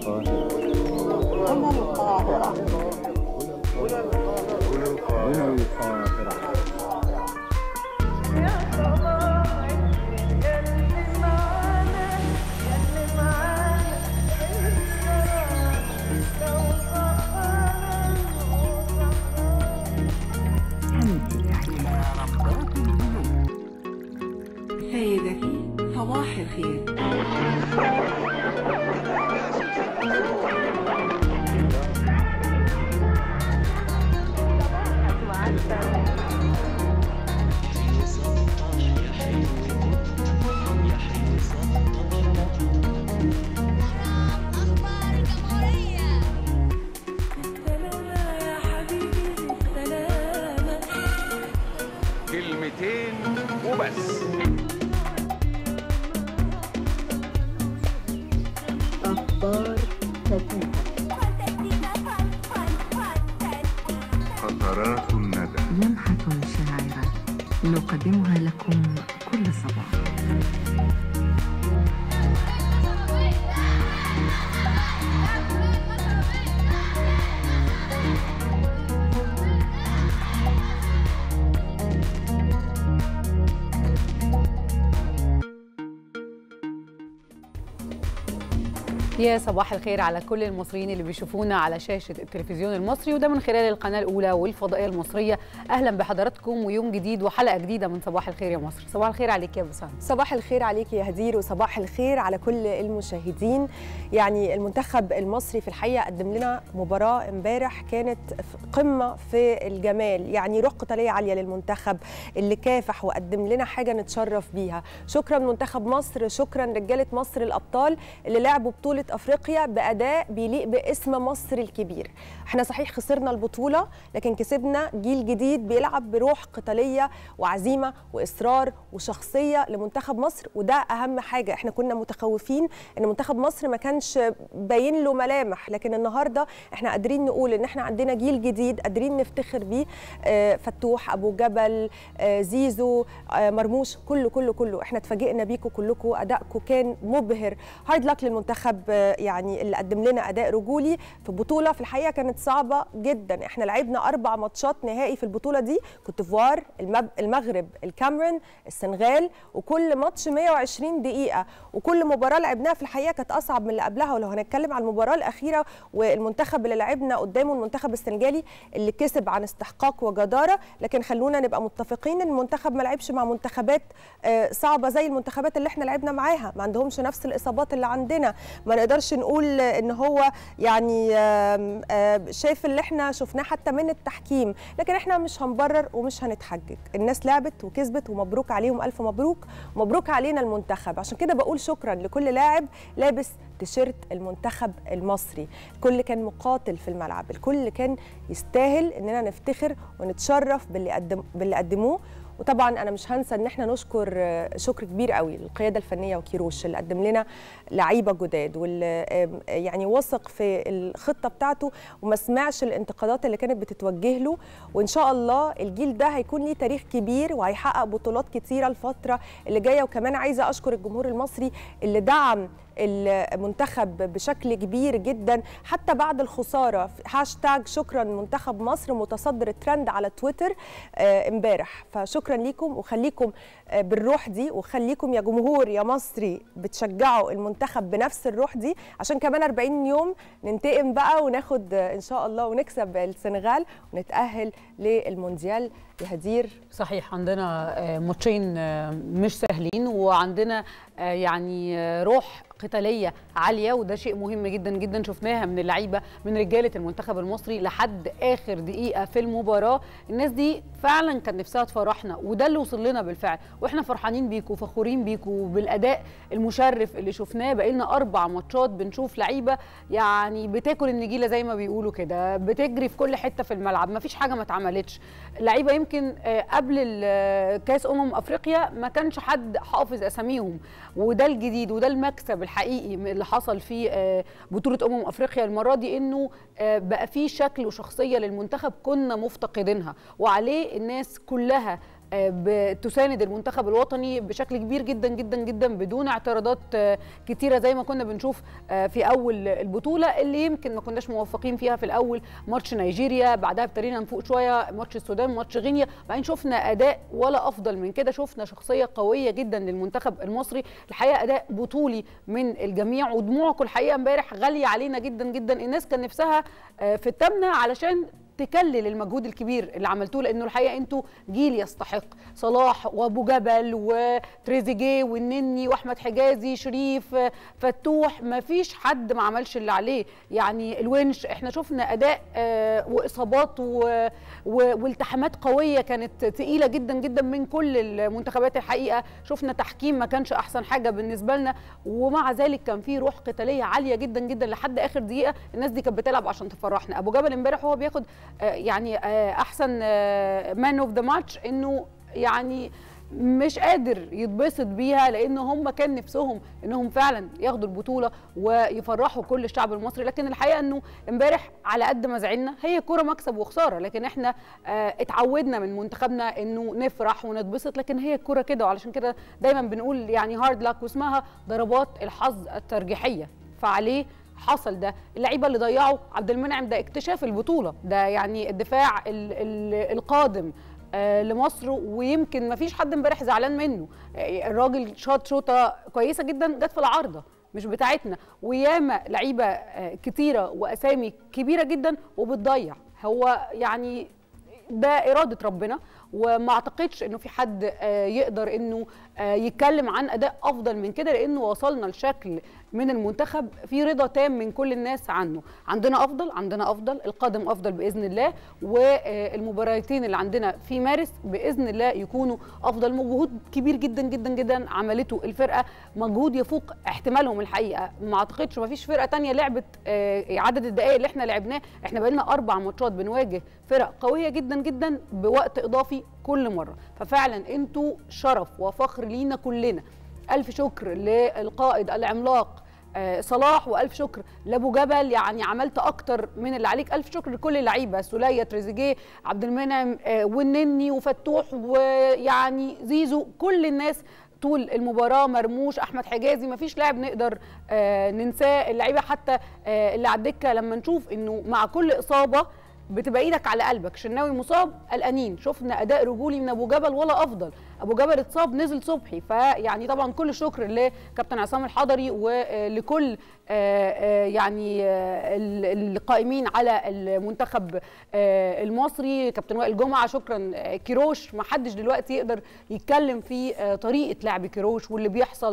القاهرة هنا القاهرة هنا القاهرة سيدتي صباح الخير أخبار الجمهورية كلمتين وبس قطرات الندى لمحة شاعرة نقدمها لكم كل صباح يا صباح الخير على كل المصريين اللي بيشوفونا على شاشة التلفزيون المصري وده من خلال القناة الأولى والفضائية المصرية أهلا بحضراتكم ويوم جديد وحلقة جديدة من صباح الخير يا مصر صباح الخير عليك يا بسام صباح الخير عليك يا هدير وصباح الخير على كل المشاهدين يعني المنتخب المصري في الحقيقه قدم لنا مباراه امبارح كانت في قمه في الجمال يعني روح قتاليه عاليه للمنتخب اللي كافح وقدم لنا حاجه نتشرف بيها شكرا منتخب مصر شكرا رجاله مصر الابطال اللي لعبوا بطوله افريقيا باداء بيليق باسم مصر الكبير احنا صحيح خسرنا البطوله لكن كسبنا جيل جديد بيلعب بروح قتاليه وعزيمه واصرار وشخصيه لمنتخب مصر وده اهم حاجه احنا كنا متخوفين ان منتخب مصر ما كانش باين له ملامح لكن النهارده احنا قادرين نقول ان احنا عندنا جيل جديد قادرين نفتخر بيه آه، فتوح ابو جبل آه، زيزو آه، مرموش كله كله كله احنا اتفاجئنا بيكم كلكم ادائكم كان مبهر هارد لك للمنتخب آه، يعني اللي قدم لنا اداء رجولي في بطوله في الحقيقه كانت صعبه جدا احنا لعبنا اربع ماتشات نهائي في البطوله دي كوتيفوار المب- المغرب الكاميرون السنغال وكل ماتش 120 دقيقه وكل مباراه لعبناها في الحقيقه كانت اصعب من اللي قبلها ولو هنتكلم عن المباراه الاخيره والمنتخب اللي لعبنا قدامه المنتخب السنغالي اللي كسب عن استحقاق وجداره لكن خلونا نبقى متفقين ان المنتخب ما لعبش مع منتخبات آه، صعبه زي المنتخبات اللي احنا لعبنا معاها ما عندهمش نفس الاصابات اللي عندنا ما نقدرش نقول ان هو يعني آم، آم، شايف اللي احنا شفناه حتى من التحكيم لكن احنا مش هنبرر ومش هنتحجج الناس لعبت وكسبت ومبروك عليهم الف مبروك مبروك علينا المنتخب عشان كده بقول شكرا لكل لاعب لابس تيشيرت المنتخب المصري الكل كان مقاتل في الملعب الكل كان يستاهل اننا نفتخر ونتشرف باللي قدم باللي قدموه وطبعا انا مش هنسى ان احنا نشكر آه، شكر كبير قوي للقياده الفنيه وكيروش اللي قدم لنا لعيبه جداد واللي آم، يعني وثق في الخطه بتاعته وما سمعش الانتقادات اللي كانت بتتوجه له وان شاء الله الجيل ده هيكون ليه تاريخ كبير وهيحقق بطولات كتيره الفتره اللي جايه وكمان عايزه اشكر الجمهور المصري اللي دعم المنتخب بشكل كبير جدا حتى بعد الخساره هاشتاج شكرا منتخب مصر متصدر الترند على تويتر آه، امبارح فشكرا ليكم وخليكم آه، بالروح دي وخليكم يا جمهور يا مصري بتشجعوا المنتخب بنفس الروح دي عشان كمان 40 يوم ننتقم بقى وناخد آه، ان شاء الله ونكسب السنغال ونتاهل للمونديال يا هدير صحيح عندنا آه، ماتشين آه، مش سهلين وعندنا آه، يعني آه، روح قتاليه عاليه وده شيء مهم جدا جدا شفناها من اللعيبه من رجاله المنتخب المصري لحد اخر دقيقه في المباراه الناس دي فعلا كان نفسها تفرحنا وده اللي وصل لنا بالفعل واحنا فرحانين بيكم وفخورين بيكم وبالاداء المشرف اللي شفناه بقينا اربع ماتشات بنشوف لعيبه يعني بتاكل النجيله زي ما بيقولوا كده بتجري في كل حته في الملعب ما فيش حاجه ما اتعملتش لعيبه يمكن آه، قبل ال- كاس امم افريقيا ما كانش حد حافظ اساميهم وده الجديد وده المكسب الحقيقي من اللي حصل في آه، بطوله امم افريقيا المره دي انه آه، بقى في شكل وشخصيه للمنتخب كنا مفتقدينها وعليه الناس كلها آه، بتساند المنتخب الوطني بشكل كبير جدا جدا جدا بدون اعتراضات آه، كتيره زي ما كنا بنشوف آه، في اول البطوله اللي يمكن ما كناش موفقين فيها في الاول ماتش نيجيريا بعدها ابتدينا نفوق شويه ماتش السودان ماتش غينيا بعدين شفنا اداء ولا افضل من كده شفنا شخصيه قويه جدا للمنتخب المصري الحقيقه اداء بطولي من الجميع ودموعكم الحقيقه امبارح غاليه علينا جدا جدا الناس كان نفسها آه، في التامنه علشان تكلل المجهود الكبير اللي عملتوه لانه الحقيقه انتوا جيل يستحق صلاح وابو جبل وتريزيجيه والنني واحمد حجازي شريف آه، فتوح ما فيش حد ما عملش اللي عليه يعني الونش احنا شفنا اداء آه، واصابات و- و- والتحامات قويه كانت تقيله جدا جدا من كل المنتخبات الحقيقه شفنا تحكيم ما كانش احسن حاجه بالنسبه لنا ومع ذلك كان في روح قتاليه عاليه جدا جدا لحد اخر دقيقه الناس دي كانت بتلعب عشان تفرحنا ابو جبل امبارح وهو بياخد آه، يعني آه، احسن مان اوف ذا ماتش انه يعني مش قادر يتبسط بيها لان هم كان نفسهم انهم فعلا ياخدوا البطوله ويفرحوا كل الشعب المصري لكن الحقيقه انه امبارح على قد ما زعلنا هي كوره مكسب وخساره لكن احنا آه، اتعودنا من منتخبنا انه نفرح ونتبسط لكن هي الكوره كده وعلشان كده دايما بنقول يعني هارد لاك واسمها ضربات الحظ الترجيحيه فعليه حصل ده اللعيبه اللي ضيعوا عبد المنعم ده اكتشاف البطوله ده يعني الدفاع ال ال القادم آه، لمصر ويمكن ما فيش حد امبارح زعلان منه آه، الراجل شاط شوطه كويسه جدا جت في العارضه مش بتاعتنا وياما لعيبه آه، كتيره واسامي كبيره جدا وبتضيع هو يعني ده إرادة ربنا وما أعتقدش إنه في حد آه، يقدر إنه آه، يتكلم عن أداء أفضل من كده لأنه وصلنا لشكل من المنتخب في رضا تام من كل الناس عنه عندنا أفضل عندنا أفضل القادم أفضل بإذن الله والمباراتين اللي عندنا في مارس بإذن الله يكونوا أفضل مجهود كبير جدا جدا جدا عملته الفرقة مجهود يفوق احتمالهم الحقيقة ما أعتقدش ما فيش فرقة تانية لعبت آه، عدد الدقائق اللي احنا لعبناه احنا بقالنا أربع ماتشات بنواجه فرق قوية جدا جدا بوقت إضافي كل مرة ففعلا انتوا شرف وفخر لينا كلنا ألف شكر للقائد العملاق آه، صلاح والف شكر لابو جبل يعني عملت اكتر من اللي عليك الف شكر لكل اللعيبه سوليه تريزيجيه عبد المنعم آه، والنني وفتوح ويعني زيزو كل الناس طول المباراه مرموش احمد حجازي ما فيش لاعب نقدر آه، ننساه اللعيبه حتى آه، اللي على الدكه لما نشوف انه مع كل اصابه بتبقى ايدك على قلبك شناوي مصاب قلقانين شفنا اداء رجولي من ابو جبل ولا افضل ابو جبل اتصاب نزل صبحي فيعني طبعا كل الشكر لكابتن عصام الحضري ولكل آه، آه، يعني آه، ال- القائمين على المنتخب آه، المصري كابتن وائل جمعه شكرا آه، كيروش ما حدش دلوقتي يقدر يتكلم في آه، طريقه لعب كيروش واللي بيحصل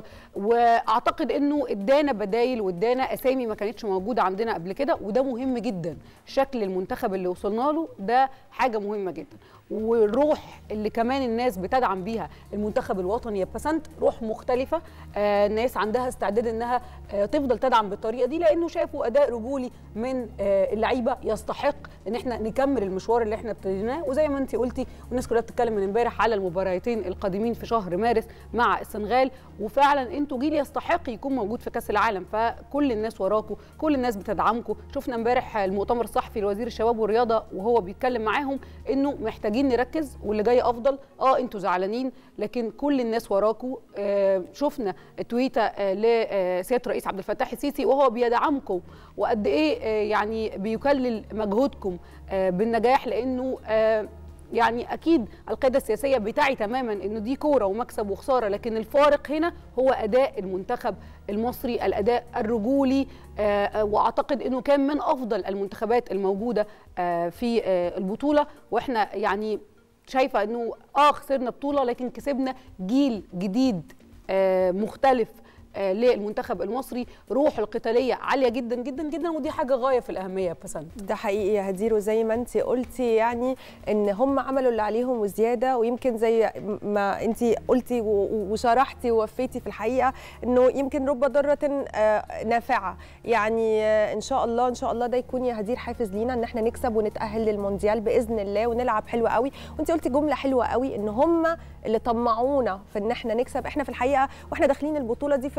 واعتقد انه ادانا بدايل وادانا اسامي ما كانتش موجوده عندنا قبل كده وده مهم جدا شكل المنتخب اللي وصلنا له ده حاجه مهمه جدا والروح اللي كمان الناس بتدعم بيها المنتخب الوطني يا بسنت روح مختلفه آه الناس عندها استعداد انها آه تفضل تدعم بالطريقه دي لانه شافوا اداء رجولي من آه اللعيبه يستحق ان احنا نكمل المشوار اللي احنا ابتديناه وزي ما انت قلتي والناس كلها بتتكلم من امبارح على المباراتين القادمين في شهر مارس مع السنغال وفعلا انتوا جيل يستحق يكون موجود في كاس العالم فكل الناس وراكم كل الناس بتدعمكم شفنا امبارح المؤتمر الصحفي لوزير الشباب والرياضه وهو بيتكلم معاهم انه محتاجين نركز واللي جاي افضل اه انتوا زعلانين لكن كل الناس وراكم آه شفنا تويته آه لسياده الرئيس عبد الفتاح السيسي وهو بيدعمكم وقد ايه آه يعني بيكلل مجهودكم آه بالنجاح لانه آه يعني اكيد القياده السياسيه بتاعي تماما انه دي كوره ومكسب وخساره لكن الفارق هنا هو اداء المنتخب المصري الاداء الرجولي آه، واعتقد انه كان من افضل المنتخبات الموجوده آه، في آه، البطوله واحنا يعني شايفه انه اه خسرنا بطوله لكن كسبنا جيل جديد آه، مختلف آه، للمنتخب المصري روح القتاليه عاليه جدا جدا جدا ودي حاجه غايه في الاهميه بسنت ده حقيقي يا هدير وزي ما انت قلتي يعني ان هم عملوا اللي عليهم وزياده ويمكن زي ما انت قلتي و- وشرحتي ووفيتي في الحقيقه انه يمكن رب ضاره آه، نافعه يعني آه، ان شاء الله ان شاء الله ده يكون يا هدير حافز لينا ان احنا نكسب ونتاهل للمونديال باذن الله ونلعب حلو قوي وانت قلتي جمله حلوه قوي ان هم اللي طمعونا في ان احنا نكسب احنا في الحقيقه واحنا داخلين البطوله دي في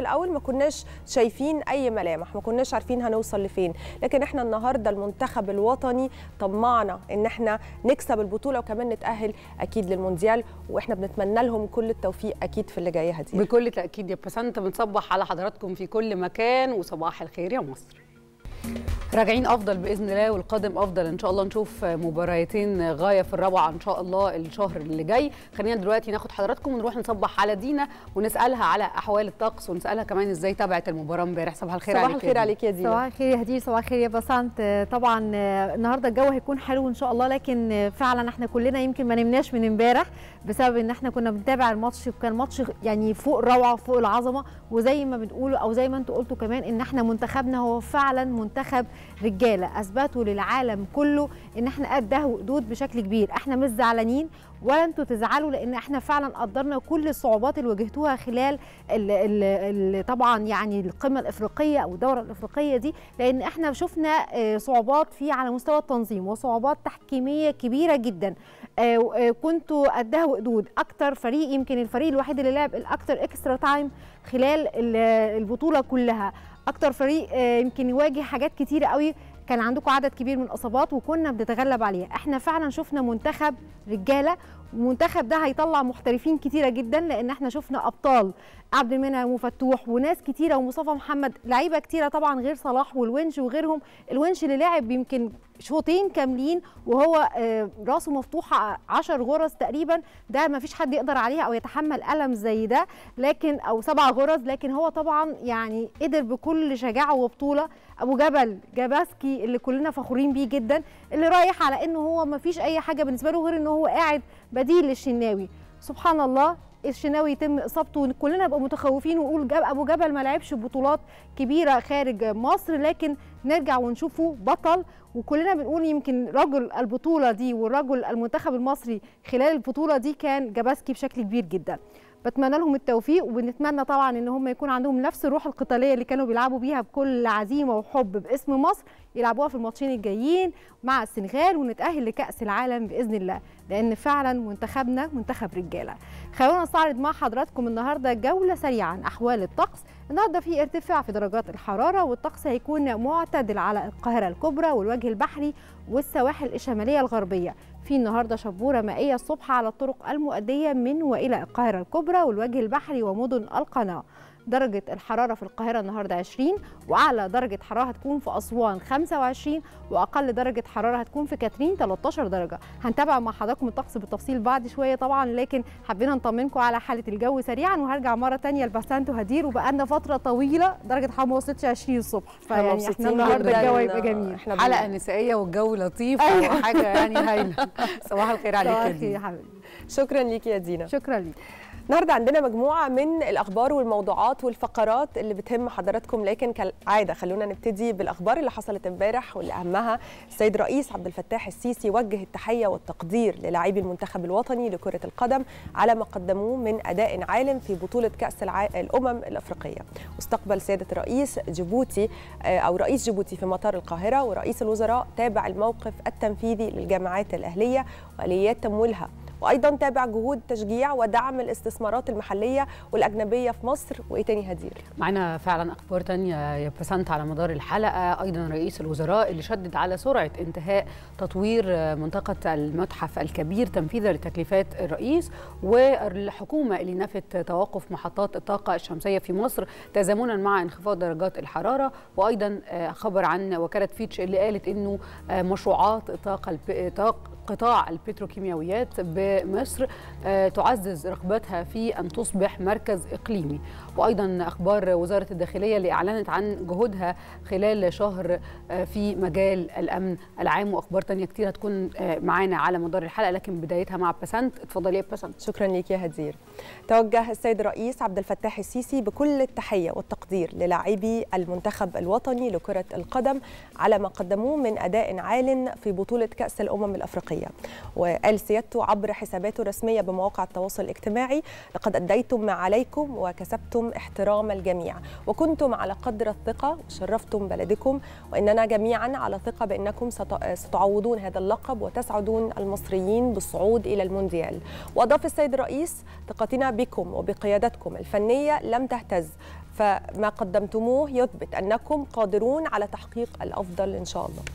الاول ما كناش شايفين اي ملامح ما كناش عارفين هنوصل لفين لكن احنا النهارده المنتخب الوطني طمعنا ان احنا نكسب البطوله وكمان نتاهل اكيد للمونديال واحنا بنتمنى لهم كل التوفيق اكيد في اللي جايه هدير بكل تاكيد يا بسنت بنصبح على حضراتكم في كل مكان وصباح الخير يا مصر راجعين افضل باذن الله والقادم افضل ان شاء الله نشوف مباراتين غايه في الروعه ان شاء الله الشهر اللي جاي خلينا دلوقتي ناخد حضراتكم ونروح نصبح على دينا ونسالها على احوال الطقس ونسالها كمان ازاي تابعت المباراه امبارح صباح الخير صباح عليك يا الخير دينا. عليك يا دينا صباح الخير يا هدير صباح الخير يا بسنت آه، طبعا آه، النهارده الجو هيكون حلو ان شاء الله لكن آه، فعلا احنا كلنا يمكن ما نمناش من امبارح بسبب ان احنا كنا بنتابع الماتش وكان ماتش يعني فوق الروعه فوق العظمه وزي ما بنقول او زي ما انتوا قلتوا كمان ان احنا منتخبنا هو فعلا منتخب رجاله اثبتوا للعالم كله ان احنا قده وقدود بشكل كبير احنا مش زعلانين ولا انتوا تزعلوا لان احنا فعلا قدرنا كل الصعوبات اللي واجهتوها خلال ال ال ال طبعا يعني القمه الافريقيه او الدوره الافريقيه دي لان احنا شفنا آه، صعوبات في على مستوى التنظيم وصعوبات تحكيميه كبيره جدا آه، و- آه، كنتوا قدها وقدود اكتر فريق يمكن الفريق الوحيد اللي لعب الاكتر اكسترا تايم خلال ال- البطوله كلها اكتر فريق آه، يمكن يواجه حاجات كتيره قوي كان عندكم عدد كبير من الاصابات وكنا بنتغلب عليها احنا فعلا شفنا منتخب رجاله والمنتخب ده هيطلع محترفين كتيره جدا لان احنا شفنا ابطال عبد المنعم وفتوح وناس كتيره ومصطفى محمد لعيبه كتيره طبعا غير صلاح والونش وغيرهم الونش اللي لعب يمكن شوطين كاملين وهو آه، راسه مفتوحه 10 غرز تقريبا ده ما فيش حد يقدر عليها او يتحمل الم زي ده لكن او سبع غرز لكن هو طبعا يعني قدر بكل شجاعه وبطوله ابو جبل جاباسكي اللي كلنا فخورين بيه جدا اللي رايح على انه هو ما فيش اي حاجه بالنسبه له غير ان هو قاعد بديل للشناوي سبحان الله الشناوي يتم اصابته كلنا نبقى متخوفين ونقول جاب ابو جبل ما لعبش بطولات كبيره خارج مصر لكن نرجع ونشوفه بطل وكلنا بنقول يمكن رجل البطوله دي والرجل المنتخب المصري خلال البطوله دي كان جاباسكي بشكل كبير جدا بتمنى لهم التوفيق وبنتمنى طبعا ان هم يكون عندهم نفس الروح القتاليه اللي كانوا بيلعبوا بيها بكل عزيمه وحب باسم مصر يلعبوها في الماتشين الجايين مع السنغال ونتاهل لكاس العالم باذن الله لان فعلا منتخبنا منتخب رجاله خلونا نستعرض مع حضراتكم النهارده جوله سريعه عن احوال الطقس النهارده في ارتفاع في درجات الحراره والطقس هيكون معتدل على القاهره الكبرى والوجه البحري والسواحل الشماليه الغربيه في النهارده شبوره مائيه الصبح على الطرق المؤديه من والى القاهره الكبرى والوجه البحري ومدن القناه درجة الحرارة في القاهرة النهاردة 20 وأعلى درجة حرارة هتكون في أسوان 25 وأقل درجة حرارة هتكون في كاترين 13 درجة هنتابع مع حضراتكم الطقس بالتفصيل بعد شوية طبعا لكن حبينا نطمنكم على حالة الجو سريعا وهرجع مرة تانية لبسنت وهدير وبقالنا فترة طويلة درجة الحرارة ما وصلتش 20 الصبح فيعني احنا مبسوطين النهاردة جداً. الجو هيبقى جميل احنا حلقه نسائيه والجو لطيف أيوة. وحاجه يعني هايله صباح الخير عليك صباح يا الخير دينا يا حبيبي شكرا ليكي يا دينا شكرا ليك النهارده عندنا مجموعه من الاخبار والموضوعات والفقرات اللي بتهم حضراتكم لكن كالعاده خلونا نبتدي بالاخبار اللي حصلت امبارح واللي اهمها السيد الرئيس عبد الفتاح السيسي وجه التحيه والتقدير للاعبي المنتخب الوطني لكره القدم على ما قدموه من اداء عالم في بطوله كاس الع... الامم الافريقيه واستقبل سياده الرئيس جيبوتي آه، او رئيس جيبوتي في مطار القاهره ورئيس الوزراء تابع الموقف التنفيذي للجامعات الاهليه واليات تمويلها وايضا تابع جهود تشجيع ودعم الاستثمارات المحليه والاجنبيه في مصر وايه تاني هدير معانا فعلا اخبار تانية يا بسنت على مدار الحلقه ايضا رئيس الوزراء اللي شدد على سرعه انتهاء تطوير منطقه المتحف الكبير تنفيذا لتكليفات الرئيس والحكومه اللي نفت توقف محطات الطاقه الشمسيه في مصر تزامنا مع انخفاض درجات الحراره وايضا آه، خبر عن وكاله فيتش اللي قالت انه آه، مشروعات الطاقه الب- طاق- قطاع البتروكيماويات بمصر آه، تعزز رغبتها في ان تصبح مركز اقليمي وايضا اخبار وزاره الداخليه اللي اعلنت عن جهودها خلال شهر آه، في مجال الامن العام واخبار تانية كتير هتكون آه، معانا على مدار الحلقه لكن بدايتها مع بسنت اتفضلي يا بسنت شكرا ليك يا هدير توجه السيد الرئيس عبد الفتاح السيسي بكل التحيه والتقدير للاعبي المنتخب الوطني لكره القدم على ما قدموه من اداء عال في بطوله كاس الامم الافريقيه وقال سيادته عبر حساباته الرسميه بمواقع التواصل الاجتماعي لقد اديتم ما عليكم وكسبتم احترام الجميع وكنتم على قدر الثقه وشرفتم بلدكم واننا جميعا على ثقه بانكم ست- ستعوضون هذا اللقب وتسعدون المصريين بالصعود الى المونديال واضاف السيد الرئيس ثقتنا بكم وبقيادتكم الفنيه لم تهتز فما قدمتموه يثبت أنكم قادرون على تحقيق الأفضل إن شاء الله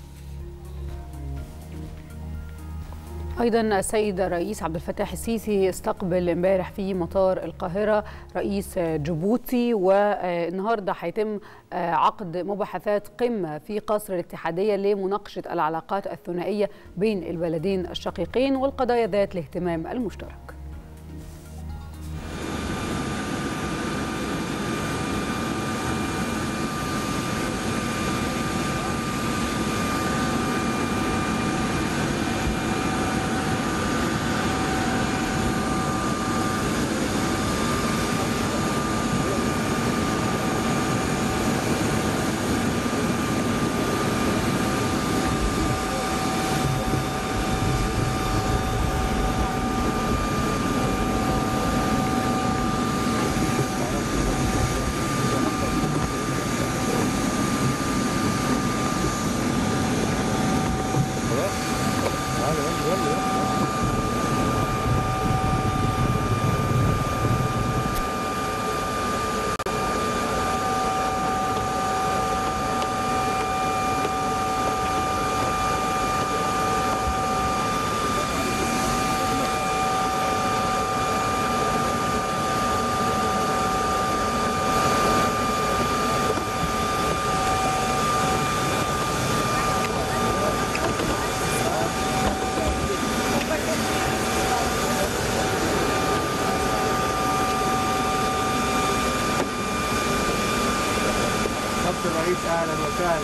ايضا السيد الرئيس عبد الفتاح السيسي استقبل امبارح في مطار القاهره رئيس جيبوتي والنهارده هيتم عقد مباحثات قمه في قصر الاتحاديه لمناقشه العلاقات الثنائيه بين البلدين الشقيقين والقضايا ذات الاهتمام المشترك الرئيس اهلا وسهلا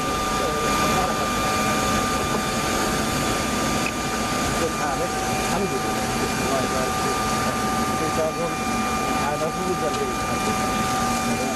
الحمد لله الله يبارك فيك كتابهم على فوز الرئيس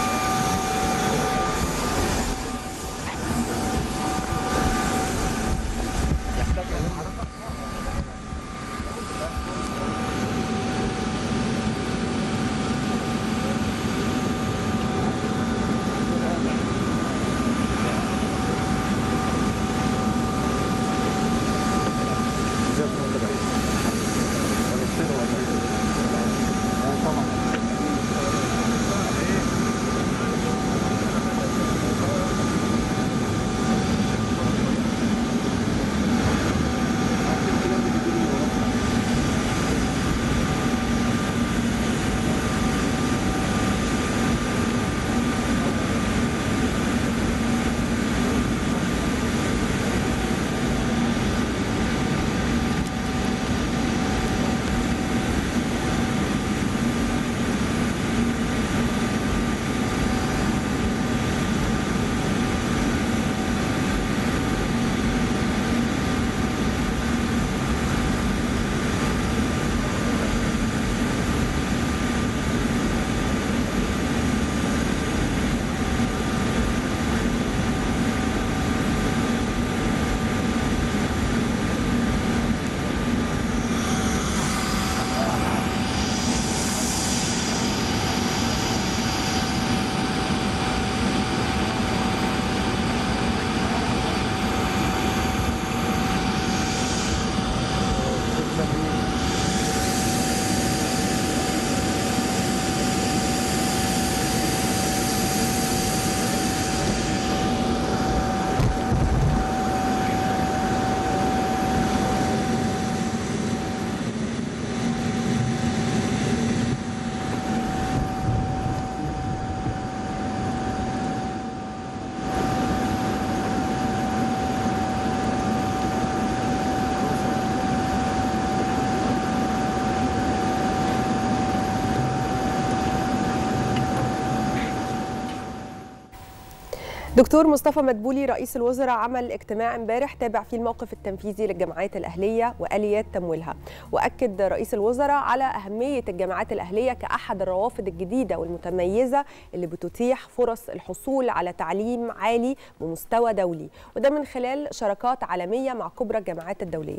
دكتور مصطفى مدبولي رئيس الوزراء عمل اجتماع امبارح تابع فيه الموقف التنفيذي للجامعات الاهليه واليات تمويلها واكد رئيس الوزراء على اهميه الجامعات الاهليه كاحد الروافد الجديده والمتميزه اللي بتتيح فرص الحصول على تعليم عالي بمستوى دولي وده من خلال شراكات عالميه مع كبرى الجامعات الدوليه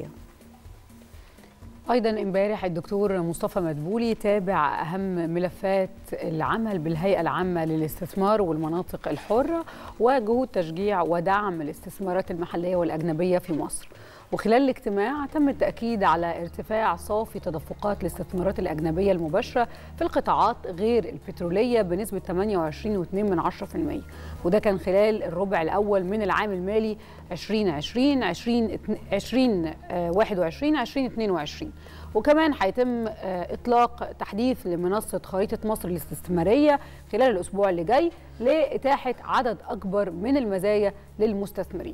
ايضا امبارح الدكتور مصطفى مدبولي تابع اهم ملفات العمل بالهيئه العامه للاستثمار والمناطق الحره وجهود تشجيع ودعم الاستثمارات المحليه والاجنبيه في مصر وخلال الاجتماع تم التأكيد على ارتفاع صافي تدفقات الاستثمارات الأجنبية المباشرة في القطاعات غير البترولية بنسبة 28.2% وده كان خلال الربع الأول من العام المالي 2020 2021 2022 وكمان هيتم اطلاق تحديث لمنصه خريطه مصر الاستثماريه خلال الاسبوع اللي جاي لاتاحه عدد اكبر من المزايا للمستثمرين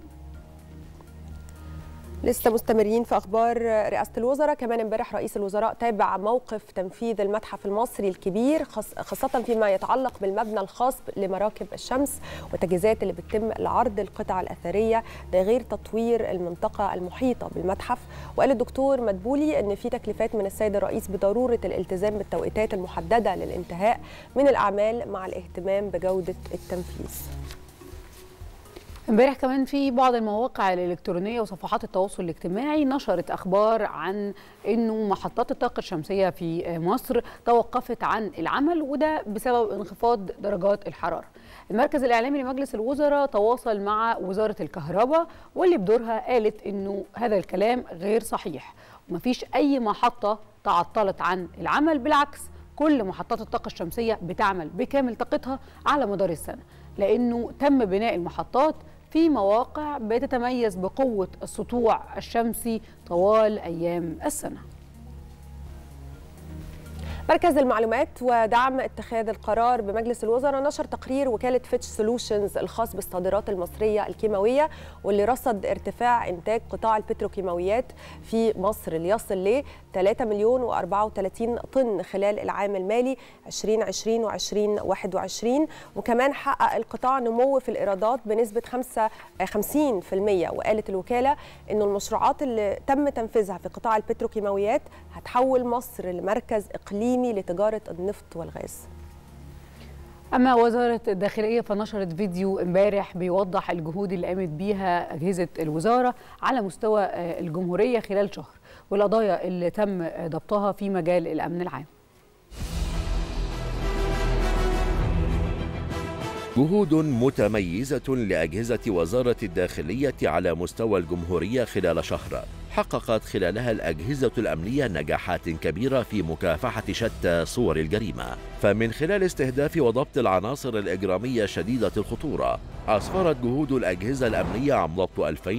لسه مستمرين في اخبار رئاسه الوزراء كمان امبارح رئيس الوزراء تابع موقف تنفيذ المتحف المصري الكبير خاصه فيما يتعلق بالمبنى الخاص لمراكب الشمس والتجهيزات اللي بتتم لعرض القطع الاثريه ده غير تطوير المنطقه المحيطه بالمتحف وقال الدكتور مدبولي ان في تكليفات من السيد الرئيس بضروره الالتزام بالتوقيتات المحدده للانتهاء من الاعمال مع الاهتمام بجوده التنفيذ امبارح كمان في بعض المواقع الالكترونيه وصفحات التواصل الاجتماعي نشرت اخبار عن انه محطات الطاقه الشمسيه في مصر توقفت عن العمل وده بسبب انخفاض درجات الحراره. المركز الاعلامي لمجلس الوزراء تواصل مع وزاره الكهرباء واللي بدورها قالت انه هذا الكلام غير صحيح ومفيش اي محطه تعطلت عن العمل بالعكس كل محطات الطاقه الشمسيه بتعمل بكامل طاقتها على مدار السنه لانه تم بناء المحطات في مواقع بتتميز بقوة السطوع الشمسي طوال أيام السنة مركز المعلومات ودعم اتخاذ القرار بمجلس الوزراء نشر تقرير وكالة فيتش سولوشنز الخاص بالصادرات المصرية الكيماوية واللي رصد ارتفاع إنتاج قطاع البتروكيماويات في مصر ليصل ل 3 مليون و34 طن خلال العام المالي 2020 و2021 وكمان حقق القطاع نمو في الإيرادات بنسبة 5 50% وقالت الوكالة إنه المشروعات اللي تم تنفيذها في قطاع البتروكيماويات هتحول مصر لمركز إقليمي إقليمي لتجارة النفط والغاز أما وزارة الداخلية فنشرت فيديو امبارح بيوضح الجهود اللي قامت بيها أجهزة الوزارة على مستوى الجمهورية خلال شهر والقضايا اللي تم ضبطها في مجال الأمن العام جهود متميزة لأجهزة وزارة الداخلية على مستوى الجمهورية خلال شهر حققت خلالها الأجهزة الأمنية نجاحات كبيرة في مكافحة شتى صور الجريمة فمن خلال استهداف وضبط العناصر الإجرامية شديدة الخطورة أسفرت جهود الأجهزة الأمنية عن ضبط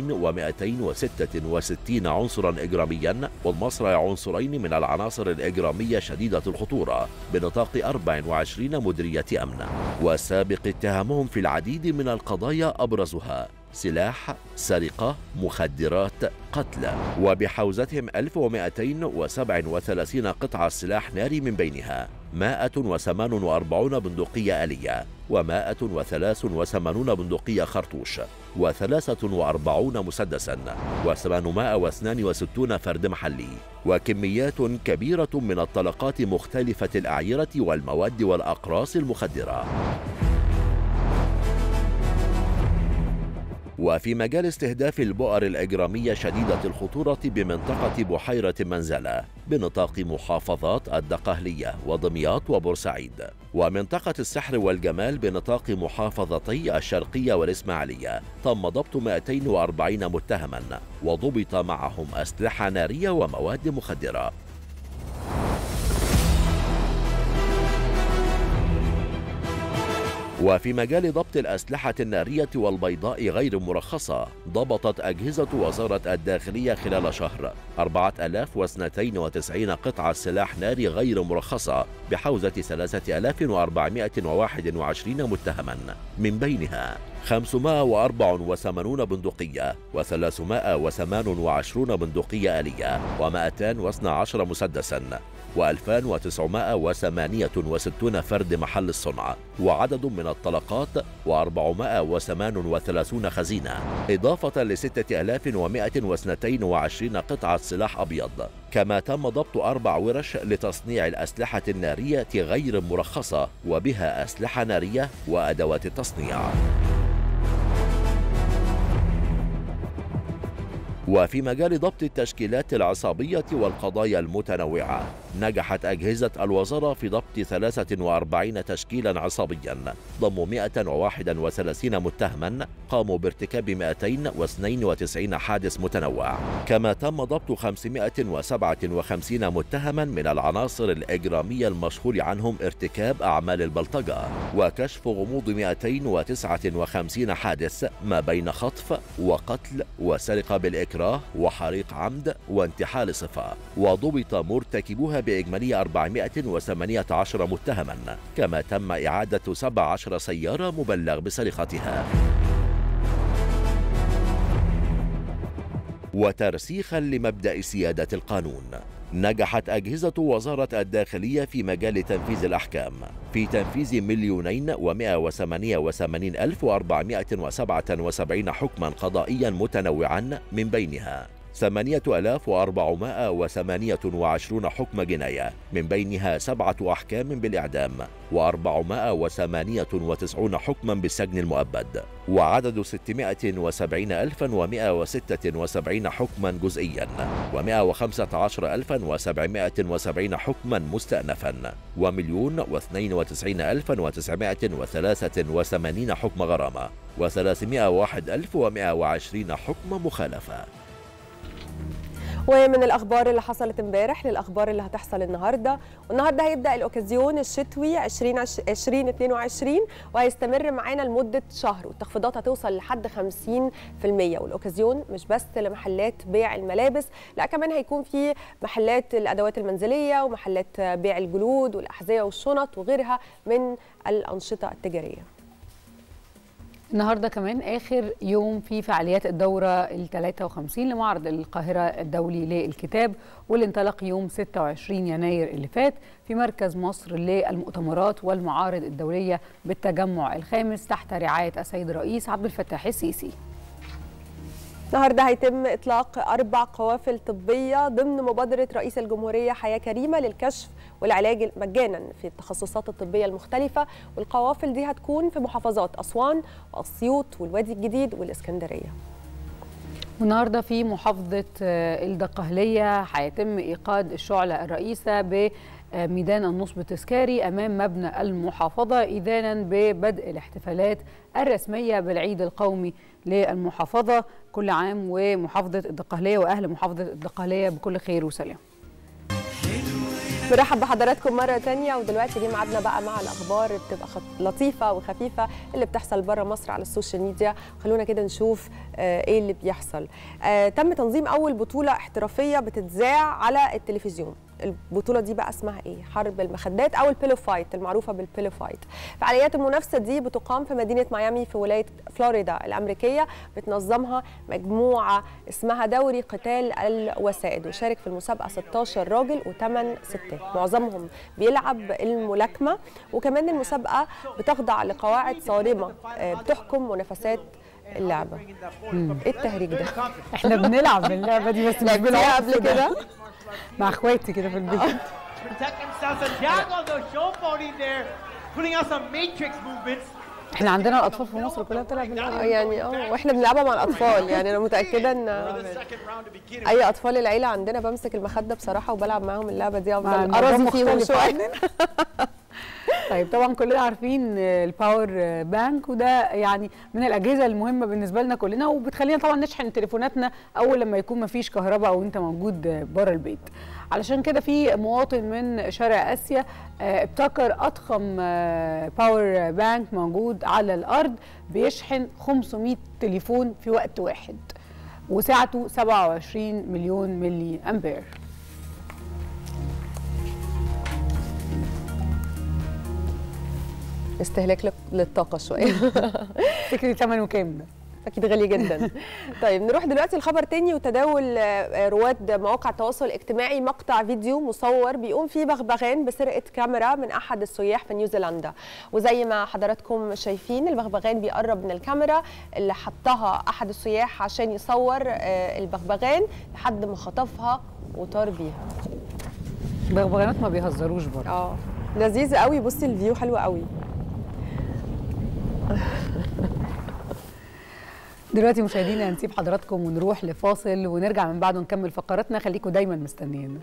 2266 عنصرا إجراميا والمصرع عنصرين من العناصر الإجرامية شديدة الخطورة بنطاق 24 مديرية أمن والسابق اتهامهم في العديد من القضايا أبرزها سلاح سرقة مخدرات قتل وبحوزتهم 1237 قطعة سلاح ناري من بينها 148 بندقية آلية و183 بندقية خرطوش و43 مسدسا و862 فرد محلي وكميات كبيرة من الطلقات مختلفة الأعيرة والمواد والأقراص المخدرة وفي مجال استهداف البؤر الإجرامية شديدة الخطورة بمنطقة بحيرة منزلة بنطاق محافظات الدقهلية ودمياط وبورسعيد ومنطقة السحر والجمال بنطاق محافظتي الشرقية والإسماعيلية تم ضبط 240 متهما وضبط معهم أسلحة نارية ومواد مخدرة وفي مجال ضبط الأسلحة النارية والبيضاء غير مرخصة ضبطت أجهزة وزارة الداخلية خلال شهر 4092 قطعة سلاح ناري غير مرخصة بحوزة 3421 متهما من بينها 584 بندقية و328 بندقية آلية و212 مسدسا و2968 فرد محل الصنع وعدد من الطلقات و438 خزينة إضافة ل 6122 قطعة سلاح أبيض كما تم ضبط أربع ورش لتصنيع الأسلحة النارية غير مرخصة وبها أسلحة نارية وأدوات التصنيع وفي مجال ضبط التشكيلات العصابية والقضايا المتنوعة نجحت أجهزة الوزارة في ضبط 43 تشكيلا عصابيا ضموا 131 متهما قاموا بارتكاب 292 حادث متنوع كما تم ضبط 557 متهما من العناصر الإجرامية المشهور عنهم ارتكاب أعمال البلطجة وكشف غموض 259 حادث ما بين خطف وقتل وسرقة بالإكراه وحريق عمد وانتحال صفة وضبط مرتكبوها بإجمالي 418 متهما كما تم إعادة 17 سيارة مبلغ بسرقتها وترسيخا لمبدأ سيادة القانون نجحت أجهزة وزارة الداخلية في مجال تنفيذ الأحكام في تنفيذ مليونين ومائة وثمانية وثمانين ألف وأربعمائة وسبعة وسبعين حكما قضائيا متنوعا من بينها ثمانية ألاف وأربعمائة وثمانية وعشرون حكم جناية من بينها سبعة أحكام بالإعدام وأربعمائة وثمانية وتسعون حكما بالسجن المؤبد وعدد ستمائة وسبعين ألفا ومائة وستة وسبعين حكما جزئيا ومائة وخمسة عشر ألفا وسبعمائة وسبعين حكما مستأنفا ومليون واثنين وتسعين ألفا وتسعمائة وثلاثة وثمانين حكم غرامة وثلاثمائة واحد ألف ومائة وعشرين حكم مخالفة ومن الاخبار اللي حصلت امبارح للاخبار اللي هتحصل النهارده والنهارده هيبدا الاوكازيون الشتوي 2022 وهيستمر معانا لمده شهر والتخفيضات هتوصل لحد 50% والاوكازيون مش بس لمحلات بيع الملابس لا كمان هيكون في محلات الادوات المنزليه ومحلات بيع الجلود والاحذيه والشنط وغيرها من الانشطه التجاريه النهارده كمان اخر يوم في فعاليات الدوره ال 53 لمعرض القاهره الدولي للكتاب واللي انطلق يوم 26 يناير اللي فات في مركز مصر للمؤتمرات والمعارض الدوليه بالتجمع الخامس تحت رعايه السيد الرئيس عبد الفتاح السيسي. النهارده هيتم اطلاق اربع قوافل طبيه ضمن مبادره رئيس الجمهوريه حياه كريمه للكشف والعلاج مجانا في التخصصات الطبيه المختلفه والقوافل دي هتكون في محافظات اسوان واسيوط والوادي الجديد والاسكندريه. والنهارده في محافظه الدقهليه هيتم ايقاد الشعله الرئيسه ب ميدان النصب التذكاري امام مبنى المحافظه اذانا ببدء الاحتفالات الرسميه بالعيد القومي للمحافظه كل عام ومحافظه الدقهليه واهل محافظه الدقهليه بكل خير وسلام. برحب بحضراتكم مرة تانية ودلوقتي جه ميعادنا بقى مع الأخبار بتبقى خط... لطيفة وخفيفة اللي بتحصل بره مصر على السوشيال ميديا خلونا كده نشوف آه إيه اللي بيحصل آه تم تنظيم أول بطولة احترافية بتتذاع على التلفزيون البطوله دي بقى اسمها ايه حرب المخدات او البيلو فايت المعروفه بالبيلو فايت فعاليات المنافسه دي بتقام في مدينه ميامي في ولايه فلوريدا الامريكيه بتنظمها مجموعه اسمها دوري قتال الوسائد وشارك في المسابقه 16 راجل و8 ستات معظمهم بيلعب الملاكمه وكمان المسابقه بتخضع لقواعد صارمه بتحكم منافسات اللعبه مم. ايه التهريج ده احنا بنلعب اللعبه دي بس مش لعبتيها قبل كده مع اخواتي كده في البيت احنا عندنا الاطفال في مصر كلها بتلعب اللعبه يعني اه واحنا بنلعبها مع الاطفال يعني انا متاكده ان اي اطفال العيله عندنا بمسك المخده بصراحه وبلعب معاهم اللعبه دي افضل ارازي فيهم شويه طيب طبعا كلنا عارفين الباور بانك وده يعني من الاجهزه المهمه بالنسبه لنا كلنا وبتخلينا طبعا نشحن تليفوناتنا اول لما يكون ما فيش كهرباء او انت موجود بره البيت علشان كده في مواطن من شرق اسيا ابتكر اضخم باور بانك موجود على الارض بيشحن 500 تليفون في وقت واحد وسعته 27 مليون ملي امبير استهلاك للطاقه شويه فكري ثمنه كام ده اكيد غالي جدا طيب نروح دلوقتي لخبر تاني وتداول رواد مواقع التواصل الاجتماعي مقطع فيديو مصور بيقوم فيه بغبغان بسرقه كاميرا من احد السياح في نيوزيلندا وزي ما حضراتكم شايفين البغبغان بيقرب من الكاميرا اللي حطها احد السياح عشان يصور البغبغان لحد ما خطفها وطار بيها البغبغانات ما بيهزروش برضه اه لذيذ قوي بصي الفيو حلو قوي دلوقتي مشاهدينا هنسيب حضراتكم ونروح لفاصل ونرجع من بعده نكمل فقراتنا خليكم دايما مستنيين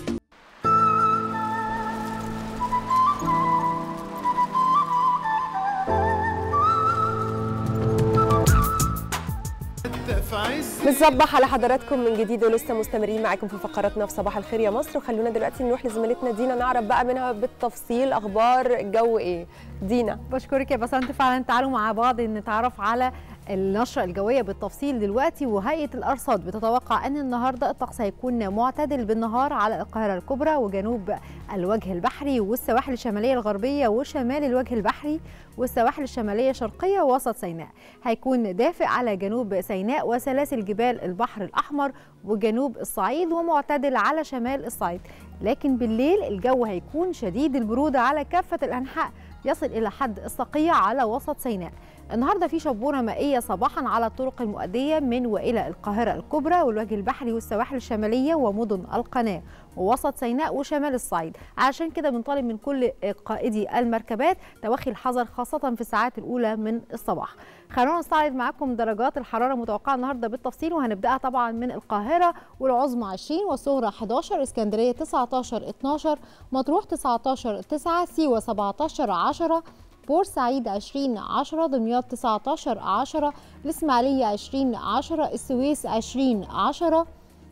بنصبح على حضراتكم من جديد ولسه مستمرين معاكم في فقراتنا في صباح الخير يا مصر وخلونا دلوقتي نروح لزميلتنا دينا نعرف بقى منها بالتفصيل اخبار الجو ايه دينا بشكرك يا بسنت فعلا تعالوا مع بعض نتعرف على النشرة الجوية بالتفصيل دلوقتي وهيئة الأرصاد بتتوقع أن النهاردة الطقس هيكون معتدل بالنهار على القاهرة الكبرى وجنوب الوجه البحري والسواحل الشمالية الغربية وشمال الوجه البحري والسواحل الشمالية الشرقية ووسط سيناء هيكون دافئ على جنوب سيناء وسلاسل جبال البحر الأحمر وجنوب الصعيد ومعتدل على شمال الصعيد لكن بالليل الجو هيكون شديد البرودة على كافة الأنحاء يصل إلى حد الصقيع على وسط سيناء النهارده في شبوره مائيه صباحا على الطرق المؤديه من والى القاهره الكبرى والوجه البحري والسواحل الشماليه ومدن القناه ووسط سيناء وشمال الصعيد علشان كده بنطالب من كل قائدي المركبات توخي الحذر خاصه في الساعات الاولى من الصباح خلونا نستعرض معاكم درجات الحراره المتوقعه النهارده بالتفصيل وهنبداها طبعا من القاهره والعظمى 20 والصغرى 11 اسكندريه 19 12 مطروح 19 9 سيوه 17 10 بورسعيد 20 10 دمياط 19 10 الإسماعيلية 20 10 السويس 20 10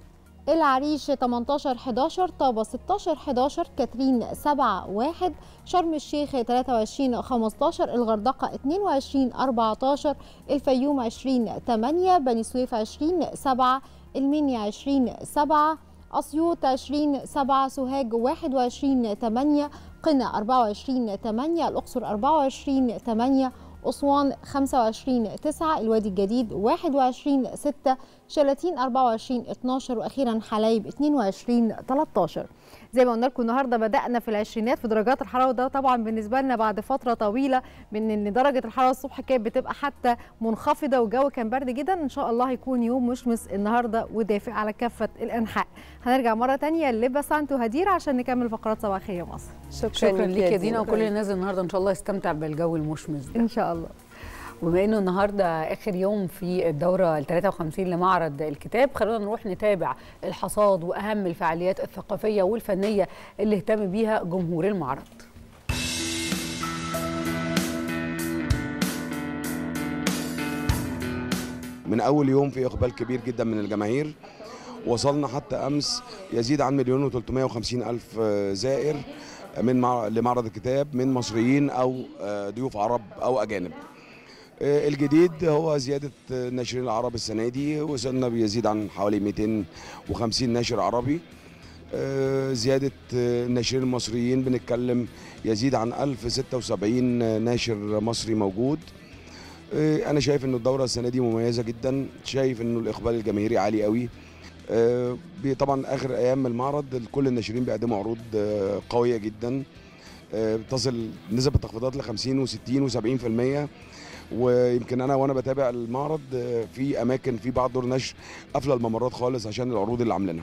العريش 18 11 طابة 16 11 كاترين 7 1 شرم الشيخ 23 15 الغردقة 22 14 الفيوم 20 8 بني سويف 20 7 المنيا 20 7 أسيوط 20 7 سوهاج 21 8 قنا 24 8 الأقصر 24 8 أسوان 25 9 الوادي الجديد 21 6 شلاتين 24 12 وأخيرا حلايب 22 13 زي ما قلنا لكم النهارده بدانا في العشرينات في درجات الحراره وده طبعا بالنسبه لنا بعد فتره طويله من ان درجه الحراره الصبح كانت بتبقى حتى منخفضه والجو كان برد جدا ان شاء الله هيكون يوم مشمس النهارده ودافئ على كافه الانحاء هنرجع مره ثانيه لبسانت وهدير عشان نكمل فقرات صباح الخير يا مصر شكرا, شكرا ليك يا دينا وكل اللي نازل النهارده ان شاء الله يستمتع بالجو المشمس ده ان شاء الله وبما انه النهارده اخر يوم في الدوره ال 53 لمعرض الكتاب خلونا نروح نتابع الحصاد واهم الفعاليات الثقافيه والفنيه اللي اهتم بيها جمهور المعرض من اول يوم في اقبال كبير جدا من الجماهير وصلنا حتى امس يزيد عن مليون و350 الف زائر من مع... لمعرض الكتاب من مصريين او ضيوف عرب او اجانب الجديد هو زيادة ناشرين العرب السنة دي وصلنا بيزيد عن حوالي 250 ناشر عربي زيادة الناشرين المصريين بنتكلم يزيد عن 1076 ناشر مصري موجود أنا شايف إن الدورة السنة دي مميزة جدا شايف إنه الإقبال الجماهيري عالي قوي طبعا آخر أيام المعرض كل الناشرين بيقدموا عروض قوية جدا بتصل نسب التخفيضات ل 50 و60 و70% ويمكن انا وانا بتابع المعرض في اماكن في بعض دور نشر قافله الممرات خالص عشان العروض اللي عاملينها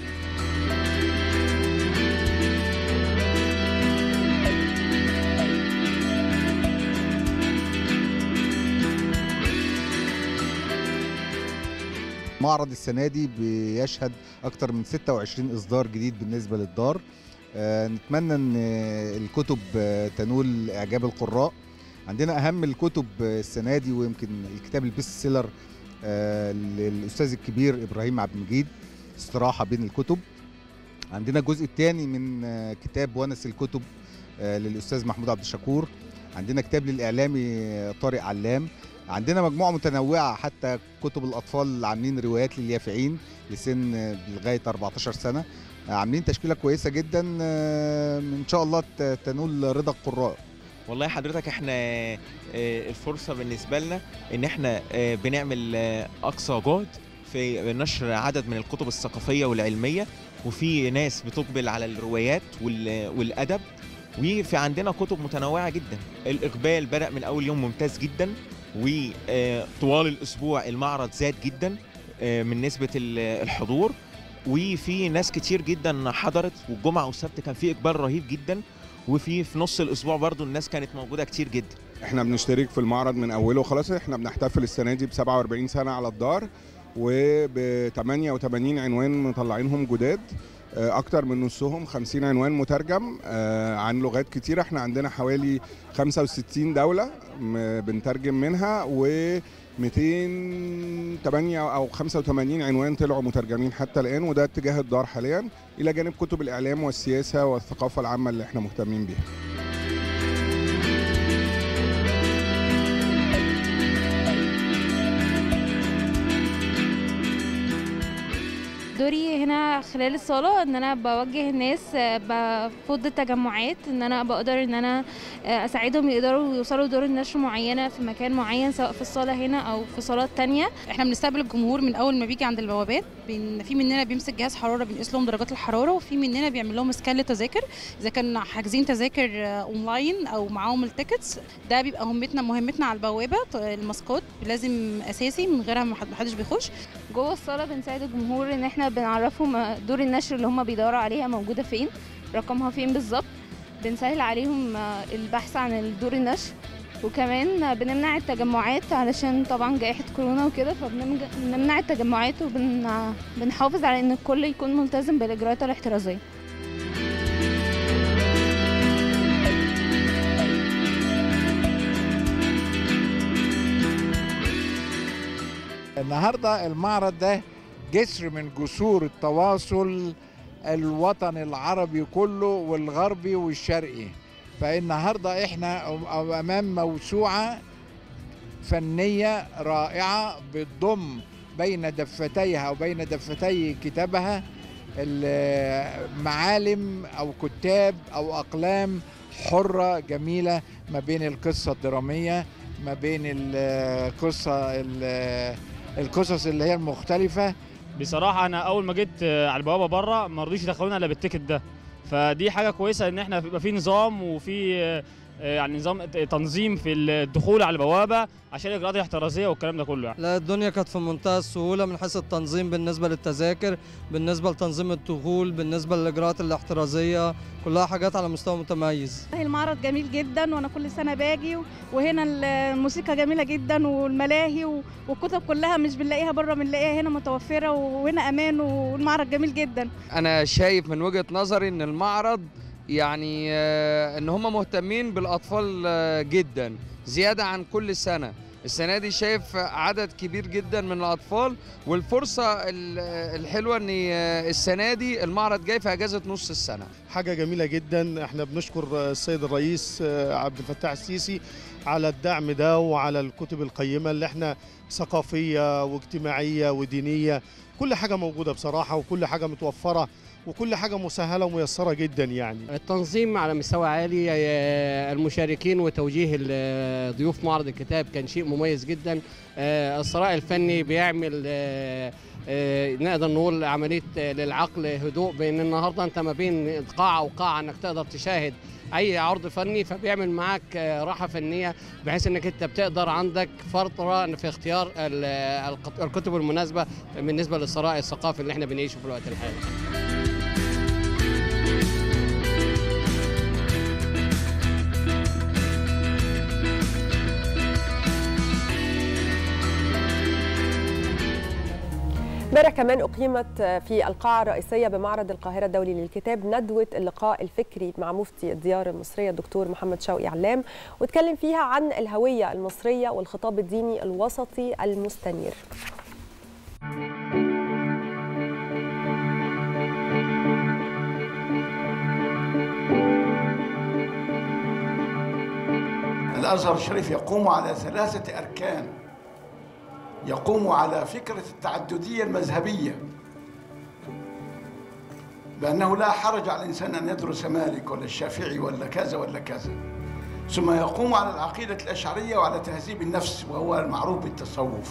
معرض السنه دي بيشهد اكتر من 26 اصدار جديد بالنسبه للدار آه نتمنى ان الكتب تنول اعجاب القراء عندنا اهم الكتب السنه دي ويمكن الكتاب البيست سيلر آه للاستاذ الكبير ابراهيم عبد المجيد استراحه بين الكتب عندنا الجزء الثاني من آه كتاب ونس الكتب آه للاستاذ محمود عبد الشكور عندنا كتاب للاعلامي طارق علام عندنا مجموعه متنوعه حتى كتب الاطفال عاملين روايات لليافعين لسن لغايه 14 سنه عاملين تشكيله كويسه جدا ان شاء الله تنول رضا القراء والله حضرتك احنا الفرصه بالنسبه لنا ان احنا بنعمل اقصى جهد في نشر عدد من الكتب الثقافيه والعلميه وفي ناس بتقبل على الروايات والادب وفي عندنا كتب متنوعه جدا الاقبال بدا من اول يوم ممتاز جدا وطوال الاسبوع المعرض زاد جدا من نسبه الحضور وفي ناس كتير جدا حضرت والجمعه والسبت كان في اقبال رهيب جدا وفي في نص الاسبوع برضو الناس كانت موجوده كتير جدا احنا بنشترك في المعرض من اوله خلاص احنا بنحتفل السنه دي ب 47 سنه على الدار وب 88 عنوان مطلعينهم جداد آه، اكتر من نصهم 50 عنوان مترجم آه، عن لغات كتيره احنا عندنا حوالي 65 دوله م- بنترجم منها و 208 او 85 عنوان طلعوا مترجمين حتى الان وده اتجاه الدار حاليا الى جانب كتب الاعلام والسياسه والثقافه العامه اللي احنا مهتمين بيها دوري هنا خلال الصالة ان انا بوجه الناس آه، بفض التجمعات ان انا بقدر ان انا آه، اساعدهم يقدروا يوصلوا دور النشر معينة في مكان معين سواء في الصالة هنا او في صالات تانية احنا بنستقبل الجمهور من اول ما بيجي عند البوابات بين في مننا بيمسك جهاز حراره بنقيس لهم درجات الحراره وفي مننا بيعمل لهم سكان للتذاكر اذا كان حاجزين تذاكر آه، اونلاين او معاهم التيكتس ده بيبقى مهمتنا مهمتنا على البوابه ط- الماسكات لازم اساسي من غيرها ما حد- محدش بيخش جوه الصالة بنساعد الجمهور ان احنا بنعرفهم دور النشر اللي هم بيدوروا عليها موجودة فين رقمها فين بالظبط بنسهل عليهم آه، البحث عن دور النشر وكمان آه، بنمنع التجمعات علشان طبعا جائحة كورونا وكده فبنمنع التجمعات وبنحافظ على ان الكل يكون ملتزم بالاجراءات الاحترازية النهارده المعرض ده جسر من جسور التواصل الوطني العربي كله والغربي والشرقي فالنهارده احنا امام موسوعه فنيه رائعه بتضم بين دفتيها وبين دفتي كتابها معالم او كتاب او اقلام حره جميله ما بين القصه الدراميه ما بين القصه ال- القصص اللي هي المختلفه بصراحه انا اول ما جيت آه، على البوابه بره ما رضيش يدخلونا الا بالتيكت ده فدي حاجه كويسه ان احنا يبقى في نظام وفي آه، آه، يعني نظام تنظيم في الدخول على البوابه عشان الاجراءات الاحترازيه والكلام ده كله يعني. لا الدنيا كانت في منتهى السهولة من حيث التنظيم بالنسبة للتذاكر بالنسبة لتنظيم الدخول بالنسبة للإجراءات الاحترازية كلها حاجات على مستوى متميز المعرض جميل جدا وانا كل سنه باجي و- وهنا الموسيقى جميله جدا والملاهي و- والكتب كلها مش بنلاقيها بره بنلاقيها هنا متوفره وهنا امان والمعرض جميل جدا انا شايف من وجهة نظري ان المعرض يعني آه، ان هم مهتمين بالاطفال آه، جدا زيادة عن كل سنة السنة دي شايف عدد كبير جدا من الأطفال والفرصة ال- الحلوة إن آه، السنة دي المعرض جاي في أجازة نص السنة حاجة جميلة جدا احنا بنشكر السيد الرئيس آه، عبد الفتاح السيسي على الدعم ده وعلى الكتب القيمة اللي احنا ثقافية واجتماعية ودينية كل حاجة موجودة بصراحة وكل حاجة متوفرة وكل حاجة مسهلة وميسرة جدا يعني التنظيم على مستوى عالي آه، المشاركين وتوجيه ال- ضيوف معرض الكتاب كان شيء مميز جدا آه، الثراء الفني بيعمل آه، آه، نقدر نقول عمليه آه، للعقل هدوء بين النهارده انت ما بين قاعه وقاعه انك تقدر تشاهد اي عرض فني فبيعمل معاك آه، راحه فنيه بحيث انك انت بتقدر عندك فتره في اختيار ال- الق- الكتب المناسبه بالنسبه للثراء الثقافي اللي احنا بنعيشه في الوقت الحالي امبارح كمان أقيمت في القاعة الرئيسية بمعرض القاهرة الدولي للكتاب ندوة اللقاء الفكري مع مفتي الديار المصرية الدكتور محمد شوقي علام واتكلم فيها عن الهوية المصرية والخطاب الديني الوسطي المستنير الازهر الشريف يقوم على ثلاثه اركان يقوم على فكره التعدديه المذهبيه بانه لا حرج على الانسان ان يدرس مالك ولا الشافعي ولا كذا ولا كذا ثم يقوم على العقيده الاشعريه وعلى تهذيب النفس وهو المعروف بالتصوف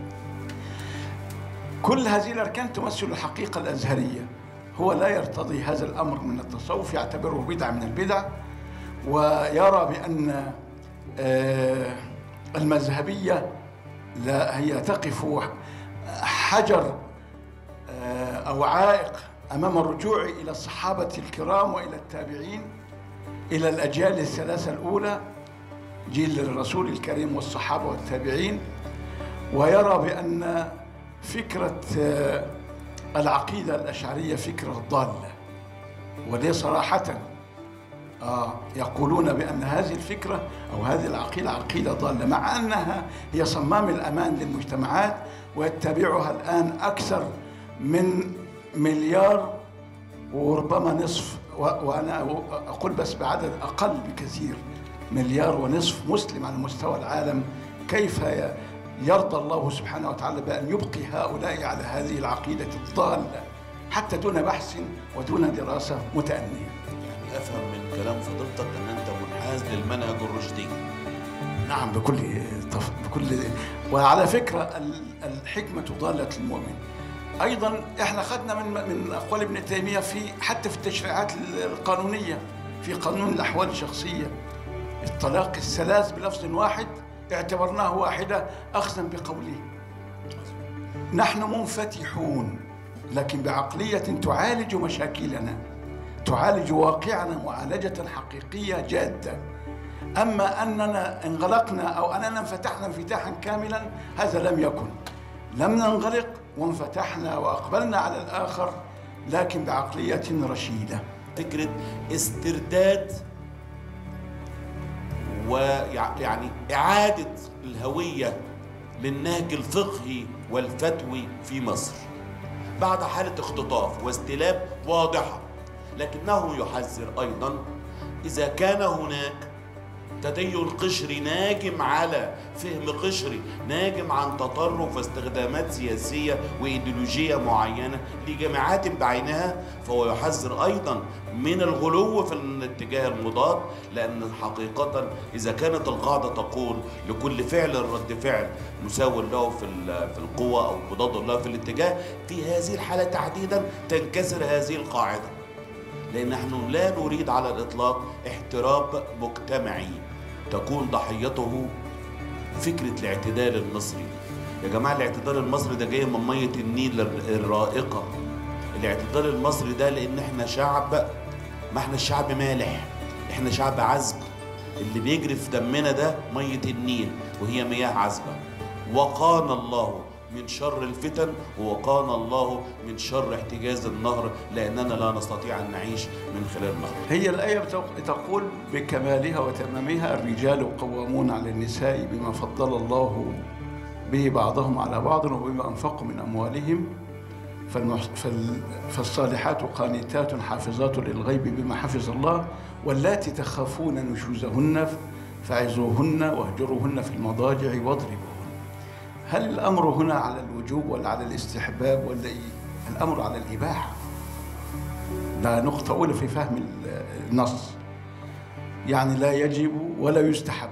كل هذه الاركان تمثل الحقيقه الازهريه هو لا يرتضي هذا الامر من التصوف يعتبره بدعه من البدع ويرى بان آه، المذهبيه لا هي تقف حجر آه، او عائق امام الرجوع الى الصحابه الكرام والى التابعين الى الاجيال الثلاثه الاولى جيل الرسول الكريم والصحابة والتابعين ويرى بأن فكرة آه، العقيدة الأشعرية فكرة ضالة ودي صراحة آه يقولون بأن هذه الفكرة أو هذه العقيدة عقيدة ضالة مع أنها هي صمام الأمان للمجتمعات ويتبعها الآن أكثر من مليار وربما نصف و- وأنا أقول بس بعدد أقل بكثير مليار ونصف مسلم على مستوى العالم كيف ي- يرضى الله سبحانه وتعالى بأن يبقي هؤلاء على هذه العقيدة الضالة حتى دون بحث ودون دراسة متأنية يعني افهم من كلام فضيلتك ان انت منحاز للمنهج الرشدي نعم بكل طف... بكل وعلى فكرة ال- الحكمة ضالة المؤمن أيضا احنا خدنا من من أقوال ابن تيمية في حتى في التشريعات القانونية في قانون الأحوال الشخصية الطلاق الثلاث بلفظ واحد اعتبرناه واحدة أخذا بقوله نحن منفتحون لكن بعقلية تعالج مشاكلنا تعالج واقعنا معالجة حقيقية جادة أما أننا انغلقنا أو أننا انفتحنا انفتاحا كاملا هذا لم يكن لم ننغلق وانفتحنا وأقبلنا على الآخر لكن بعقلية رشيدة فكره استرداد ويعني اعاده الهويه للنهج الفقهي والفتوي في مصر بعد حاله اختطاف واستلاب واضحه لكنه يحذر ايضا اذا كان هناك تدين قشري ناجم على فهم قشري ناجم عن تطرف واستخدامات سياسية وإيديولوجية معينة لجماعات بعينها فهو يحذر أيضا من الغلو في الاتجاه المضاد لأن حقيقة إذا كانت القاعدة تقول لكل فعل رد فعل مساو له في ال- في القوة أو مضاد له في الاتجاه في هذه الحالة تحديدا تنكسر هذه القاعدة لأن نحن لا نريد على الإطلاق احتراب مجتمعي تكون ضحيته فكرة الاعتدال المصري يا جماعة الاعتدال المصري ده جاي من مية النيل الر- الرائقة الاعتدال المصري ده لأن احنا شعب ما احنا الشعب مالح احنا شعب عذب اللي بيجري في دمنا ده مية النيل وهي مياه عذبة وقانا الله من شر الفتن ووقانا الله من شر احتجاز النهر لأننا لا نستطيع أن نعيش من خلال النهر هي الآية بتق- تقول بكمالها وتمامها الرجال قوامون على النساء بما فضل الله به بعضهم على بعض وبما أنفقوا من أموالهم فالمح... فال... فالصالحات قانتات حافظات للغيب بما حفظ الله واللاتي تخافون نشوزهن فعظوهن واهجروهن في المضاجع واضربوهن هل الأمر هنا على الوجوب ولا على الاستحباب ولا إيه؟ الأمر على الإباحة ده نقطة أولى في فهم ال- النص يعني لا يجب ولا يستحب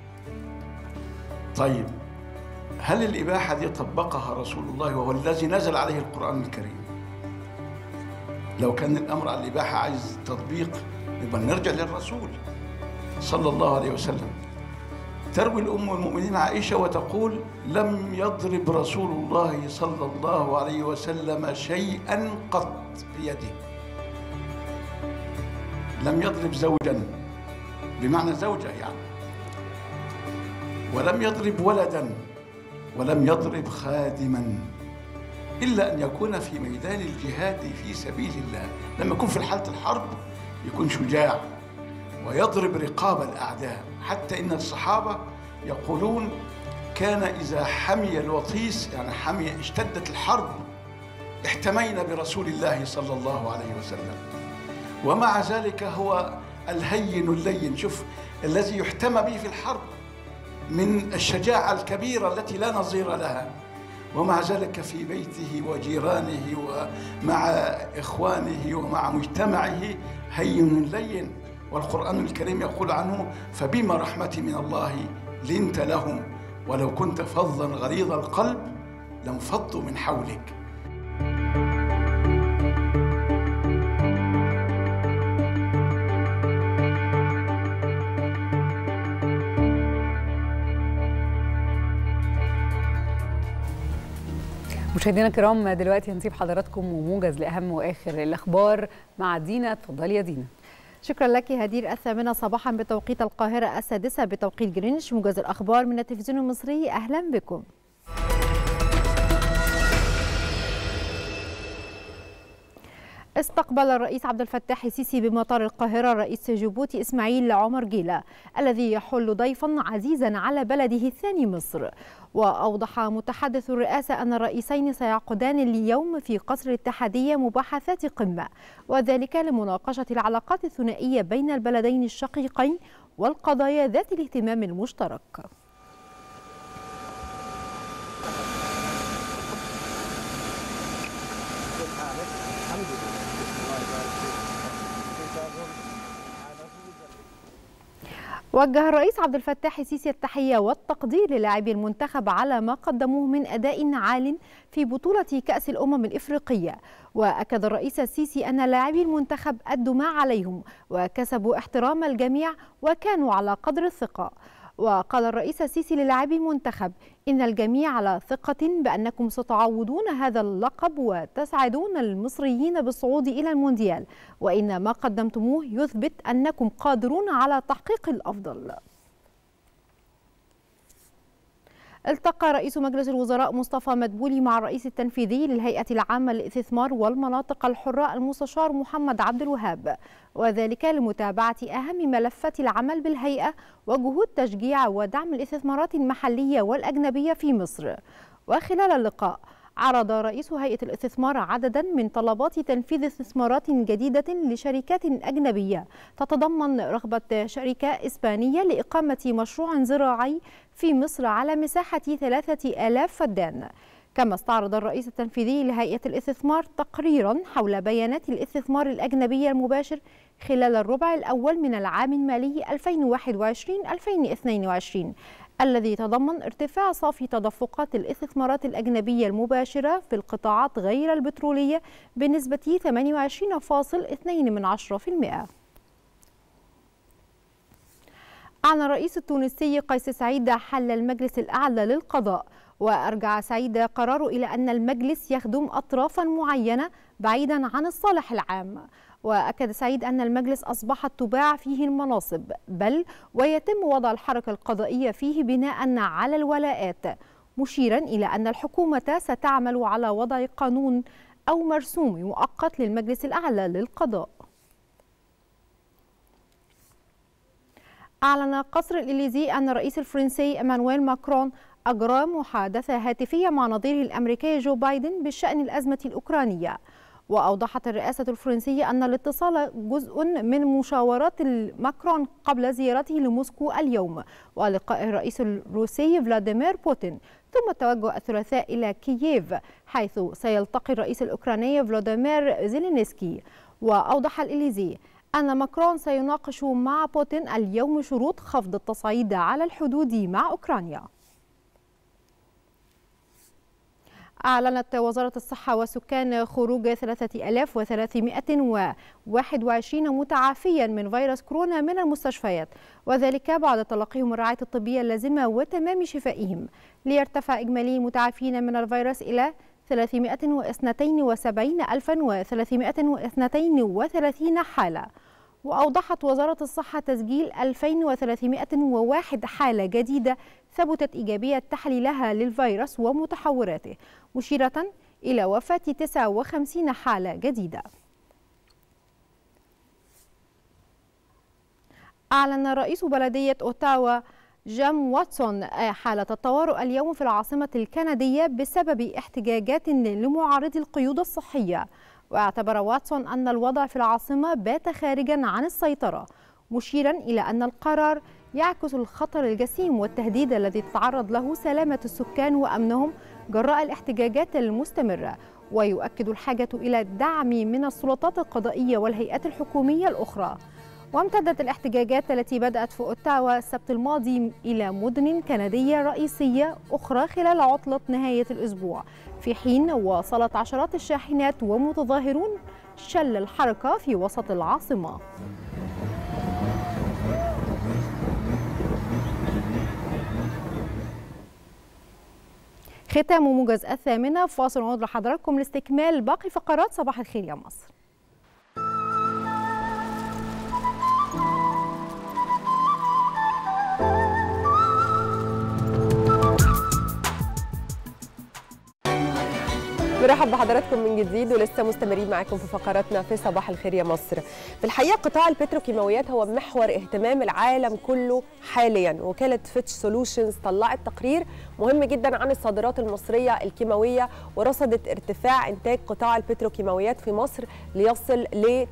طيب هل الإباحة دي طبقها رسول الله وهو الذي نزل عليه القرآن الكريم لو كان الأمر على الإباحة عايز تطبيق يبقى نرجع للرسول صلى الله عليه وسلم تروي الأم المؤمنين عائشة وتقول لم يضرب رسول الله صلى الله عليه وسلم شيئا قط بيده لم يضرب زوجا بمعنى زوجة يعني ولم يضرب ولدا ولم يضرب خادما إلا أن يكون في ميدان الجهاد في سبيل الله لما يكون في حالة الحرب يكون شجاع ويضرب رقاب الأعداء حتى إن الصحابة يقولون كان إذا حمي الوطيس يعني حمي اشتدت الحرب احتمينا برسول الله صلى الله عليه وسلم ومع ذلك هو الهين اللين شوف الذي يحتمى به في الحرب من الشجاعة الكبيرة التي لا نظير لها ومع ذلك في بيته وجيرانه ومع إخوانه ومع مجتمعه هين لين والقرآن الكريم يقول عنه فبما رحمة من الله لنت لهم ولو كنت فظا غليظ القلب لانفضوا من حولك مشاهدينا الكرام دلوقتي هنسيب حضراتكم وموجز لاهم واخر الاخبار مع دينا اتفضلي يا دينا شكرا لك هدير الثامنة صباحا بتوقيت القاهرة السادسة بتوقيت جرينتش موجز الأخبار من التلفزيون المصري أهلا بكم استقبل الرئيس عبد الفتاح السيسي بمطار القاهرة رئيس جيبوتي إسماعيل عمر جيلة الذي يحل ضيفا عزيزا على بلده الثاني مصر وأوضح متحدث الرئاسة أن الرئيسين سيعقدان اليوم في قصر الاتحادية مباحثات قمة وذلك لمناقشة العلاقات الثنائية بين البلدين الشقيقين والقضايا ذات الاهتمام المشترك وجه الرئيس عبد الفتاح السيسي التحية والتقدير للاعبي المنتخب على ما قدموه من أداء عال في بطولة كأس الأمم الإفريقية وأكد الرئيس السيسي أن لاعبي المنتخب أدوا ما عليهم وكسبوا احترام الجميع وكانوا على قدر الثقة وقال الرئيس السيسي للاعبي المنتخب إن الجميع على ثقة بأنكم ستعوضون هذا اللقب وتسعدون المصريين بالصعود إلى المونديال وإن ما قدمتموه يثبت أنكم قادرون على تحقيق الأفضل التقى رئيس مجلس الوزراء مصطفى مدبولي مع الرئيس التنفيذي للهيئة العامة للاستثمار والمناطق الحرة المستشار محمد عبد الوهاب وذلك لمتابعة أهم ملفات العمل بالهيئة وجهود تشجيع ودعم الاستثمارات المحلية والأجنبية في مصر وخلال اللقاء عرض رئيس هيئة الاستثمار عددا من طلبات تنفيذ استثمارات جديدة لشركات أجنبية تتضمن رغبة شركة إسبانية لإقامة مشروع زراعي في مصر على مساحة ثلاثة آلاف فدان كما استعرض الرئيس التنفيذي لهيئة الاستثمار تقريرا حول بيانات الاستثمار الأجنبي المباشر خلال الربع الأول من العام المالي 2021-2022 الذي تضمن ارتفاع صافي تدفقات الاستثمارات الأجنبية المباشرة في القطاعات غير البترولية بنسبة 28.2%. أعلن الرئيس التونسي قيس سعيد حل المجلس الأعلى للقضاء وأرجع سعيد قراره إلى أن المجلس يخدم أطرافا معينة بعيدا عن الصالح العام وأكد سعيد أن المجلس أصبحت تباع فيه المناصب بل ويتم وضع الحركة القضائية فيه بناء على الولاءات مشيرا إلى أن الحكومة ستعمل على وضع قانون أو مرسوم مؤقت للمجلس الأعلى للقضاء أعلن قصر الإليزي أن الرئيس الفرنسي إيمانويل ماكرون أجرى محادثة هاتفية مع نظيره الأمريكي جو بايدن بشأن الأزمة الأوكرانية وأوضحت الرئاسة الفرنسية أن الاتصال جزء من مشاورات ماكرون قبل زيارته لموسكو اليوم ولقاء الرئيس الروسي فلاديمير بوتين ثم التوجه الثلاثاء إلى كييف حيث سيلتقي الرئيس الأوكراني فلاديمير زيلينسكي وأوضح الإليزي أن ماكرون سيناقش مع بوتين اليوم شروط خفض التصعيد على الحدود مع أوكرانيا أعلنت وزارة الصحة والسكان خروج 3321 متعافيا من فيروس كورونا من المستشفيات وذلك بعد تلقيهم الرعاية الطبية اللازمة وتمام شفائهم ليرتفع إجمالي المتعافين من الفيروس إلى 372332 حالة وأوضحت وزارة الصحة تسجيل 2301 حالة جديدة ثبتت إيجابية تحليلها للفيروس ومتحوراته مشيرة إلى وفاة 59 حالة جديدة أعلن رئيس بلدية أوتاوا جام واتسون حالة الطوارئ اليوم في العاصمة الكندية بسبب احتجاجات لمعارضي القيود الصحية واعتبر واتسون أن الوضع في العاصمة بات خارجا عن السيطرة مشيرا إلى أن القرار يعكس الخطر الجسيم والتهديد الذي تتعرض له سلامة السكان وأمنهم جراء الاحتجاجات المستمرة ويؤكد الحاجة إلى الدعم من السلطات القضائية والهيئات الحكومية الأخرى وامتدت الاحتجاجات التي بدأت في أوتاوا السبت الماضي إلى مدن كندية رئيسية أخرى خلال عطلة نهاية الأسبوع في حين واصلت عشرات الشاحنات ومتظاهرون شل الحركة في وسط العاصمة ختام موجز الثامنة فاصل ونعود لحضراتكم لاستكمال باقي فقرات صباح الخير يا مصر برحب بحضراتكم من جديد ولسه مستمرين معاكم في فقراتنا في صباح الخير يا مصر. في الحقيقه قطاع البتروكيماويات هو محور اهتمام العالم كله حاليا، وكاله فيتش سولوشنز طلعت تقرير مهم جدا عن الصادرات المصريه الكيماويه ورصدت ارتفاع انتاج قطاع البتروكيماويات في مصر ليصل ل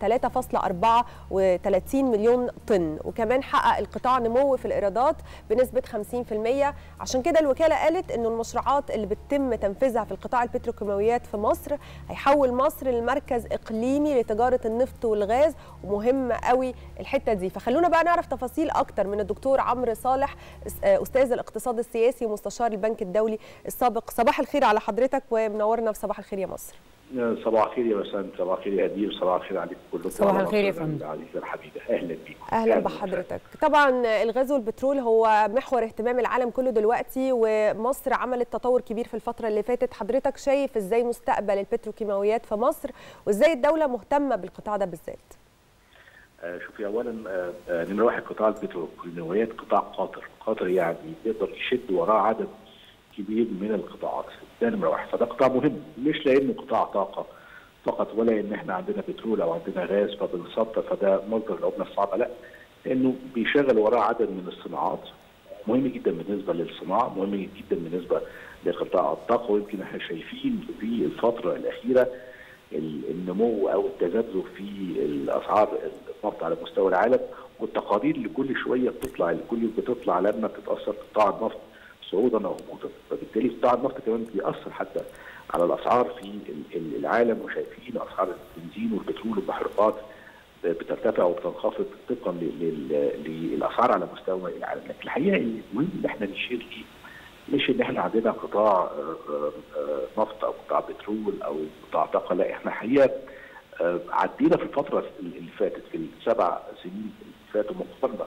3.34 مليون طن، وكمان حقق القطاع نمو في الايرادات بنسبه 50%، عشان كده الوكاله قالت انه المشروعات اللي بتتم تنفيذها في القطاع البتروكيماويات في مصر هيحول مصر لمركز اقليمي لتجاره النفط والغاز ومهم قوي الحته دي فخلونا بقى نعرف تفاصيل اكتر من الدكتور عمرو صالح استاذ الاقتصاد السياسي ومستشار البنك الدولي السابق صباح الخير على حضرتك ومنورنا في صباح الخير يا مصر صباح الخير يا بسام صباح الخير يا هدير صباح الخير عليكم كلكم صباح الخير يا فندم عزيزي الحبيبه اهلا بيكم اهلا بحضرتك طبعا الغاز والبترول هو محور اهتمام العالم كله دلوقتي ومصر عملت تطور كبير في الفتره اللي فاتت حضرتك شايف ازاي مستقبل البتروكيماويات في مصر وازاي الدوله مهتمه بالقطاع ده بالذات آه شوفي اولا آه آه نمره واحد قطاع البتروكيماويات قطاع قاطر قاطر يعني يقدر يشد وراه عدد كبير من القطاعات ده نمره واحد فده قطاع مهم مش لانه قطاع طاقه فقط ولا ان احنا عندنا بترول او عندنا غاز فبنصدر فده مصدر العمله الصعبه لا لانه بيشغل وراه عدد من الصناعات مهم جدا بالنسبه للصناعه مهم جدا بالنسبه لقطاع الطاقه ويمكن احنا شايفين في الفتره الاخيره النمو او التذبذب في الاسعار النفط على مستوى العالم والتقارير اللي كل شويه بتطلع اللي كل يوم بتطلع لما بتتاثر قطاع النفط صعودا او هبوطا فبالتالي قطاع النفط كمان بيأثر حتى على الاسعار في العالم وشايفين اسعار البنزين والبترول والمحروقات بترتفع وبتنخفض طبقا للاسعار على مستوى العالم لكن الحقيقه المهم ان احنا نشير ليه مش ان احنا عندنا قطاع نفط او قطاع بترول او قطاع طاقه لا احنا الحقيقه عدينا في الفتره اللي فاتت في السبع سنين اللي فاتوا مقارنه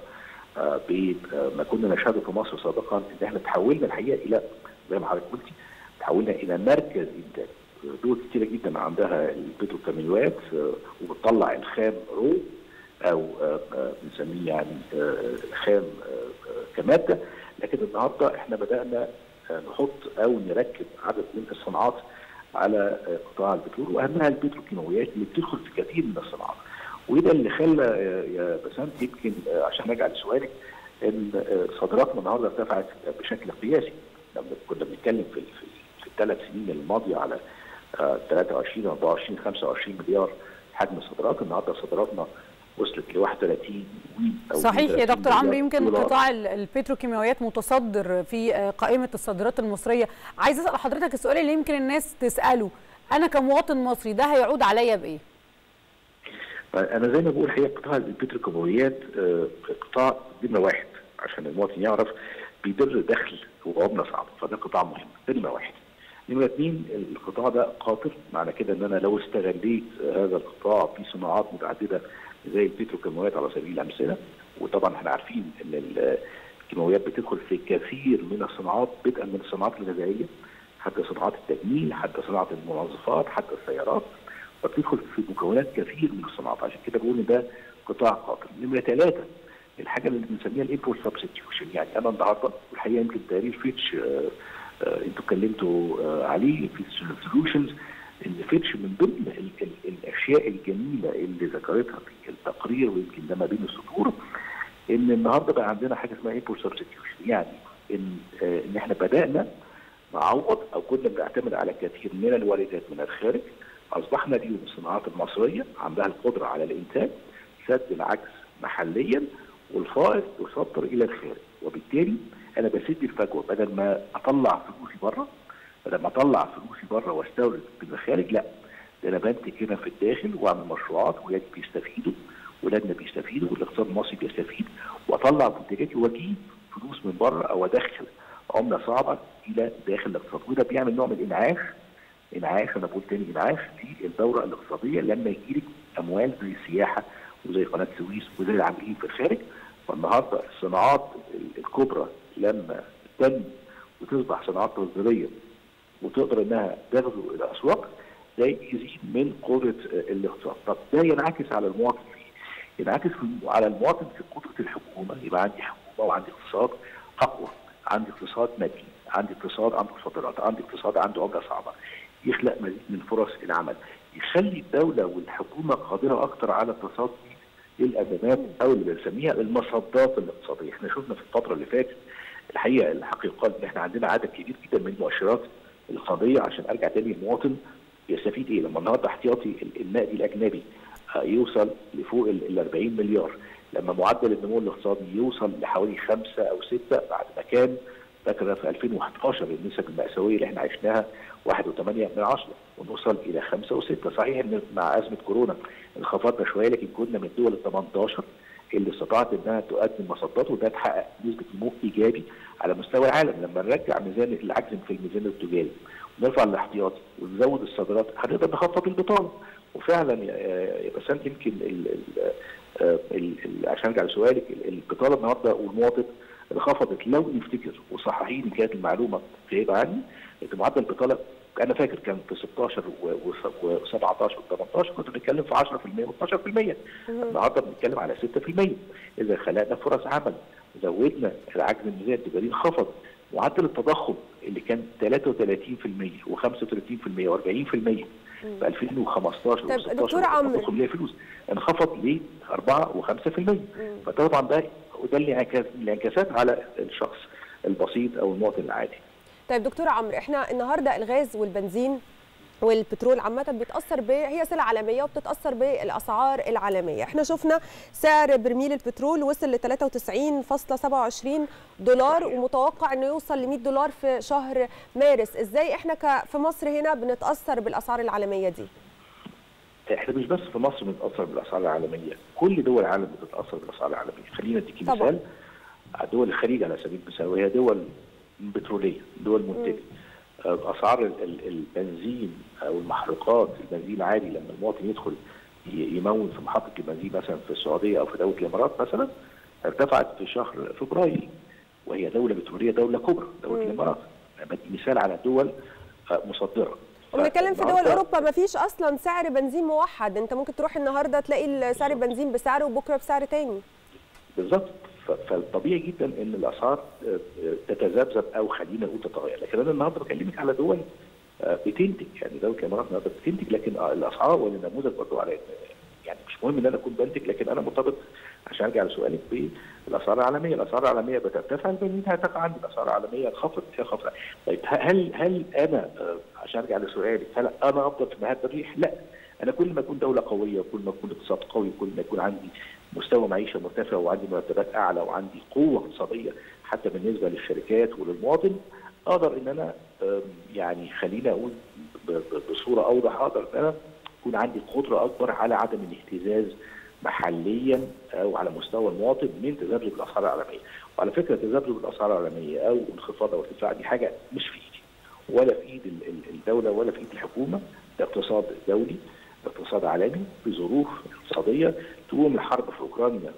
بما كنا نشهده في مصر سابقا ان احنا تحولنا الحقيقه الى زي ما حضرتك قلتي تحولنا الى مركز انتاج دول كتيره جدا عندها البتروكيماويات وبتطلع الخام رو او بنسميه يعني الخام كماده لكن النهارده احنا بدانا نحط او نركب عدد من الصناعات على قطاع البترول واهمها البتروكيماويات اللي بتدخل في كثير من الصناعات وده اللي خلى يا بسنت يمكن عشان ارجع لسؤالك ان صادراتنا النهارده ارتفعت بشكل قياسي لما كنا بنتكلم في في الثلاث سنين الماضيه على 23 24 25 مليار حجم الصادرات النهارده صادراتنا وصلت ل 31 صحيح يا دكتور عمرو يمكن قطاع البتروكيماويات متصدر في قائمه الصادرات المصريه عايز اسال حضرتك السؤال اللي يمكن الناس تساله انا كمواطن مصري ده هيعود عليا بايه انا زي ما بقول الحقيقه قطاع البتروكيماويات قطاع نمره واحد عشان المواطن يعرف بيدر دخل وعمله صعبه فده قطاع مهم نمره واحد نمرة اثنين القطاع ده قاطر معنى كده ان انا لو استغليت هذا القطاع في صناعات متعدده زي البتروكيماويات على سبيل الامثله وطبعا احنا عارفين ان الكيماويات بتدخل في كثير من الصناعات بدءا من الصناعات الغذائيه حتى صناعات التجميل حتى صناعه المنظفات حتى السيارات فبتدخل في مكونات كثير من الصناعات عشان كده بقول ان ده قطاع قاطر نمره ثلاثه الحاجه اللي بنسميها الامبورت سبستيوشن يعني انا النهارده والحقيقه يمكن تقرير فيتش آه آه انتوا اتكلمتوا آه عليه في سولوشنز ان فيتش من ضمن ال ال الاشياء الجميله اللي ذكرتها في التقرير ويمكن ده ما بين السطور ان النهارده بقى عندنا حاجه اسمها امبورت سبستيوشن يعني ان آه ان احنا بدانا نعوض او كنا بنعتمد على كثير من الواردات من الخارج اصبحنا اليوم الصناعات المصريه عندها القدره على الانتاج سد العجز محليا والفائض يصدر الى الخارج وبالتالي انا بسد الفجوه بدل ما اطلع فلوسي بره بدل ما اطلع فلوسي بره واستورد من الخارج لا ده انا بنتج هنا في الداخل واعمل مشروعات ولادي بيستفيدوا ولادنا بيستفيدوا والاقتصاد المصري بيستفيد واطلع منتجاتي واجيب فلوس من بره او ادخل عمله صعبه الى داخل الاقتصاد وده بيعمل نوع من الانعاش انعاش انا بقول تاني انعاش في الدوره الاقتصاديه لما يجي لك اموال زي السياحه وزي قناه السويس وزي العاملين في الخارج فالنهارده الصناعات الكبرى لما تنمو وتصبح صناعات تصديريه وتقدر انها تغزو الاسواق ده يزيد من قدره الاقتصاد، طب ده ينعكس على المواطن فيه ينعكس على المواطن في قدره الحكومه يبقى عندي حكومه وعندي اقتصاد اقوى، عندي اقتصاد متين، عندي اقتصاد عنده صادرات، عندي اقتصاد عنده عمله صعبه. يخلق مزيد من فرص العمل يخلي الدوله والحكومه قادره اكثر على التصدي للازمات او اللي بنسميها المصدات الاقتصاديه، احنا شفنا في الفتره اللي فاتت الحقيقه الحقيقه قال ان احنا عندنا عدد كبير جدا من المؤشرات الاقتصاديه عشان ارجع تاني المواطن يستفيد ايه؟ لما النهارده احتياطي النقدي الاجنبي يوصل لفوق ال 40 مليار، لما معدل النمو الاقتصادي يوصل لحوالي خمسه او سته بعد ما كان فاكره في 2011 النسب المأساويه اللي احنا عشناها 1.8 من عشرة ونوصل الى 5 و6 صحيح ان مع ازمه كورونا انخفضنا شويه لكن كنا من الدول ال 18 اللي استطاعت انها تقدم مصدات وده تحقق نسبه نمو ايجابي على مستوى العالم لما نرجع ميزان العجز في الميزان التجاري ونرفع الاحتياطي ونزود الصادرات هنقدر نخفض البطاله وفعلا يا بسنت يمكن ال ال ال عشان ارجع لسؤالك البطاله النهارده والمواطن انخفضت لو نفتكر وصححيني كانت المعلومه غايبه عني ان معدل البطاله انا فاكر كان في 16 و17 و18 كنا بنتكلم في 10% و12% النهارده بنتكلم على 6% اذا خلقنا فرص عمل زودنا العجز الميزاني التجاري انخفض معدل التضخم اللي كان 33% و35% و40% في 2015 طب دكتور عمرو التضخم ليه فلوس انخفض ل 4 و5% فطبعا ده وده الانعكاسات على الشخص البسيط او المواطن العادي طيب دكتور عمرو احنا النهارده الغاز والبنزين والبترول عامة بيتأثر ب هي سلع عالمية وبتتأثر بالأسعار العالمية، احنا شفنا سعر برميل البترول وصل ل 93.27 دولار ومتوقع انه يوصل ل 100 دولار في شهر مارس، ازاي احنا ك في مصر هنا بنتأثر بالأسعار العالمية دي؟ احنا مش بس في مصر بنتأثر بالأسعار العالمية، كل دول العالم بتتأثر بالأسعار العالمية، خلينا اديكي مثال دول الخليج على سبيل المثال وهي دول بتروليه دول منتجه اسعار البنزين او المحروقات البنزين العادي لما المواطن يدخل يمون في محطه البنزين مثلا في السعوديه او في دوله الامارات مثلا ارتفعت في شهر فبراير وهي دوله بتروليه دوله كبرى دوله الامارات مثال على دول مصدره وبنتكلم في دول اوروبا ما فيش اصلا سعر بنزين موحد انت ممكن تروح النهارده تلاقي سعر البنزين بسعر وبكره بسعر تاني بالظبط فالطبيعي جدا ان الاسعار تتذبذب او خلينا نقول تتغير لكن انا النهارده بكلمك على دول بتنتج يعني دوله الامارات النهارده بتنتج لكن الاسعار والنموذج برضه على يعني مش مهم ان انا اكون بنتج لكن انا مرتبط عشان ارجع لسؤالك بالاسعار العالميه، الاسعار العالميه بترتفع البنزين هتقع عندي الاسعار العالميه انخفضت فيها خفض طيب هل هل انا عشان ارجع لسؤالك هل انا افضل في مهد الريح؟ لا انا كل ما اكون دوله قويه وكل ما اكون اقتصاد قوي كل ما يكون عندي مستوى معيشه مرتفع وعندي مرتبات اعلى وعندي قوه اقتصاديه حتى بالنسبه للشركات وللمواطن اقدر ان انا يعني خليني اقول بصوره اوضح اقدر ان انا يكون عندي قدره اكبر على عدم الاهتزاز محليا او على مستوى المواطن من تذبذب الاسعار العالميه وعلى فكره تذبذب الاسعار العالميه او انخفاض او ارتفاع دي حاجه مش في ايدي ولا في ايد الدوله ولا في ايد الحكومه ده اقتصاد دولي اقتصاد عالمي في ظروف اقتصاديه تقوم الحرب في اوكرانيا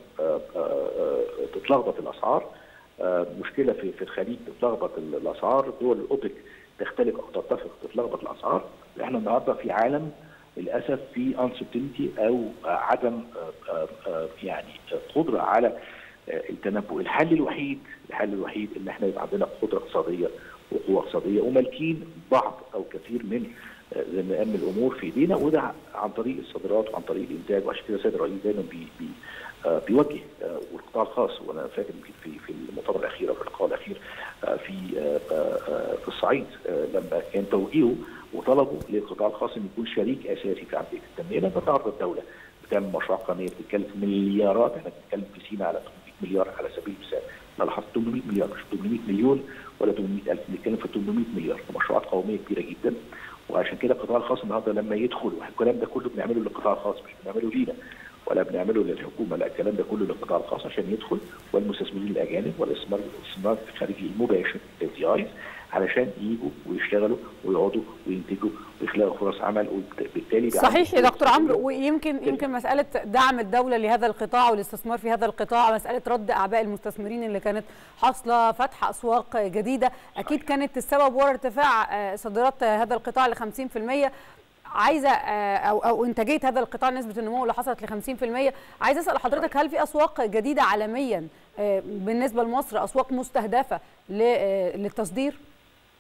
تتلخبط الاسعار مشكله في في الخليج تتلخبط الاسعار دول الاوبك تختلف او تتفق تتلخبط الاسعار احنا النهارده في عالم للاسف في انسرتينتي او عدم يعني قدره على التنبؤ الحل الوحيد الحل الوحيد ان احنا يبقى عندنا قدره اقتصاديه وقوه اقتصاديه ومالكين بعض او كثير من زي ما قال الامور في ايدينا وده عن طريق الصادرات وعن طريق الانتاج وعشان كده السيد الرئيس دايما بي بي آه بيوجه آه والقطاع الخاص وانا فاكر يمكن في في المؤتمر الاخير او في اللقاء الاخير آه في في الصعيد لما كان توجيهه وطلبوا للقطاع الخاص ان يكون شريك اساسي في عمليه التنميه لما النهارده الدوله بتعمل مشروع قوميه بتتكلم في مليارات احنا بنتكلم في سينا على 800 مليار على سبيل المثال انا لاحظت 800 مليار مش 800 مليون ولا 800 الف بنتكلم في 800 مليار مشروعات قوميه كبيره جدا وعشان كده القطاع الخاص النهارده لما يدخل والكلام ده كله بنعمله للقطاع الخاص مش بنعمله لينا ولا بنعمله للحكومه لا الكلام ده كله للقطاع الخاص عشان يدخل والمستثمرين الاجانب والاستثمار الاستثمار الخارجي المباشر اف دي ايز علشان يجوا ويشتغلوا ويقعدوا وينتجوا ويخلقوا فرص عمل وبالتالي صحيح يا دكتور عمرو ويمكن يمكن مساله دعم الدوله لهذا القطاع والاستثمار في هذا القطاع مساله رد اعباء المستثمرين اللي كانت حاصله فتح اسواق جديده اكيد كانت السبب وراء ارتفاع صادرات هذا القطاع ل 50% عايزه او او انتاجيه هذا القطاع نسبه النمو اللي حصلت ل 50% عايزه اسال حضرتك هل في اسواق جديده عالميا بالنسبه لمصر اسواق مستهدفه للتصدير؟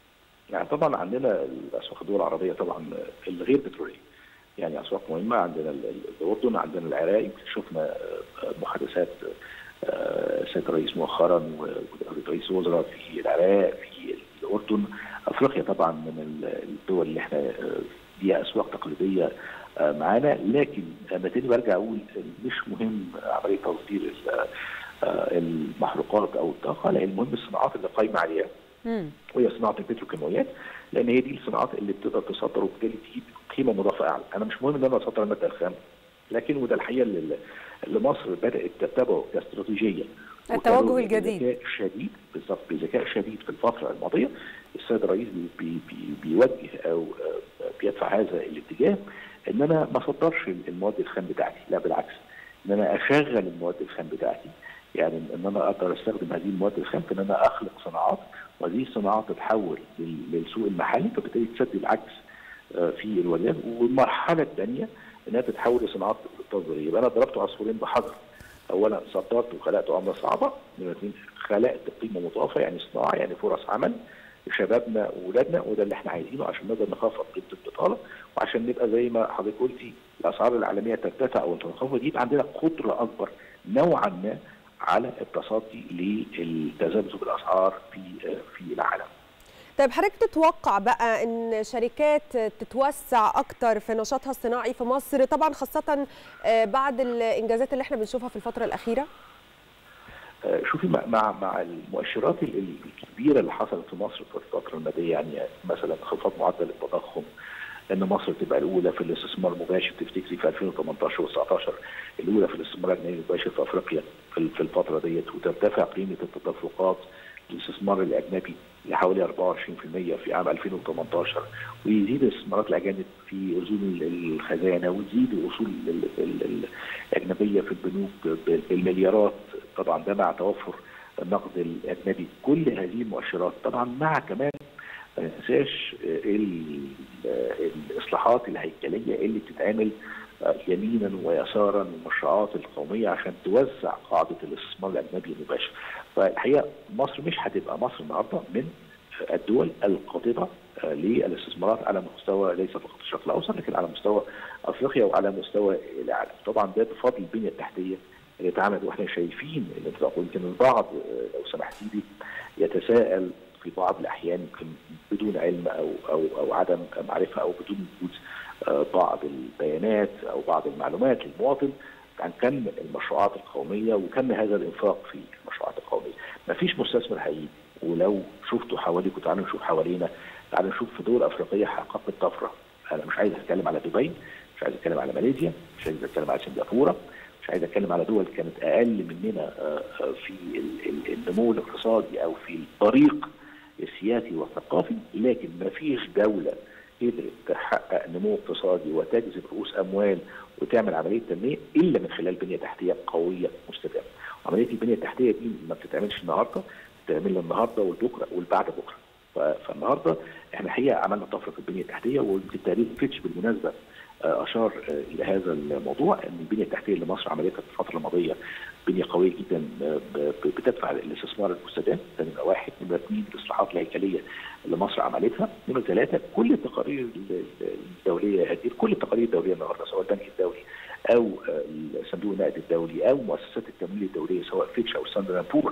يعني طبعا عندنا الاسواق الدول العربيه طبعا الغير بتروليه يعني اسواق مهمه عندنا ال- ال- الاردن عندنا العراق يمكن شفنا آه، محادثات آه، السيد الرئيس مؤخرا و- ورئيس الوزراء في العراق في الاردن افريقيا طبعا من ال- الدول اللي احنا آه، ليها اسواق تقليديه آه، معانا لكن انا تاني برجع اقول مش مهم عمليه تصدير ال- آه، المحروقات او الطاقه لا المهم الصناعات اللي قايمه عليها وهي صناعه البتروكيماويات لان هي دي الصناعات اللي بتقدر تصدر وبالتالي تجيب قيمه مضافه اعلى، انا مش مهم ان انا اصدر الماده الخام لكن وده الحقيقه اللي, اللي مصر بدات تتبعه كاستراتيجيه التوجه وكانوا الجديد. بذكاء شديد بالظبط بذكاء شديد في الفتره الماضيه السيد الرئيس بي بي بيوجه او آه، بيدفع هذا الاتجاه ان انا ما اصدرش المواد الخام بتاعتي لا بالعكس ان انا اشغل المواد الخام بتاعتي يعني ان انا اقدر استخدم هذه المواد الخام في ان انا اخلق صناعات وهذه الصناعات تتحول لل- للسوق المحلي فبالتالي تسد العجز آه، في الولايات والمرحله الثانيه انها تتحول لصناعات تصديريه يبقى انا ضربت عصفورين بحجر اولا صدرت وخلقت عمله صعبه نمره اثنين خلقت قيمه مضافه يعني صناعه يعني فرص عمل لشبابنا واولادنا وده اللي احنا عايزينه عشان نقدر نخفض قيمه البطاله وعشان نبقى زي ما حضرتك قلتي الاسعار العالميه ترتفع او تنخفض يبقى عندنا قدره اكبر نوعا ما على التصدي للتذبذب الاسعار في في العالم. طيب حضرتك تتوقع بقى ان شركات تتوسع اكتر في نشاطها الصناعي في مصر طبعا خاصه آه، بعد الانجازات اللي احنا بنشوفها في الفتره الاخيره آه، شوفي مع مع, مع المؤشرات ال- ال- الكبيره اللي حصلت في مصر في الفتره الماليه يعني مثلا انخفاض معدل التضخم ان مصر تبقى الاولى في الاستثمار المباشر تفتكري في 2018 و19 الاولى في الاستثمار الاجنبي المباشر في افريقيا في ال- في الفتره ديت وترتفع قيمه التدفقات للاستثمار الاجنبي لحوالي 24% في عام 2018 ويزيد الاستثمارات الاجانب في اذون ال- الخزانه وتزيد الاصول ال- ال- ال- الاجنبيه في البنوك ب- بالمليارات طبعا ده مع توفر النقد الاجنبي كل هذه المؤشرات طبعا مع كمان ما ننساش ال- الاصلاحات الهيكليه اللي بتتعمل يمينا ويسارا والمشروعات القوميه عشان توسع قاعده الاستثمار الاجنبي المباشر. فالحقيقه مصر مش هتبقى مصر النهارده من الدول القاطبه للاستثمارات على مستوى ليس فقط الشرق الاوسط لكن على مستوى افريقيا وعلى مستوى العالم. طبعا ده بفضل البنيه التحتيه اللي اتعملت واحنا شايفين الانفاق ويمكن البعض آه، لو سمحتي لي يتساءل في بعض الاحيان يمكن بدون علم او او او عدم معرفه او بدون وجود آه، بعض البيانات او بعض المعلومات للمواطن عن كم المشروعات القوميه وكم هذا الانفاق في المشروعات القوميه. ما فيش مستثمر حقيقي ولو شفتوا حواليكم تعالوا نشوف حوالينا تعالوا نشوف في دول افريقيه حققت طفره. انا مش عايز اتكلم على دبي مش عايز اتكلم على ماليزيا مش عايز اتكلم على سنغافوره مش عايز اتكلم على دول كانت اقل مننا آه، آه، في ال- ال- النمو الاقتصادي او في الطريق السياسي والثقافي لكن ما فيش دوله قدرت تحقق نمو اقتصادي وتجذب رؤوس اموال وتعمل عمليه تنميه الا من خلال بنيه تحتيه قويه مستدامه. عمليه البنيه التحتيه دي ما بتتعملش النهارده بتتعمل النهارده والبكره والبعد بكره. ف- فالنهارده احنا الحقيقه عملنا طفره في البنيه التحتيه ويمكن تقرير فيتش بالمناسبه آه، اشار آه، الى هذا الموضوع ان البنيه التحتيه اللي مصر عملتها في الفتره الماضيه بنيه قويه جدا آه، ب- ب- بتدفع الاستثمار المستدام ده نمره واحد، نمره اثنين الاصلاحات الهيكليه اللي مصر عملتها، نمره ثلاثه كل التقارير ال- ال- الدوليه يا هدير كل التقارير الدوليه النهارده سواء البنك الدولي او آه، صندوق النقد الدولي او مؤسسات التمويل الدوليه سواء فيتش او ستاندرد بور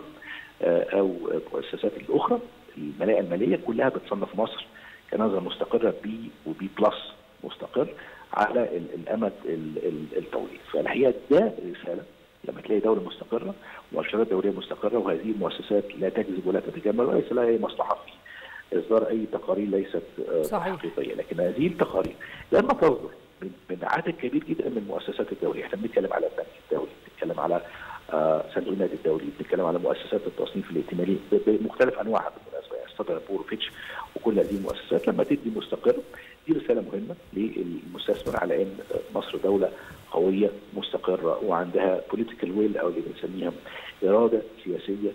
او المؤسسات الاخرى الملاءه الماليه كلها بتصنف مصر كنظره مستقره بي وبي بلس مستقر على ال- الامد ال- ال- الطويل فالحقيقه ده رساله لما تلاقي دوله مستقره مؤشرات دوليه مستقره وهذه المؤسسات لا تكذب ولا تتجمل وليس لها اي مصلحه في اصدار اي تقارير ليست آه، صحيح. حقيقيه لكن هذه التقارير لما تصدر من من عدد كبير جدا من المؤسسات الدوليه احنا بنتكلم على البنك الدولي بنتكلم على آه، صندوق النقد الدولي بنتكلم على مؤسسات التصنيف الائتماني ب- بمختلف انواعها بالمناسبه يعني ستاندرد بور وفيتش وكل هذه المؤسسات لما تدي مستقر دي رساله مهمه للمستثمر على ان مصر دوله قويه مستقره وعندها بوليتيكال ويل او اللي بنسميها اراده سياسيه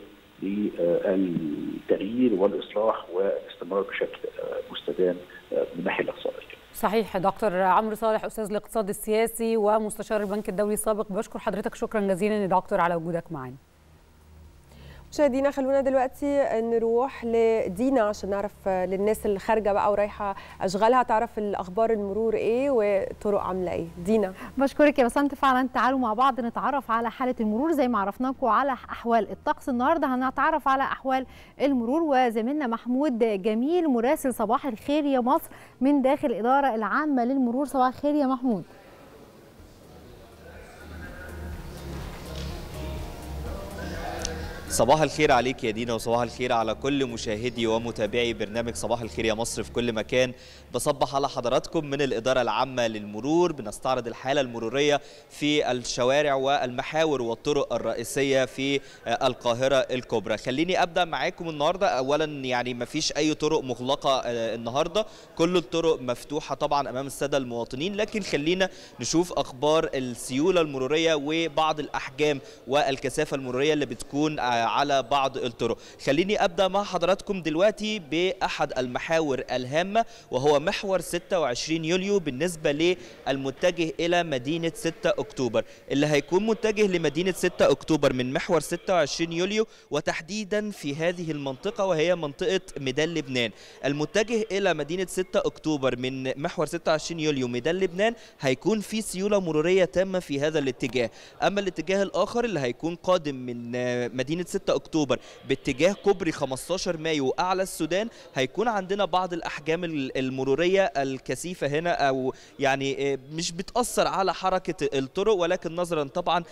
للتغيير والاصلاح والاستمرار بشكل آه، مستدام آه، من الناحيه الاقتصاديه. صحيح دكتور عمرو صالح استاذ الاقتصاد السياسي ومستشار البنك الدولي السابق بشكر حضرتك شكرا جزيلا يا دكتور على وجودك معنا مشاهدينا خلونا دلوقتي نروح لدينا عشان نعرف للناس اللي خارجه بقى ورايحه اشغالها تعرف الاخبار المرور ايه وطرق عامله ايه دينا بشكرك يا بسنت فعلا تعالوا مع بعض نتعرف على حاله المرور زي ما عرفناكم على احوال الطقس النهارده هنتعرف على احوال المرور وزميلنا محمود جميل مراسل صباح الخير يا مصر من داخل الاداره العامه للمرور صباح الخير يا محمود صباح الخير عليك يا دينا وصباح الخير على كل مشاهدي ومتابعي برنامج صباح الخير يا مصر في كل مكان بصبح على حضراتكم من الإدارة العامة للمرور بنستعرض الحالة المرورية في الشوارع والمحاور والطرق الرئيسية في القاهرة الكبرى خليني أبدأ معاكم النهاردة أولا يعني ما فيش أي طرق مغلقة النهاردة كل الطرق مفتوحة طبعا أمام السادة المواطنين لكن خلينا نشوف أخبار السيولة المرورية وبعض الأحجام والكثافة المرورية اللي بتكون على بعض الطرق خليني أبدأ مع حضراتكم دلوقتي بأحد المحاور الهامة وهو محور 26 يوليو بالنسبة للمتجه إلى مدينة 6 أكتوبر اللي هيكون متجه لمدينة 6 أكتوبر من محور 26 يوليو وتحديدا في هذه المنطقة وهي منطقة ميدان لبنان المتجه إلى مدينة 6 أكتوبر من محور 26 يوليو ميدان لبنان هيكون في سيولة مرورية تامة في هذا الاتجاه أما الاتجاه الآخر اللي هيكون قادم من مدينة 6 أكتوبر باتجاه كوبري 15 مايو أعلى السودان هيكون عندنا بعض الأحجام المرورية الكثيفة هنا أو يعني مش بتأثر على حركة الطرق ولكن نظرا طبعا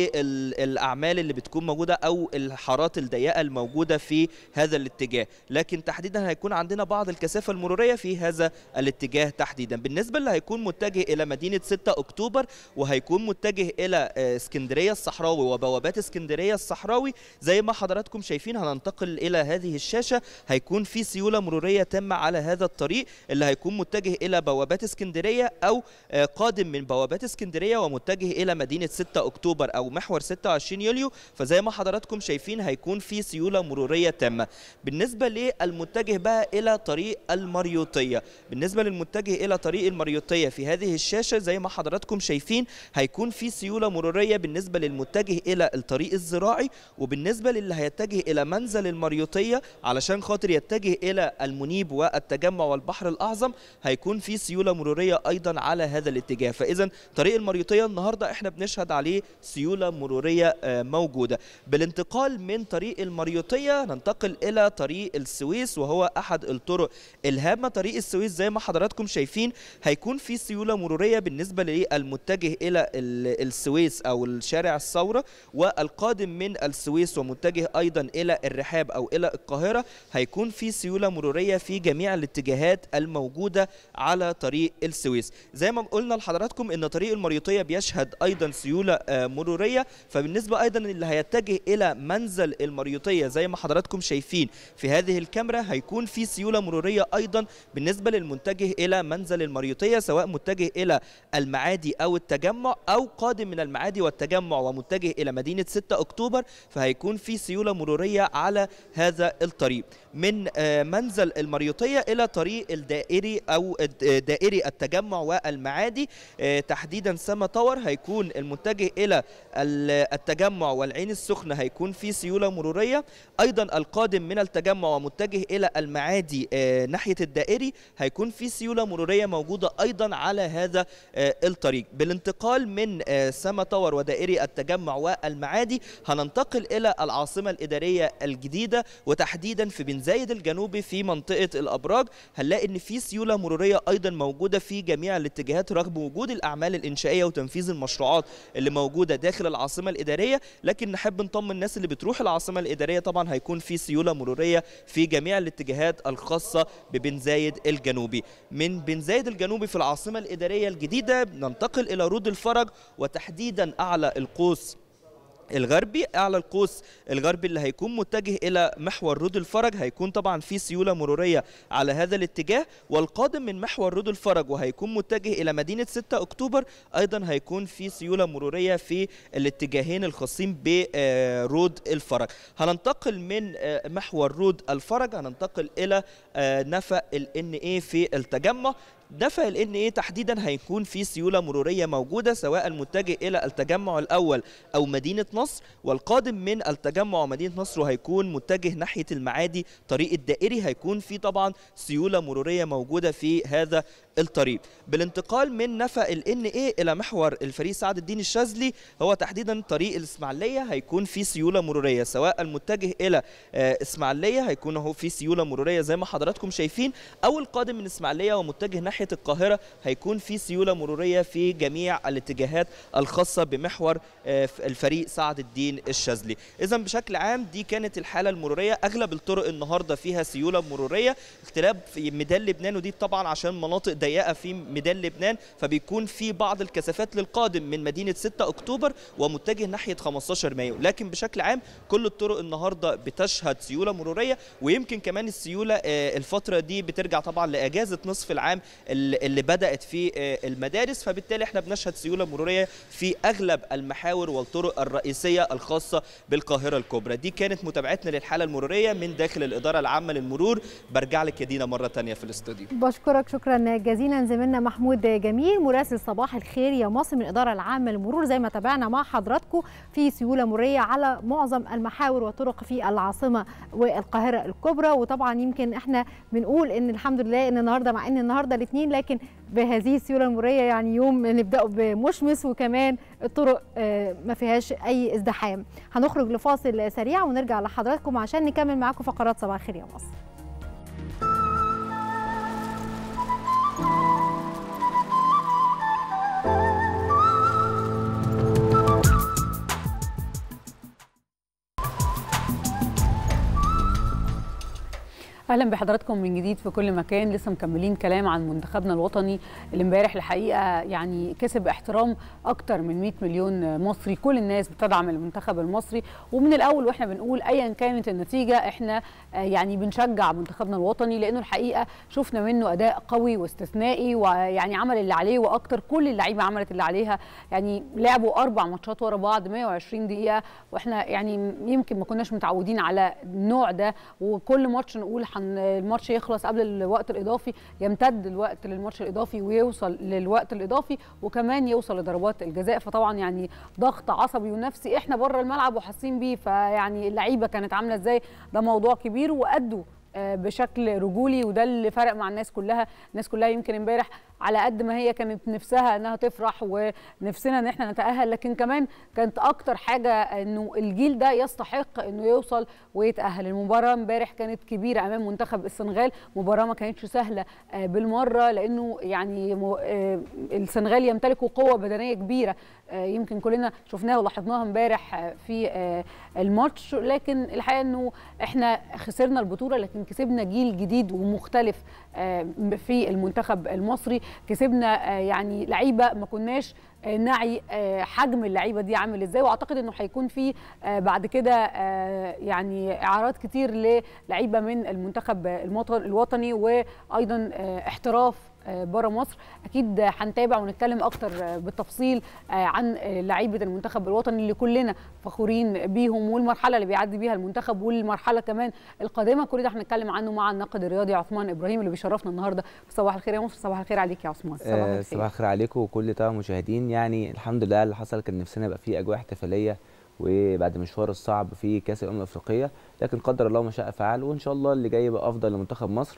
للأعمال اللي بتكون موجودة أو الحارات الضيقة الموجودة في هذا الاتجاه لكن تحديدا هيكون عندنا بعض الكثافة المرورية في هذا الاتجاه تحديدا بالنسبة اللي هيكون متجه إلى مدينة 6 أكتوبر وهيكون متجه إلى اسكندرية الصحراوي وبوابات اسكندرية الصحراوي زي ما حضراتكم شايفين هننتقل إلى هذه الشاشة هيكون في سيولة مرورية تامة على هذا الطريق اللي هيكون متجه إلى بوابات اسكندرية أو قادم من بوابات اسكندرية ومتجه إلى مدينة 6 أكتوبر أو محور 26 يوليو فزي ما حضراتكم شايفين هيكون في سيولة مرورية تامة بالنسبة للمتجه بقى إلى طريق المريوطية بالنسبة للمتجه إلى طريق المريوطية في هذه الشاشة زي ما حضراتكم شايفين هيكون في سيولة مرورية بالنسبة للمتجه إلى الطريق الزراعي وبالنسبة للي هيتجه إلى منزل المريوطية علشان خاطر يتجه إلى المنيب والتجمع والبحر الأعظم هيكون في سيولة مرورية أيضا على هذا الاتجاه فإذا طريق المريوطية النهاردة إحنا بنشهد عليه سيولة مرورية موجودة بالانتقال من طريق المريوطية ننتقل إلى طريق السويس وهو أحد الطرق الهامة طريق السويس زي ما حضراتكم شايفين هيكون في سيولة مرورية بالنسبة للمتجه إلى السويس أو الشارع الثورة والقادم من السويس ومتجه أيضا إلى الرحاب أو إلى القاهرة هيكون في سيولة مرورية في جميع الاتجاهات الموجودة على طريق السويس زي ما قلنا لحضراتكم ان طريق المريوطية بيشهد ايضا سيولة مرورية فبالنسبة ايضا اللي هيتجه الى منزل المريوطية زي ما حضراتكم شايفين في هذه الكاميرا هيكون في سيولة مرورية ايضا بالنسبة للمتجه الى منزل المريوطية سواء متجه الى المعادي او التجمع او قادم من المعادي والتجمع ومتجه الى مدينة 6 اكتوبر فهيكون في سيولة مرورية على هذا الطريق من منزل المريوطية الى طريق الدائري او دائري التجمع والمعادي تحديدا سما تاور هيكون المتجه الى التجمع والعين السخنه هيكون في سيوله مروريه ايضا القادم من التجمع ومتجه الى المعادي ناحيه الدائري هيكون في سيوله مروريه موجوده ايضا على هذا الطريق بالانتقال من سما تاور ودائري التجمع والمعادي هننتقل الى العاصمه الاداريه الجديده وتحديدا في بن زايد الجنوبي في منطقه الابراج هنلاقي ان في سيوله مروريه ايضا موجوده في جميع الاتجاهات رغم وجود الاعمال الانشائيه وتنفيذ المشروعات اللي موجوده داخل العاصمه الاداريه لكن نحب نطمن الناس اللي بتروح العاصمه الاداريه طبعا هيكون في سيوله مروريه في جميع الاتجاهات الخاصه ببن زايد الجنوبي من بن زايد الجنوبي في العاصمه الاداريه الجديده ننتقل الى رود الفرج وتحديدا اعلى القوس الغربي اعلى القوس الغربي اللي هيكون متجه الى محور رود الفرج هيكون طبعا في سيوله مروريه على هذا الاتجاه والقادم من محور رود الفرج وهيكون متجه الى مدينه 6 اكتوبر ايضا هيكون في سيوله مروريه في الاتجاهين الخاصين برود الفرج هننتقل من محور رود الفرج هننتقل الى نفق الان اي في التجمع نفق ال ان ايه تحديدا هيكون في سيوله مروريه موجوده سواء المتجه الى التجمع الاول او مدينه نصر والقادم من التجمع ومدينه نصر وهيكون متجه ناحيه المعادي طريق الدائري هيكون في طبعا سيوله مروريه موجوده في هذا الطريق بالانتقال من نفق ال ان ايه الى محور الفريق سعد الدين الشاذلي هو تحديدا طريق الاسماعيليه هيكون في سيوله مروريه سواء المتجه الى آه، اسماعيليه هيكون اهو في سيوله مروريه زي ما حضراتكم شايفين او القادم من اسماعيليه ومتجه ناحيه القاهره هيكون في سيوله مروريه في جميع الاتجاهات الخاصه بمحور آه، الفريق سعد الدين الشاذلي اذا بشكل عام دي كانت الحاله المروريه اغلب الطرق النهارده فيها سيوله مروريه اختلاف في ميدان لبنان ودي طبعا عشان مناطق ضيقه في ميدان لبنان فبيكون في بعض الكثافات للقادم من مدينه 6 اكتوبر ومتجه ناحيه 15 مايو لكن بشكل عام كل الطرق النهارده بتشهد سيوله مروريه ويمكن كمان السيوله آه، الفتره دي بترجع طبعا لاجازه نصف العام اللي اللي بدات في آه، المدارس فبالتالي احنا بنشهد سيوله مروريه في اغلب المحاور والطرق الرئيسيه الخاصه بالقاهره الكبرى دي كانت متابعتنا للحاله المروريه من داخل الاداره العامه للمرور برجع لك يا دينا مره ثانيه في الاستوديو بشكرك شكرا جزيلا زميلنا محمود جميل مراسل صباح الخير يا مصر من الاداره العامه للمرور زي ما تابعنا مع حضراتكم في سيوله مروريه على معظم المحاور والطرق في العاصمه والقاهره الكبرى وطبعا يمكن احنا بنقول ان الحمد لله ان النهارده مع ان النهارده الاثنين لكن بهذه السيوله المروريه يعني يوم نبداه بمشمس وكمان الطرق آه، ما فيهاش اي ازدحام هنخرج لفاصل سريع ونرجع لحضراتكم عشان نكمل معاكم فقرات صباح الخير يا مصر اهلا بحضراتكم من جديد في كل مكان لسه مكملين كلام عن منتخبنا الوطني اللي امبارح الحقيقه يعني كسب احترام اكتر من 100 مليون مصري كل الناس بتدعم المنتخب المصري ومن الاول واحنا بنقول ايا كانت النتيجه احنا آه، يعني بنشجع منتخبنا الوطني لانه الحقيقه شفنا منه اداء قوي واستثنائي ويعني عمل اللي عليه واكتر كل اللعيبه عملت اللي عليها يعني لعبوا اربع ماتشات ورا بعض 120 دقيقه واحنا يعني يمكن ما كناش متعودين على النوع ده وكل ماتش نقول حن الماتش يخلص قبل الوقت الاضافي يمتد الوقت للماتش الاضافي ويوصل للوقت الاضافي وكمان يوصل لضربات الجزاء فطبعا يعني ضغط عصبي ونفسي احنا بره الملعب وحاسين بيه فيعني اللعيبه كانت عامله ازاي ده موضوع كبير وادوا آه، بشكل رجولي وده اللي فرق مع الناس كلها الناس كلها يمكن امبارح على قد ما هي كانت نفسها انها تفرح ونفسنا ان احنا نتاهل لكن كمان كانت اكتر حاجه انه الجيل ده يستحق انه يوصل ويتاهل المباراه امبارح كانت كبيره امام منتخب السنغال مباراه ما كانتش سهله آه، بالمره لانه يعني م- آه، السنغال يمتلكوا قوه بدنيه كبيره آه، يمكن كلنا شفناها ولاحظناها امبارح آه، في آه، الماتش لكن الحقيقه انه احنا خسرنا البطوله لكن كسبنا جيل جديد ومختلف آه، في المنتخب المصري كسبنا آه، يعني لعيبه ما كناش آه، نعي آه، حجم اللعيبه دي عامل ازاي واعتقد انه هيكون في آه، بعد كده آه، يعني اعارات كتير للعيبه من المنتخب الموط- الوطني وايضا آه، احتراف بره مصر اكيد هنتابع ونتكلم اكتر آه، بالتفصيل آه، عن آه، لعيبه المنتخب الوطني اللي كلنا فخورين بيهم والمرحله اللي بيعدي بيها المنتخب والمرحله كمان القادمه كل ده هنتكلم عنه مع الناقد الرياضي عثمان ابراهيم اللي بيشرفنا النهارده في صباح الخير يا مصر صباح الخير عليك يا عثمان صباح آه، الخير صباح الخير عليكم وكل طبعا المشاهدين يعني الحمد لله اللي حصل كان نفسنا يبقى فيه اجواء احتفاليه وبعد مشوار الصعب في كاس الامم الافريقيه لكن قدر الله ما شاء فعل وان شاء الله اللي جاي يبقى افضل لمنتخب مصر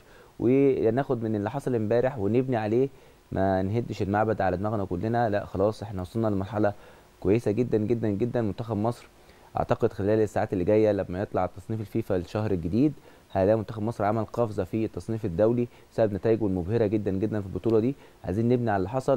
وناخد من اللي حصل امبارح ونبني عليه ما نهدش المعبد على دماغنا كلنا لا خلاص احنا وصلنا لمرحله كويسه جدا جدا جدا منتخب مصر اعتقد خلال الساعات اللي جايه لما يطلع تصنيف الفيفا الشهر الجديد هنلاقي منتخب مصر عمل قفزه في التصنيف الدولي بسبب نتائجه المبهره جدا جدا في البطوله دي عايزين نبني على اللي حصل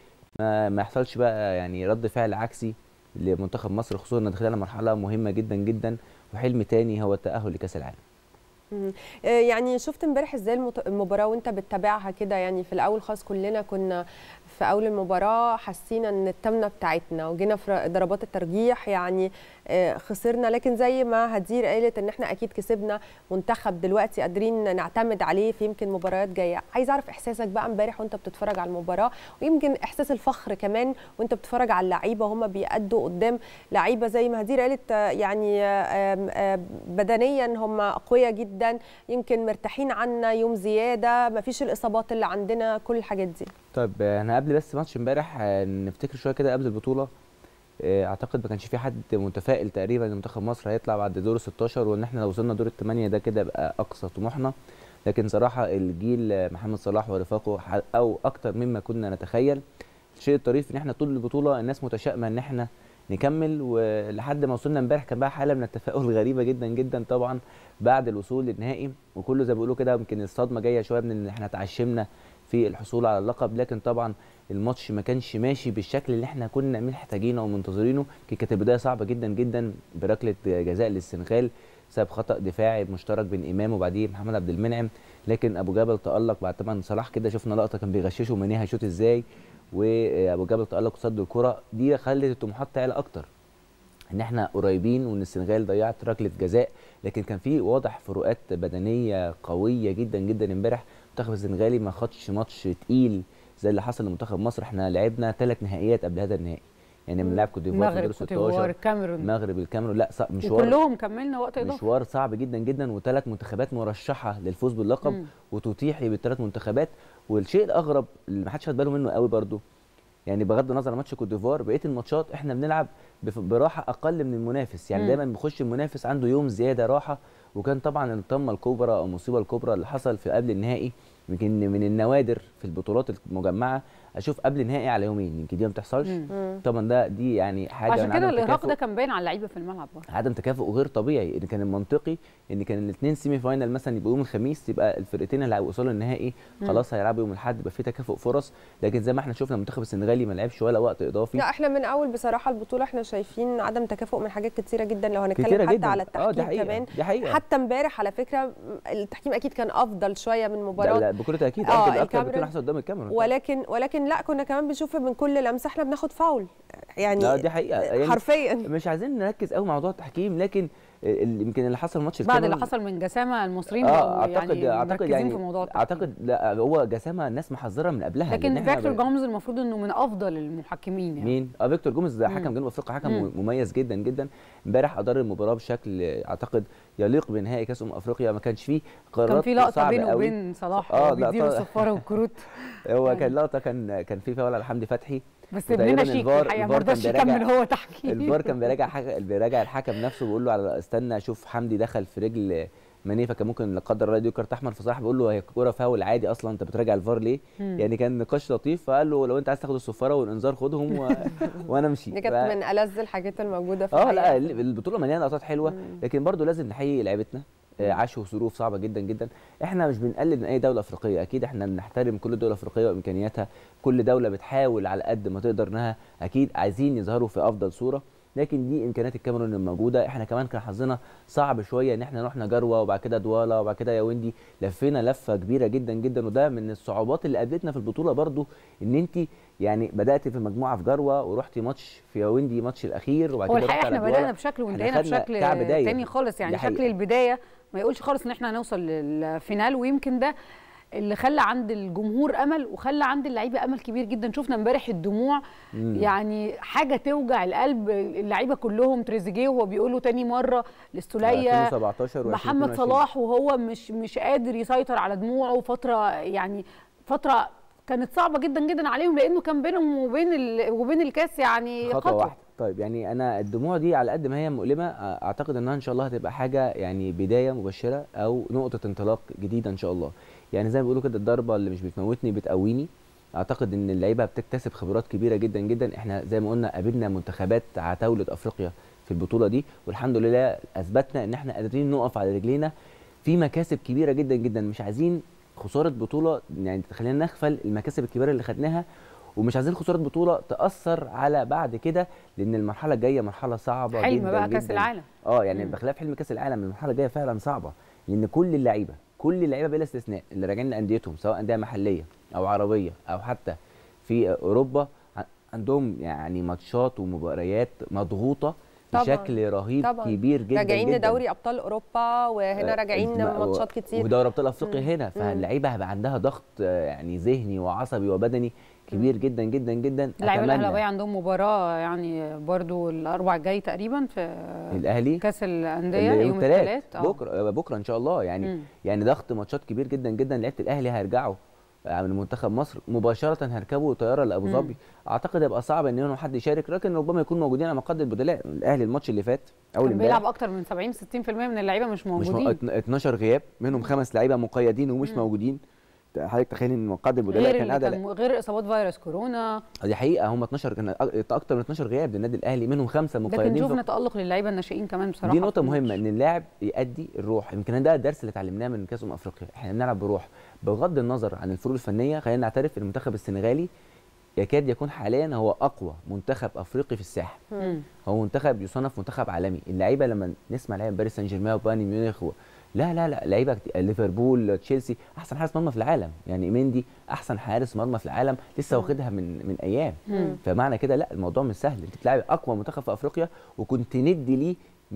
وما ما يحصلش بقى يعني رد فعل عكسي لمنتخب مصر خصوصا ان داخلين على مرحله مهمه جدا جدا وحلم تاني هو التاهل لكاس العالم مم. آه، يعني شفت امبارح ازاي المت- المباراه وانت بتتابعها كده يعني في الاول خالص كلنا كنا في اول المباراه حسينا ان التامنه بتاعتنا وجينا في ضربات الترجيح يعني آه، خسرنا لكن زي ما هدير قالت ان احنا اكيد كسبنا منتخب دلوقتي قادرين نعتمد عليه في يمكن مباريات جايه عايز اعرف احساسك بقى امبارح وانت بتتفرج على المباراه ويمكن احساس الفخر كمان وانت بتتفرج على اللعيبه هم بيأدوا قدام لعيبه زي ما هدير قالت آه، يعني آه، آم، آه، بدنيا هم اقوياء جدا يمكن مرتاحين عنا يوم زياده ما فيش الاصابات اللي عندنا كل الحاجات دي طيب آه، انا قبل بس ماتش امبارح آه، نفتكر شويه كده قبل البطوله آه، اعتقد ما كانش في حد متفائل تقريبا ان منتخب مصر هيطلع بعد دور ال 16 وان احنا لو وصلنا دور الثمانيه ده كده يبقى اقصى طموحنا لكن صراحه الجيل آه، محمد صلاح ورفاقه ح- او اكتر مما كنا نتخيل الشيء الطريف ان احنا طول البطوله الناس متشائمه ان احنا نكمل ولحد ما وصلنا امبارح كان بقى حاله من التفاؤل غريبه جدا جدا طبعا بعد الوصول للنهائي وكله زي ما بيقولوا كده يمكن الصدمه جايه شويه من ان احنا تعشمنا في الحصول على اللقب لكن طبعا الماتش ما كانش ماشي بالشكل اللي احنا كنا محتاجينه ومنتظرينه كي كانت البدايه صعبه جدا جدا بركله جزاء للسنغال بسبب خطا دفاعي مشترك بين امام وبعديه محمد عبد المنعم لكن ابو جبل تالق بعد طبعا صلاح كده شفنا لقطه كان بيغششه مانيه هيشوط ازاي وابو جبل تالق وصد الكره دي خلت الطموحات تعلى اكتر ان احنا قريبين وان السنغال ضيعت ركله جزاء لكن كان في واضح فروقات بدنيه قويه جدا جدا امبارح المنتخب السنغالي ما خدش ماتش تقيل زي اللي حصل لمنتخب مصر احنا لعبنا ثلاث نهائيات قبل هذا النهائي يعني بنلعب كوت ديفوار في المغرب دور كوت ديفوار 16 الكاميرون المغرب الكاميرون لا صعب مشوار وكلهم كملنا وقت اضافي مشوار صعب جدا جدا وثلاث منتخبات مرشحه للفوز باللقب مم. وتتيح لي بالثلاث منتخبات والشيء الاغرب اللي ما حدش خد باله منه قوي برضو يعني بغض النظر عن ماتش كوت ديفوار بقيه الماتشات احنا بنلعب بف- براحه اقل من المنافس يعني مم. دايما بيخش المنافس عنده يوم زياده راحه وكان طبعا الطمه الكبرى او المصيبه الكبرى اللي حصل في قبل النهائي يمكن من النوادر في البطولات المجمعه اشوف قبل النهائي على يومين يمكن دي ما بتحصلش مم. طبعا ده دي يعني حاجه عشان من كده عدم الارهاق تكافؤ. ده كان باين على اللعيبه في الملعب برضه عدم تكافؤ غير طبيعي ان كان المنطقي ان كان الاثنين سيمي فاينال مثلا يبقوا يوم الخميس يبقى الفرقتين اللي هيوصلوا النهائي مم. خلاص هيلعبوا يوم الاحد يبقى في تكافؤ فرص لكن زي ما احنا شفنا المنتخب السنغالي ما لعبش ولا وقت اضافي لا احنا من اول بصراحه البطوله احنا شايفين عدم تكافؤ من حاجات كتيره جدا لو كتيرة هنتكلم حتى جداً. على آه، دي التحكيم حقيقة، كمان دي حقيقة. حتى امبارح على فكره التحكيم اكيد كان افضل شويه من لا مباراه لا بكل تاكيد آه، افضل اكتر الكاميرون. بكتير احسن قدام الكاميرون ولكن ولكن لا كنا كمان بنشوف من كل لمسه احنا بناخد فاول يعني لا دي حقيقه يعني حرفيا مش عايزين نركز قوي موضوع التحكيم لكن ال- يمكن اللي حصل ماتش بعد اللي الكاميرون- حصل من جسامه المصريين اه بقوا اعتقد يعني اعتقد مركزين يعني في موضوع اعتقد لا هو جسامه الناس محذره من قبلها لكن لأن إحنا فيكتور ب- جومز المفروض انه من افضل المحكمين يعني مين؟ اه فيكتور جوميز ده مم. حكم جنوب افريقيا حكم مم. مميز جدا جدا امبارح ادار المباراه بشكل اعتقد يليق بنهائي كاس امم افريقيا ما كانش فيه قرارات كان في لقطه صعبة بينه قوي. وبين صلاح اه وهو بيديله لقطة- الصفاره والكروت هو كان لقطه كان كان في فاول على حمدي فتحي بس وتقريباً ابننا شيك الفار- الحقيقه ما الفار كان رضاش بيراجع- يكمل هو تحكيم الفار كان بيراجع حاجة بيراجع الحكم نفسه بيقول له على استنى اشوف حمدي دخل في رجل ماني فكان ممكن لا قدر الله يديه كارت احمر فصلاح بيقول له هي الكوره فاول عادي اصلا انت بتراجع الفار ليه؟ مم. يعني كان نقاش لطيف فقال له لو انت عايز تاخد الصفاره والانذار خدهم و... وانا امشي دي كانت ف- من ألذ الحاجات الموجوده في اه لا الحقيقة. البطوله مليانه لقطات حلوه لكن برضو لازم نحيي لعيبتنا آه، عاشوا ظروف صعبه جدا جدا احنا مش بنقلل من اي دوله افريقيه اكيد احنا بنحترم كل دوله افريقيه وامكانياتها كل دوله بتحاول على قد ما تقدر انها اكيد عايزين يظهروا في افضل صوره لكن دي امكانيات الكاميرون الموجوده احنا كمان كان حظنا صعب شويه ان احنا رحنا جروه وبعد كده دوالا وبعد كده ياوندي لفينا لفه كبيره جدا جدا وده من الصعوبات اللي قابلتنا في البطوله برضو ان انت يعني بدات في مجموعه في جروه ورحتي ماتش في ياوندي ماتش الاخير وبعد هو كده الحقيقه رحت على احنا دوالا. بدانا بشكل إحنا وانتهينا خدنا بشكل كعب داير. تاني خالص يعني دي شكل حقيقة. البدايه ما يقولش خالص ان احنا هنوصل للفينال ويمكن ده اللي خلى عند الجمهور امل وخلى عند اللعيبه امل كبير جدا شفنا امبارح الدموع مم. يعني حاجه توجع القلب اللعيبه كلهم تريزيجيه وهو بيقول له تاني مره للسوليه 2017 و محمد 2022. صلاح وهو مش مش قادر يسيطر على دموعه فتره يعني فتره كانت صعبه جدا جدا عليهم لانه كان بينهم وبين ال... وبين الكاس يعني خطوه, خطوه واحده طيب يعني انا الدموع دي على قد ما هي مؤلمه اعتقد انها ان شاء الله هتبقى حاجه يعني بدايه مبشره او نقطه انطلاق جديده ان شاء الله يعني زي ما بيقولوا كده الضربه اللي مش بتموتني بتقويني اعتقد ان اللعيبه بتكتسب خبرات كبيره جدا جدا احنا زي ما قلنا قابلنا منتخبات عتاوله افريقيا في البطوله دي والحمد لله اثبتنا ان احنا قادرين نقف على رجلينا في مكاسب كبيره جدا جدا مش عايزين خساره بطوله يعني تخلينا نغفل المكاسب الكبيره اللي خدناها ومش عايزين خساره بطوله تاثر على بعد كده لان المرحله الجايه مرحله صعبه حلم جدا بقى جدا كأس العالم. اه يعني مم. بخلاف حلم كاس العالم المرحله الجايه فعلا صعبه لان كل اللعيبه كل اللعيبه بلا استثناء اللي راجعين لانديتهم سواء انديه محليه او عربيه او حتى في اوروبا ع- عندهم يعني ماتشات ومباريات مضغوطه طبعاً. بشكل رهيب طبعا كبير جدا راجعين جدا لدوري ابطال اوروبا وهنا آه، راجعين الم- ماتشات كتير ودوري ابطال افريقيا مم. هنا مم. فاللعيبه هيبقى عندها ضغط آه، يعني ذهني وعصبي وبدني كبير جدا جدا جدا اللعيبه أتمنى الاهلاويه عندهم مباراه يعني برضو الاربع الجاي تقريبا في الاهلي كاس الانديه اللي يوم الثلاث بكره بكره ان شاء الله يعني مم. يعني ضغط ماتشات كبير جدا جدا لعيبه الاهلي هيرجعوا آه، من منتخب مصر مباشره هيركبوا طياره لابو مم. ظبي اعتقد هيبقى صعب ان منهم حد يشارك لكن ربما يكون موجودين على مقاعد البدلاء الاهلي الماتش اللي فات اول كان امبارح بيلعب اكتر من 70 60% من اللعيبه مش مش مو... موجودين اتن- 12 غياب منهم خمس لعيبه مقيدين ومش مم. موجودين حضرتك تخيل ان مقاعد البدلاء غير كان اللي ادى كان غير اصابات فيروس كورونا دي حقيقه هم 12 كان أ- اكتر من 12 غياب للنادي الاهلي منهم خمسه لكن مقيدين شفنا في- تالق للعيبه الناشئين كمان بصراحه دي نقطة في الماتش. مهمة إن اللاعب يأدي الروح، يمكن ده الدرس اللي اتعلمناه من كأس أمم أفريقيا، إحنا بنلعب بروح، بغض النظر عن الفروق الفنية خلينا نعترف إن المنتخب السنغالي يكاد يكون حاليا هو أقوى منتخب أفريقي في الساحة. مم. هو منتخب يصنف منتخب عالمي، اللعيبة لما نسمع لعيبة باريس سان جيرمان وبايرن ميونخ و... لا لا لا لعيبة كتير- ليفربول تشيلسي أحسن حارس مرمى في العالم، يعني مندي أحسن حارس مرمى في العالم لسه واخدها من من أيام. مم. فمعنى كده لا الموضوع مش سهل، أنت بتلعب أقوى منتخب في أفريقيا وكنت ندي ليه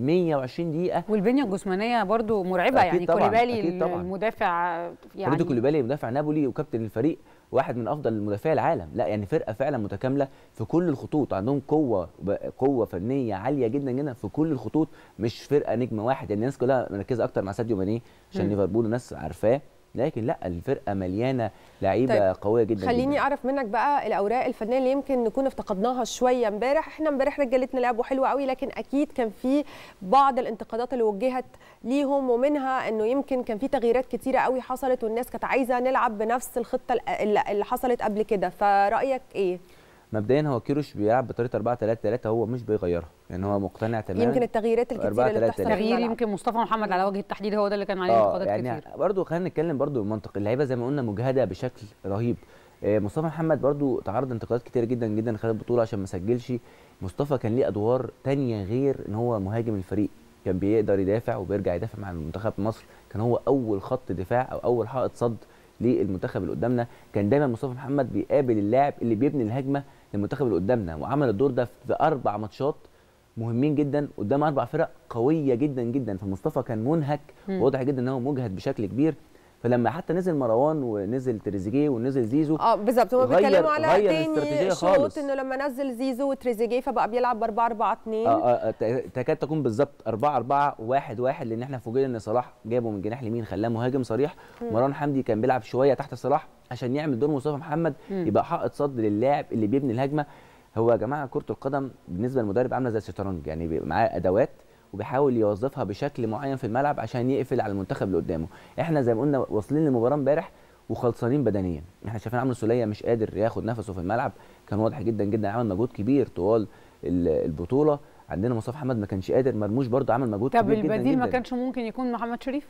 120 دقيقة والبنيه الجسمانيه برضو مرعبه أكيد يعني طبعاً، كوليبالي أكيد طبعاً. المدافع يعني يعني كوليبالي مدافع نابولي وكابتن الفريق واحد من افضل مدافعي العالم لا يعني فرقه فعلا متكامله في كل الخطوط عندهم قوه قوه فنيه عاليه جدا جدا في كل الخطوط مش فرقه نجم واحد يعني الناس كلها مركزه اكتر مع ساديو ماني عشان مم. ليفربول الناس عارفاه لكن لا الفرقه مليانه لعيبه طيب، قويه جدا خليني جدا. اعرف منك بقى الاوراق الفنيه اللي يمكن نكون افتقدناها شويه امبارح احنا امبارح رجالتنا لعبوا حلو قوي لكن اكيد كان في بعض الانتقادات اللي وجهت ليهم ومنها انه يمكن كان في تغييرات كتيره قوي حصلت والناس كانت عايزه نلعب بنفس الخطه اللي اللي حصلت قبل كده فرايك ايه مبدئيا هو كيروش بيلعب بطريقه 4 3 3 هو مش بيغيرها يعني هو مقتنع تماما يمكن التغييرات الكتيره 4 اللي 3 بتحصل 3. في تغيير الملعب. يمكن مصطفى محمد على وجه التحديد هو ده اللي كان عليه اه انتقادات يعني كتير برضو خلينا نتكلم برضو بمنطق اللعيبه زي ما قلنا مجهده بشكل رهيب آه، مصطفى محمد برضو تعرض انتقادات كتير جدا جدا خلال البطوله عشان ما سجلش مصطفى كان ليه ادوار تانية غير ان هو مهاجم الفريق كان بيقدر يدافع وبيرجع يدافع مع المنتخب مصر كان هو اول خط دفاع او اول حائط صد للمنتخب اللي قدامنا كان دايما مصطفى محمد بيقابل اللاعب اللي بيبني الهجمه للمنتخب اللي قدامنا وعمل الدور ده في اربع ماتشات مهمين جدا قدام اربع فرق قويه جدا جدا فمصطفى كان منهك مم. واضح جدا ان هو مجهد بشكل كبير فلما حتى نزل مروان ونزل تريزيجيه ونزل زيزو اه بالظبط هما غير- بيتكلموا على غير الاستراتيجية تاني خالص. شوط انه لما نزل زيزو وتريزيجيه فبقى بيلعب ب 4 4 2 اه اه ت- تكاد تكون بالظبط 4 4 1 1 لان احنا فوجئنا ان صلاح جابه من جناح اليمين خلاه مهاجم صريح مم. مروان حمدي كان بيلعب شويه تحت صلاح عشان يعمل دور مصطفى محمد مم. يبقى حائط صد للاعب اللي بيبني الهجمه هو يا جماعه كره القدم بالنسبه للمدرب عامله زي الشطرنج يعني بيبقى معاه ادوات وبيحاول يوظفها بشكل معين في الملعب عشان يقفل على المنتخب اللي قدامه احنا زي ما قلنا واصلين للمباراه امبارح وخلصانين بدنيا احنا شايفين عمرو سوليه مش قادر ياخد نفسه في الملعب كان واضح جدا جدا عمل مجهود كبير طوال ال- البطوله عندنا مصطفى محمد ما كانش قادر مرموش برضه عمل مجهود طب كبير جدا البديل ما جدا. كانش ممكن يكون محمد شريف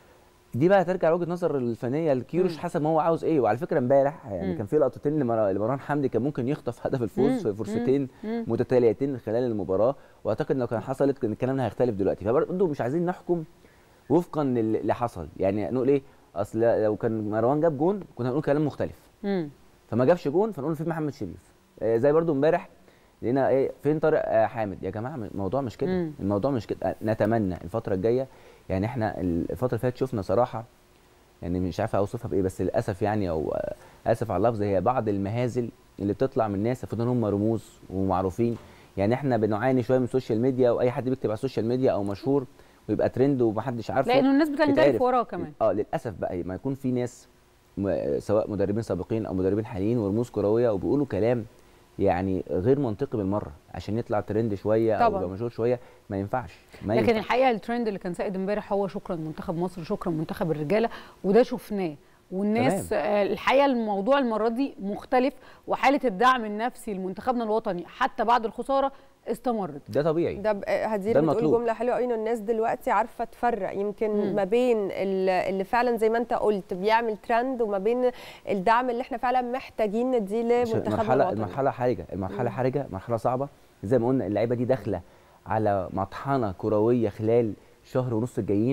دي بقى ترجع لوجهه نظر الفنيه لكيروش مم. حسب ما هو عاوز ايه وعلى فكره امبارح يعني مم. كان في لقطتين لمر- لمروان حمدي كان ممكن يخطف هدف الفوز مم. في فرصتين مم. متتاليتين خلال المباراه واعتقد لو كان حصلت كان الكلام ده هيختلف دلوقتي فبرضه مش عايزين نحكم وفقا لل- اللي حصل يعني نقول ايه اصل لو كان مروان جاب جون كنا هنقول كلام مختلف مم. فما جابش جون فنقول في محمد شريف آه، زي برضو امبارح لقينا ايه فين طارق آه، حامد يا جماعه الموضوع مش كده مم. الموضوع مش كده آه، نتمنى الفتره الجايه يعني احنا الفتره اللي فاتت شفنا صراحه يعني مش عارف اوصفها بايه بس للاسف يعني او آه، اسف على اللفظ هي بعض المهازل اللي بتطلع من ناس المفروض ان هم رموز ومعروفين يعني احنا بنعاني شويه من السوشيال ميديا واي حد بيكتب على السوشيال ميديا او مشهور ويبقى ترند ومحدش عارفه لانه الناس بتنجرف يتعرف. وراه كمان اه للاسف بقى ما يكون في ناس م- سواء مدربين سابقين او مدربين حاليين ورموز كرويه وبيقولوا كلام يعني غير منطقي بالمره عشان يطلع ترند شويه او طبعاً. يبقى مشهور شويه ما ينفعش ما لكن ينفعش. الحقيقه الترند اللي كان سائد امبارح هو شكرا منتخب مصر شكرا منتخب الرجاله وده شفناه والناس آه، الحقيقه الموضوع المره دي مختلف وحاله الدعم النفسي لمنتخبنا الوطني حتى بعد الخساره استمرت ده طبيعي ده ب- هدير ده بتقول المطلوب. جمله حلوه قوي انه الناس دلوقتي عارفه تفرق يمكن مم. ما بين ال- اللي فعلا زي ما انت قلت بيعمل ترند وما بين الدعم اللي احنا فعلا محتاجين نديه عشان لمنتخبنا المرحله الوطني المرحله حرجه المرحله مم. حرجه مرحله صعبه زي ما قلنا اللعيبه دي داخله على مطحنه كرويه خلال شهر ونص الجايين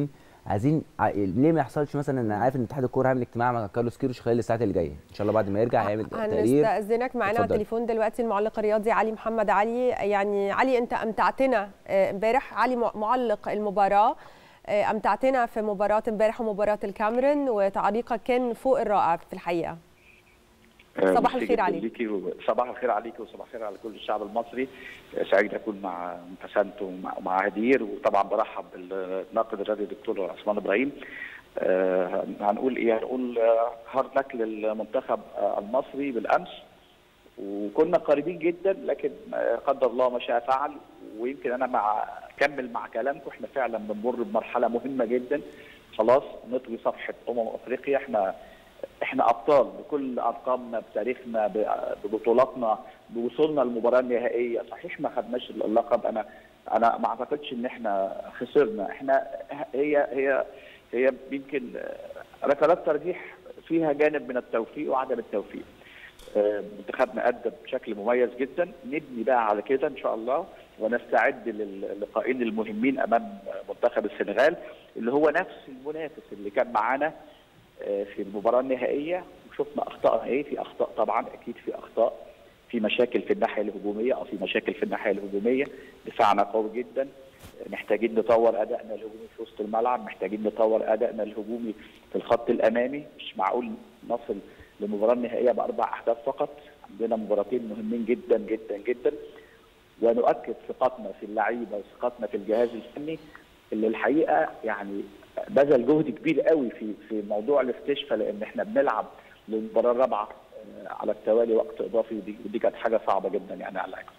عايزين ع- ليه ما يحصلش مثلا انا عارف ان اتحاد الكوره هيعمل اجتماع مع كارلوس كيروش خلال الساعات اللي جايه ان شاء الله بعد ما يرجع هيعمل تقرير هنستأذنك معانا على اتفضل. التليفون دلوقتي المعلق الرياضي علي محمد علي يعني علي انت امتعتنا آه، امبارح علي مع- معلق المباراه آه، امتعتنا في مباراه امبارح ومباراه الكاميرون وتعليقك كان فوق الرائع في الحقيقه صباح ميرسي الخير جداً عليك. ليكي و- صباح الخير عليك وصباح الخير على كل الشعب المصري سعيد اكون مع بسنت ومع ومع هدير وطبعا برحب بالناقد الرياضي الدكتور عثمان ابراهيم آه، هنقول ايه هنقول آه، هارد لك للمنتخب آه، المصري بالامس وكنا قريبين جدا لكن آه، قدر الله ما شاء فعل ويمكن انا مع كمل مع كلامكم احنا فعلا بنمر بمرحله مهمه جدا خلاص نطوي صفحه امم افريقيا احنا احنا ابطال بكل ارقامنا بتاريخنا ب- ببطولاتنا بوصولنا للمباراه النهائيه صحيح ما خدناش اللقب انا انا ما اعتقدش ان احنا خسرنا احنا هي هي هي يمكن ركلات ترجيح فيها جانب من التوفيق وعدم التوفيق آه، منتخبنا ادى بشكل مميز جدا نبني بقى على كده ان شاء الله ونستعد للقائين المهمين امام منتخب السنغال اللي هو نفس المنافس اللي كان معانا آه، في المباراه النهائيه وشفنا اخطائنا ايه في اخطاء طبعا اكيد في اخطاء في مشاكل في الناحيه الهجوميه او في مشاكل في الناحيه الهجوميه دفاعنا قوي جدا محتاجين نطور ادائنا الهجومي في وسط الملعب محتاجين نطور ادائنا الهجومي في الخط الامامي مش معقول نصل للمباراه النهائيه باربع اهداف فقط عندنا مباراتين مهمين جدا جدا جدا ونؤكد ثقتنا في اللعيبه وثقتنا في الجهاز الفني اللي الحقيقه يعني بذل جهد كبير قوي في في موضوع الاستشفاء لان احنا بنلعب للمباراه الرابعه آه، على التوالي وقت اضافي ودي, ودي كانت حاجه صعبه جدا يعني على اللعيبه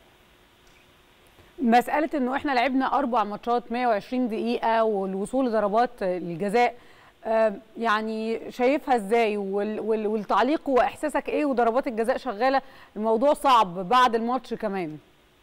مساله انه احنا لعبنا اربع ماتشات 120 دقيقه والوصول لضربات الجزاء آه، يعني شايفها ازاي وال- وال- والتعليق واحساسك ايه وضربات الجزاء شغاله الموضوع صعب بعد الماتش كمان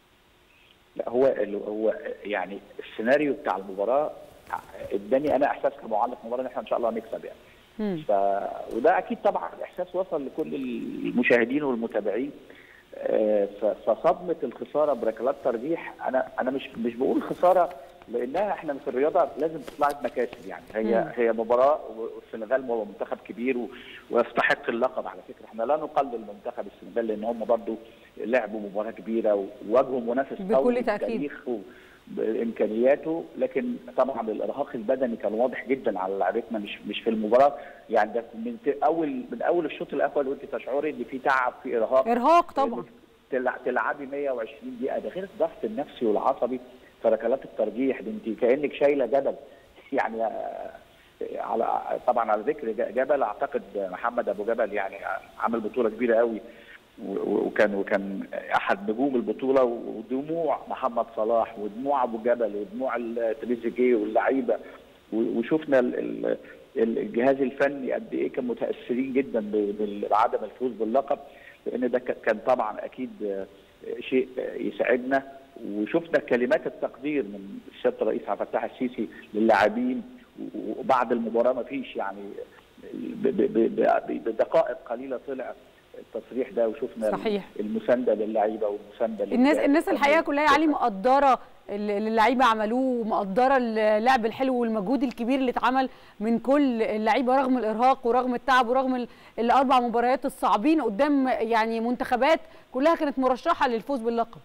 لا هو ال- هو يعني السيناريو بتاع المباراه اداني انا احساس كمعلق مباراه ان احنا ان شاء الله هنكسب يعني ف... وده اكيد طبعا الاحساس وصل لكل المشاهدين والمتابعين آه، ف- فصدمه الخساره بركلات ترجيح انا انا مش مش بقول خساره لانها احنا في الرياضه لازم تطلع بمكاسب يعني هي مم. هي مباراه والسنغال هو منتخب كبير و- ويستحق اللقب على فكره احنا لا نقلل منتخب السنغال لان هم برضه لعبوا مباراه كبيره وواجهوا منافس بكل قوي تأكيد. بتاريخه بامكانياته لكن طبعا الارهاق البدني كان واضح جدا على لعيبتنا مش مش في المباراه يعني ده من ت- اول من اول الشوط الاول وانت تشعري ان في تعب في ارهاق ارهاق طبعا تلع- تلعبي 120 دقيقه ده غير الضغط النفسي والعصبي في ركلات الترجيح ده انت كانك شايله جبل يعني آه، على طبعا على ذكر ج- جبل اعتقد محمد ابو جبل يعني عمل بطوله كبيره قوي و- و- وكان وكان احد نجوم البطوله ودموع محمد صلاح ودموع ابو جبل ودموع ال- تريزيجيه واللعيبه و- وشفنا ال- ال- ال- الجهاز الفني قد ايه كان متاثرين جدا ب- بعدم الفوز باللقب لان ده ك- كان طبعا اكيد آه، شيء آه، يساعدنا وشفنا كلمات التقدير من السياده الرئيس عبد الفتاح السيسي للاعبين وبعد المباراه ما فيش يعني ب- ب- ب- ب- بدقائق قليله طلع التصريح ده وشفنا صحيح. المسانده للعيبه والمسانده الناس للجهاز الناس الفني. الحقيقه كلها يا علي مقدره اللي اللعيبه عملوه ومقدره اللعب الحلو والمجهود الكبير اللي اتعمل من كل اللعيبه رغم الارهاق ورغم التعب ورغم ال- الاربع مباريات الصعبين قدام يعني منتخبات كلها كانت مرشحه للفوز باللقب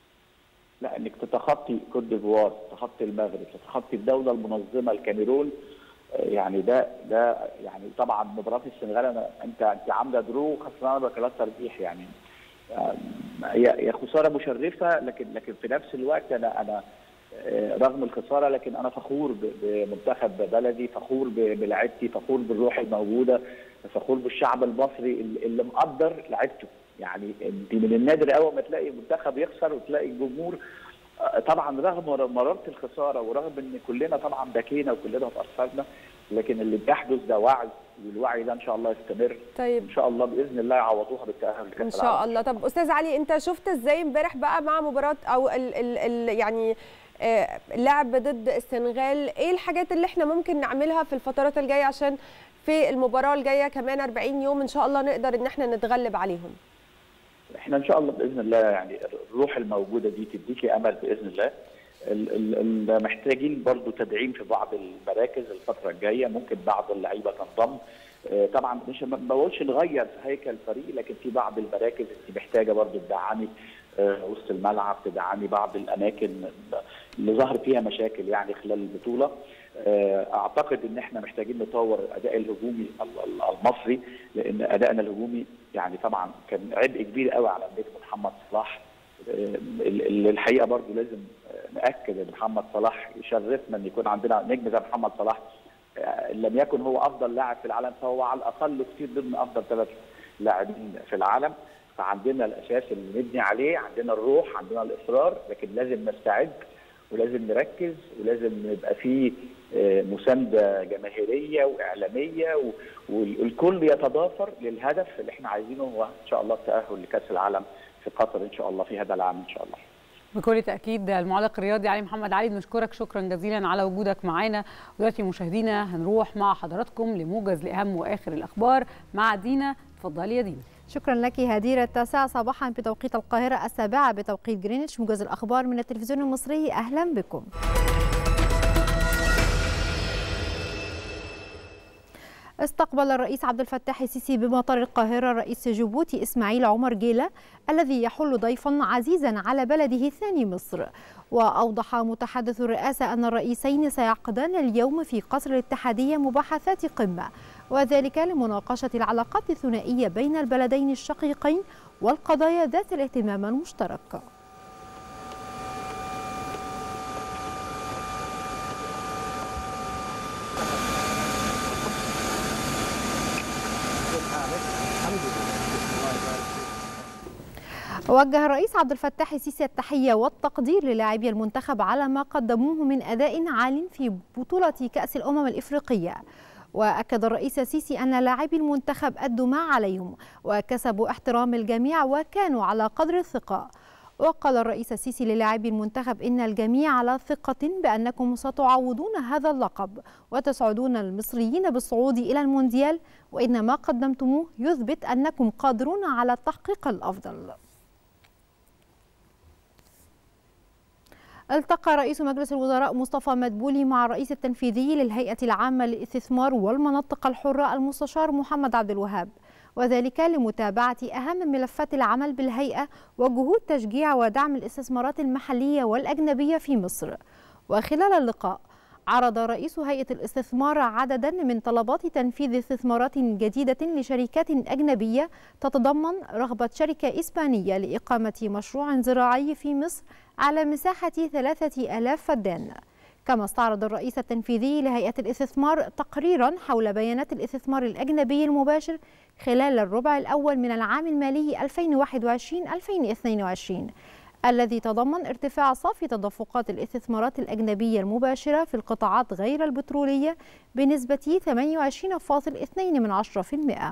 لا انك تتخطي كوت ديفوار تتخطي المغرب تتخطي الدوله المنظمه الكاميرون آه، يعني ده ده يعني طبعا مباراه السنغال أنا انت انت عامله درو خسرانه بركلات ترجيح يعني آه، هي هي خساره مشرفه لكن لكن في نفس الوقت انا انا آه، رغم الخساره لكن انا فخور ب- بمنتخب بلدي فخور ب- بلعبتي فخور بالروح الموجوده فخور بالشعب المصري اللي اللي مقدر لعبته يعني انت من النادر قوي ما تلاقي منتخب يخسر وتلاقي الجمهور آه، طبعا رغم مر- مراره الخساره ورغم ان كلنا طبعا بكينا وكلنا اتاثرنا لكن اللي بيحدث ده وعي والوعي ده ان شاء الله يستمر طيب ان شاء الله باذن الله يعوضوها بالتاهل لكأس ان شاء العالم. الله طب استاذ علي انت شفت ازاي امبارح بقى مع مباراه او ال ال ال يعني آه، اللعب ضد السنغال ايه الحاجات اللي احنا ممكن نعملها في الفترات الجايه عشان في المباراه الجايه كمان 40 يوم ان شاء الله نقدر ان احنا نتغلب عليهم احنا ان شاء الله باذن الله يعني الروح الموجوده دي تديكي امل باذن الله ال- ال- محتاجين برضو تدعيم في بعض المراكز الفتره الجايه ممكن بعض اللعيبه تنضم آه، طبعا مش ما بقولش نغير في هيكل الفريق لكن في بعض المراكز انت محتاجه برضو تدعمي آه، وسط الملعب تدعمي بعض الاماكن اللي ظهر فيها مشاكل يعني خلال البطوله آه، اعتقد ان احنا محتاجين نطور الاداء الهجومي ال- ال- المصري لان ادائنا الهجومي يعني طبعا كان عبء كبير قوي على النجم محمد صلاح آه، اللي الحقيقه برضو لازم آه، ناكد ان محمد صلاح يشرفنا ان يكون عندنا نجم زي محمد صلاح آه، ان لم يكن هو افضل لاعب في العالم فهو على الاقل كتير ضمن افضل ثلاث لاعبين في العالم فعندنا الاساس اللي نبني عليه عندنا الروح عندنا الاصرار لكن لازم نستعد ولازم نركز ولازم يبقى في آه، مسانده جماهيريه واعلاميه و- والكل يتضافر للهدف اللي احنا عايزينه هو ان شاء الله التاهل لكاس العالم في قطر ان شاء الله في هذا العام ان شاء الله بكل تاكيد المعلق الرياضي علي محمد علي بنشكرك شكرا جزيلا على وجودك معانا ودلوقتي مشاهدينا هنروح مع حضراتكم لموجز لاهم واخر الاخبار مع دينا اتفضلي يا دينا شكرا لك هديرة التاسعة صباحا بتوقيت القاهرة السابعة بتوقيت جرينتش موجز الأخبار من التلفزيون المصري أهلا بكم استقبل الرئيس عبد الفتاح السيسي بمطار القاهرة رئيس جيبوتي إسماعيل عمر جيلة الذي يحل ضيفا عزيزا على بلده الثاني مصر وأوضح متحدث الرئاسة أن الرئيسين سيعقدان اليوم في قصر الاتحادية مباحثات قمة وذلك لمناقشة العلاقات الثنائية بين البلدين الشقيقين والقضايا ذات الاهتمام المشترك وجه الرئيس عبد الفتاح السيسي التحية والتقدير للاعبي المنتخب على ما قدموه من أداء عال في بطولة كأس الأمم الإفريقية وأكد الرئيس السيسي أن لاعبي المنتخب أدوا ما عليهم وكسبوا احترام الجميع وكانوا على قدر الثقة وقال الرئيس السيسي للاعبي المنتخب إن الجميع على ثقة بأنكم ستعوضون هذا اللقب وتسعدون المصريين بالصعود إلى المونديال وإن ما قدمتموه يثبت أنكم قادرون على تحقيق الأفضل التقى رئيس مجلس الوزراء مصطفى مدبولي مع الرئيس التنفيذي للهيئة العامة للاستثمار والمناطق الحرة المستشار محمد عبد الوهاب وذلك لمتابعة أهم ملفات العمل بالهيئة وجهود تشجيع ودعم الاستثمارات المحلية والأجنبية في مصر وخلال اللقاء عرض رئيس هيئة الاستثمار عددا من طلبات تنفيذ استثمارات جديدة لشركات أجنبية تتضمن رغبة شركة إسبانية لإقامة مشروع زراعي في مصر على مساحة ثلاثة آلاف فدان كما استعرض الرئيس التنفيذي لهيئة الاستثمار تقريرا حول بيانات الاستثمار الأجنبي المباشر خلال الربع الأول من العام المالي 2021-2022 الذي تضمن ارتفاع صافي تدفقات الاستثمارات الأجنبية المباشرة في القطاعات غير البترولية بنسبة 28.2%.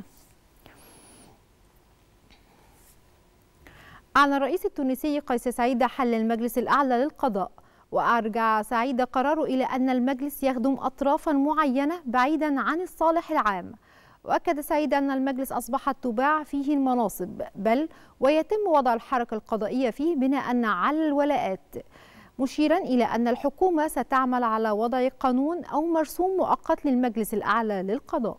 أعلن الرئيس التونسي قيس سعيد حل المجلس الأعلى للقضاء وأرجع سعيد قراره إلى أن المجلس يخدم أطرافا معينة بعيدا عن الصالح العام وأكد سعيد أن المجلس أصبحت تباع فيه المناصب بل ويتم وضع الحركة القضائية فيه بناء على الولاءات مشيرا إلى أن الحكومة ستعمل على وضع قانون أو مرسوم مؤقت للمجلس الأعلى للقضاء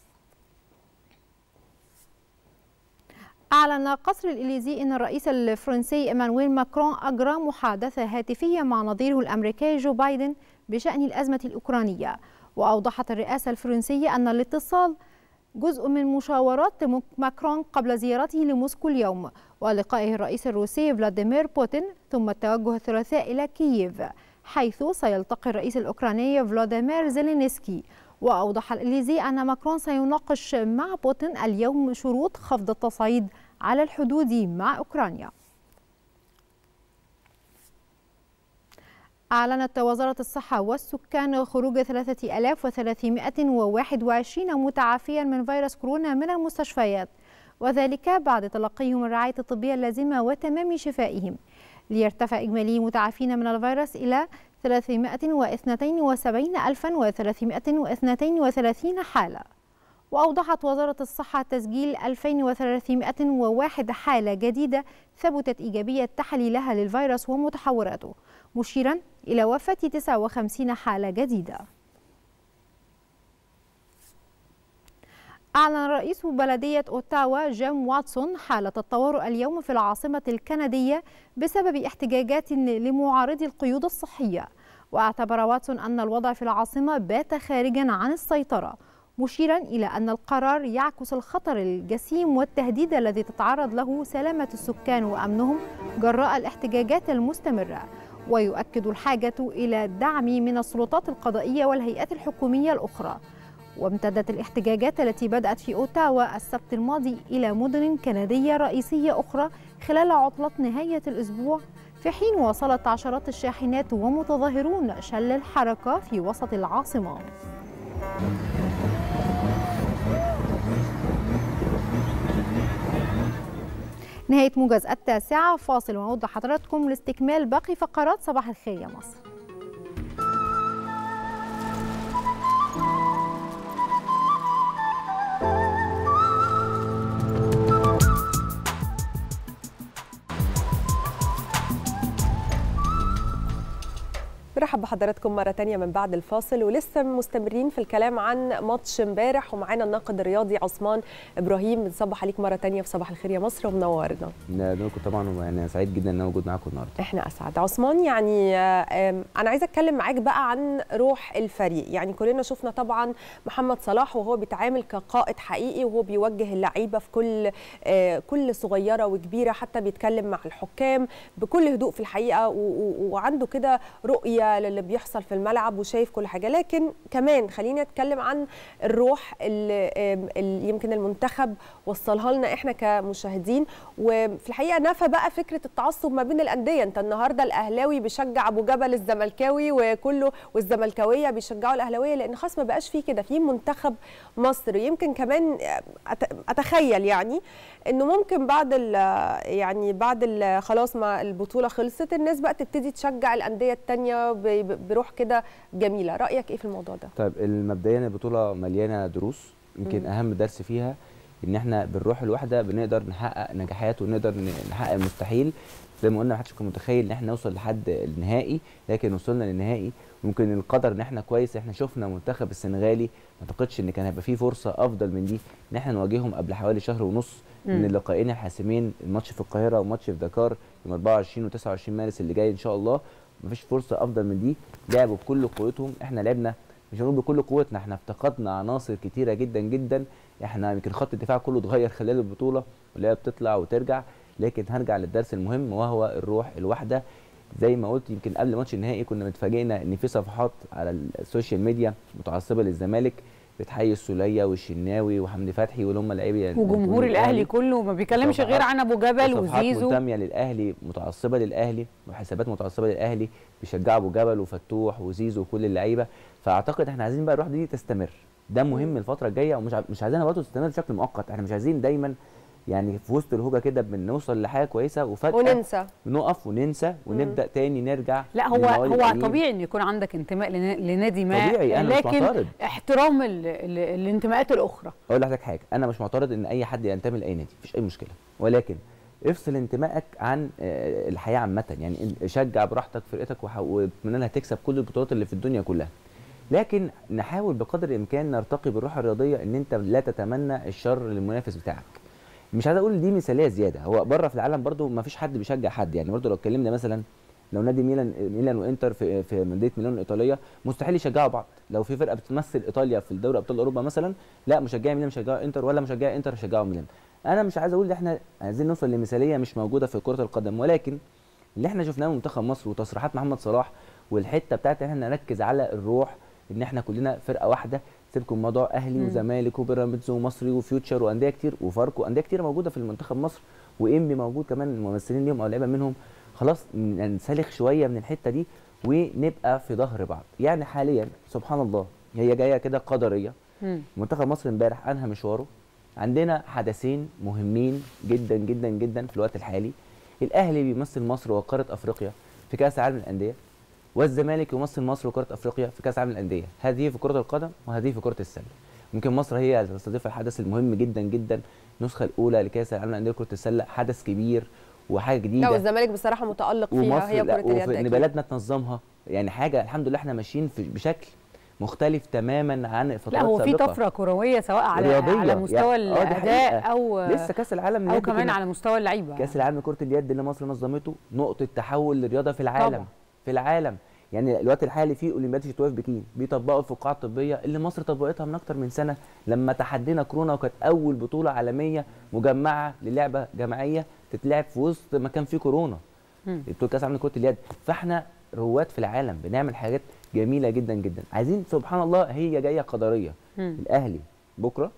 أعلن قصر الإليزي أن الرئيس الفرنسي إيمانويل ماكرون أجرى محادثة هاتفية مع نظيره الأمريكي جو بايدن بشأن الأزمة الأوكرانية وأوضحت الرئاسة الفرنسية أن الاتصال جزء من مشاورات ماكرون قبل زيارته لموسكو اليوم ولقائه الرئيس الروسي فلاديمير بوتين ثم التوجه الثلاثاء إلى كييف حيث سيلتقي الرئيس الأوكراني فلاديمير زيلينسكي وأوضح الإليزي أن ماكرون سيناقش مع بوتين اليوم شروط خفض التصعيد على الحدود مع أوكرانيا أعلنت وزارة الصحة والسكان خروج 3321 متعافيا من فيروس كورونا من المستشفيات وذلك بعد تلقيهم الرعاية الطبية اللازمة وتمام شفائهم ليرتفع إجمالي متعافين من الفيروس إلى 372332 حالة وأوضحت وزارة الصحة تسجيل 2301 حالة جديدة ثبتت إيجابية تحليلها للفيروس ومتحوراته مشيرا إلى وفاة 59 حالة جديدة أعلن رئيس بلدية أوتاوا جيم واتسون حالة الطوارئ اليوم في العاصمة الكندية بسبب احتجاجات لمعارضي القيود الصحية واعتبر واتسون أن الوضع في العاصمة بات خارجا عن السيطرة مشيرا إلى أن القرار يعكس الخطر الجسيم والتهديد الذي تتعرض له سلامة السكان وأمنهم جراء الاحتجاجات المستمرة ويؤكد الحاجة إلى دعم من السلطات القضائية والهيئات الحكومية الأخرى وامتدت الاحتجاجات التي بدأت في أوتاوا السبت الماضي إلى مدن كندية رئيسية أخرى خلال عطلة نهاية الأسبوع في حين واصلت عشرات الشاحنات ومتظاهرون شل الحركة في وسط العاصمة نهاية موجز التاسعة فاصل ونعود لحضراتكم لاستكمال باقي فقرات صباح الخير يا مصر برحب بحضراتكم مرة تانية من بعد الفاصل ولسه مستمرين في الكلام عن ماتش امبارح ومعانا الناقد الرياضي عثمان ابراهيم بنصبح عليك مرة تانية في صباح الخير يا مصر ومنورنا نوركم طبعا وانا سعيد جدا ان انا موجود معاكم النهارده احنا اسعد عثمان يعني آم، انا عايزه اتكلم معاك بقى عن روح الفريق يعني كلنا شفنا طبعا محمد صلاح وهو بيتعامل كقائد حقيقي وهو بيوجه اللعيبه في كل آه، كل صغيره وكبيره حتى بيتكلم مع الحكام بكل هدوء في الحقيقه و- و- وعنده كده رؤيه للي بيحصل في الملعب وشايف كل حاجه لكن كمان خليني اتكلم عن الروح اللي آم، اللي يمكن المنتخب وصلها لنا احنا كمشاهدين وفي الحقيقه نفى بقى فكره التعصب ما بين الانديه انت النهارده الاهلاوي بيشجع ابو جبل الزملكاوي وكله والزملكاويه بيشجعوا الاهلاويه لان خلاص ما بقاش فيه كده في منتخب مصر يمكن كمان أت- اتخيل يعني انه ممكن بعد ال يعني بعد ال خلاص ما البطوله خلصت الناس بقى تبتدي تشجع الانديه الثانيه بروح كده جميله رايك ايه في الموضوع ده طيب مبدئيا البطوله مليانه دروس يمكن مم. اهم درس فيها ان احنا بالروح الواحده بنقدر نحقق نجاحات ونقدر ن- نحقق المستحيل زي ما قلنا محدش كان متخيل ان احنا نوصل لحد النهائي لكن وصلنا للنهائي ممكن القدر ان احنا كويس احنا شفنا منتخب السنغالي ما اعتقدش ان كان هيبقى فيه فرصه افضل من دي ان احنا نواجههم قبل حوالي شهر ونص من مم. اللقاءين الحاسمين الماتش في القاهره وماتش في دكار يوم 24 و29 مارس اللي جاي ان شاء الله مفيش فرصه افضل من دي لعبوا بكل قوتهم احنا لعبنا مش هنقول بكل قوتنا احنا افتقدنا عناصر كتيره جدا جدا احنا يمكن خط الدفاع كله اتغير خلال البطوله واللي هي بتطلع وترجع لكن هرجع للدرس المهم وهو الروح الواحده زي ما قلت يمكن قبل ماتش النهائي كنا متفاجئنا ان في صفحات على السوشيال ميديا متعصبه للزمالك بتحيي السوليه والشناوي وحمدي فتحي واللي هم لعيبه وجمهور الاهلي كله ما بيتكلمش غير عن ابو جبل وصفحات وزيزو منتميه للاهلي متعصبه للاهلي وحسابات متعصبه للاهلي بيشجعوا ابو جبل وفتوح وزيزو وكل اللعيبه فاعتقد احنا عايزين بقى الروح دي تستمر ده مهم الفتره الجايه ومش ع- مش عايزينها برضه تستمر بشكل مؤقت احنا مش عايزين دايما يعني في وسط الهوجه كده بنوصل لحاجه كويسه وفجاه وننسى. نقف وننسى ونبدا تاني نرجع لا هو للموال هو القديم. طبيعي ان يكون عندك انتماء لنا- لنادي ما طبيعي، أنا مش لكن معترض. احترام ال- ال- الانتماءات الاخرى اقول لحضرتك حاجه انا مش معترض ان اي حد ينتمي لاي نادي مفيش اي مشكله ولكن افصل انتمائك عن آه، الحياه عامه يعني إن- شجع براحتك فرقتك وح- واتمنى لها تكسب كل البطولات اللي في الدنيا كلها لكن نحاول بقدر الامكان نرتقي بالروح الرياضيه ان انت لا تتمنى الشر للمنافس بتاعك مش عايز اقول دي مثاليه زياده هو بره في العالم برضو ما فيش حد بيشجع حد يعني برضو لو اتكلمنا مثلا لو نادي ميلان ميلان وانتر في في مدينه ميلان الايطاليه مستحيل يشجعوا بعض لو في فرقه بتمثل ايطاليا في الدوري ابطال اوروبا مثلا لا مشجعي ميلان مشجعوا انتر ولا مشجعي انتر يشجعوا ميلان انا مش عايز اقول ان احنا عايزين نوصل لمثاليه مش موجوده في كره القدم ولكن اللي احنا شفناه من منتخب مصر وتصريحات محمد صلاح والحته بتاعت ان احنا نركز على الروح ان احنا كلنا فرقه واحده سيبكم موضوع اهلي مم. وزمالك وبيراميدز ومصري وفيوتشر وانديه كتير وفاركو انديه كتير موجوده في المنتخب مصر وانبي موجود كمان ممثلين ليهم او لعيبه منهم خلاص ننسلخ شويه من الحته دي ونبقى في ظهر بعض يعني حاليا سبحان الله هي جايه كده قدريه منتخب مصر امبارح انهى مشواره عندنا حدثين مهمين جدا جدا جدا في الوقت الحالي الاهلي بيمثل مصر وقاره افريقيا في كاس العالم للانديه والزمالك يمثل مصر وقاره افريقيا في كاس العالم للانديه هذه في كره القدم وهذه في كره السله ممكن مصر هي اللي تستضيف الحدث المهم جدا جدا النسخه الاولى لكاس العالم للانديه كره السله حدث كبير وحاجه جديده لا والزمالك بصراحه متالق فيها هي لا كره اليد وفي ان أكيد. بلدنا تنظمها يعني حاجه الحمد لله احنا ماشيين في بشكل مختلف تماما عن فترات لا هو في سابقة. طفره كرويه سواء على رياضية. على مستوى يعني- آه، دي الاداء حقيقة. او لسه كاس العالم او لليد كمان كنا- على مستوى اللعيبه كاس العالم لكره اليد اللي مصر نظمته نقطه تحول للرياضه في العالم طبعا. في العالم يعني الوقت الحالي في اولمبياد الشتويه في بكين بيطبقوا الفقاعه الطبيه اللي مصر طبقتها من اكتر من سنه لما تحدينا كورونا وكانت اول بطوله عالميه مجمعه للعبه جماعيه تتلعب في وسط ما كان فيه كورونا بطوله كاس العالم لكره اليد فاحنا رواد في العالم بنعمل حاجات جميله جدا جدا عايزين سبحان الله هي جايه قدريه مم. الاهلي بكره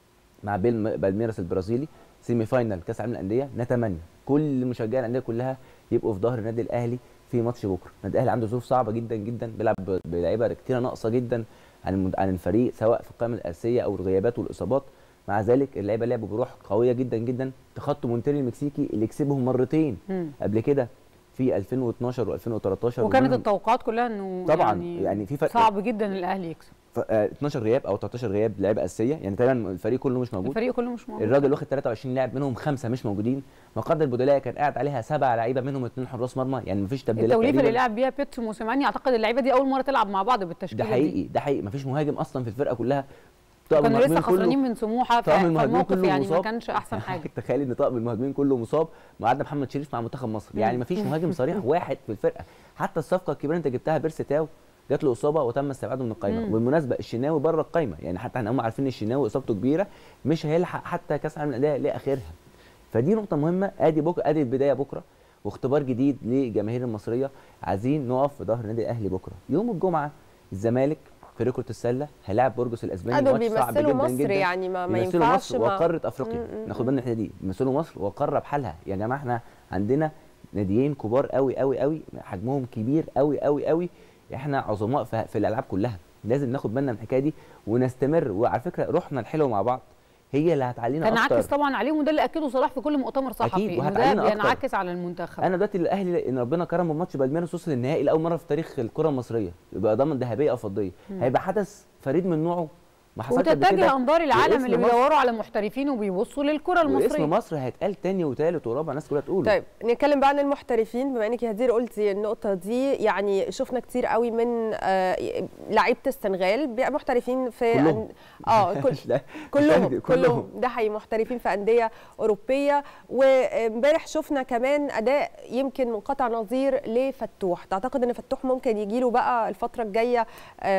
مع بيل بالميراس البرازيلي سيمي فاينال كاس العالم للانديه نتمنى كل مشجعي الانديه كلها يبقوا في ظهر النادي الاهلي في ماتش بكره النادي الاهلي عنده ظروف صعبه جدا جدا بيلعب ب- بلعيبه كتيره ناقصه جدا عن المد- عن الفريق سواء في القائمه الاساسيه او الغيابات والاصابات مع ذلك اللعيبه لعبوا بروح قويه جدا جدا تخطوا مونتيري المكسيكي اللي كسبهم مرتين مم. قبل كده في 2012 و2013 وكانت التوقعات كلها انه طبعاً، يعني, يعني في فرق- صعب جدا الاهلي يكسب ف- آه، 12 غياب او 13 غياب لعيبه اساسيه يعني تقريبا الفريق كله مش موجود الفريق كله مش موجود الراجل واخد 23 لاعب منهم خمسه مش موجودين مقاعد البدلاء كان قاعد عليها سبع لعيبه منهم اثنين حراس مرمى يعني مفيش تبديلات التوليفه اللي تقريباً. لعب بيها بيتسو موسيماني اعتقد اللعيبه دي اول مره تلعب مع بعض بالتشكيله ده حقيقي ده حقيقي مفيش مهاجم اصلا في الفرقه كلها دي طاقم كانوا لسه المهاجمين كله- خسرانين من سموحه ف- طاقم المهاجمين فالموقف كله يعني ما مصاب. كانش احسن حاجه تخيل ان طاقم المهاجمين كله مصاب ما عدا محمد شريف مع منتخب مصر يعني مم. مفيش مهاجم صريح واحد في الفرقه حتى الصفقه الكبيره انت جبتها بيرسي تاو جات له اصابه وتم استبعاده من القائمه مم. وبالمناسبه الشناوي بره القائمه يعني حتى احنا هم عارفين ان الشناوي اصابته كبيره مش هيلحق حتى كاس العالم للانديه لاخرها فدي نقطه مهمه ادي بكره ادي البدايه بكره واختبار جديد للجماهير المصريه عايزين نقف في ظهر النادي الاهلي بكره يوم الجمعه الزمالك في كره السله هيلاعب بورجوس الاسباني آه، دول ماتش صعب بيمثلوا جدا مصر جدا يعني ما- ما بيمثلوا ينفعش مصر ما- وقاره افريقيا مم، مم، ناخد بالنا من الحته دي بيمثلوا مصر وقاره بحالها يا جماعه احنا عندنا ناديين كبار قوي قوي قوي حجمهم كبير قوي قوي قوي احنا عظماء في, في الالعاب كلها لازم ناخد بالنا من الحكايه دي ونستمر وعلى فكره روحنا الحلوه مع بعض هي اللي هتعلينا كان اكتر عاكس طبعا عليهم وده اللي اكده صلاح في كل مؤتمر صحفي أكيد، انه ده وهتعلينا أكتر. بينعكس على المنتخب انا دلوقتي الاهلي ان ربنا كرمه بماتش بالميراس وصل النهائي لاول مره في تاريخ الكره المصريه يبقى ضامن ذهبيه او فضيه مم. هيبقى حدث فريد من نوعه ما حصلش قبل وتتجه كده. انظار العالم واسم اللي مصر- بيدوروا على محترفين وبيبصوا للكره المصريه واسم مصر هيتقال تاني وتالت ورابع الناس كلها تقوله طيب نتكلم بقى عن المحترفين بما انك يا هدير قلتي النقطه دي يعني شفنا كتير قوي من آه لعيبه السنغال بي- محترفين في كلهم. أن- اه كل لا، كلهم كلهم. كلهم ده حقيقي محترفين في انديه اوروبيه وامبارح شفنا كمان اداء يمكن منقطع نظير لفتوح تعتقد ان فتوح ممكن يجي له بقى الفتره الجايه آه،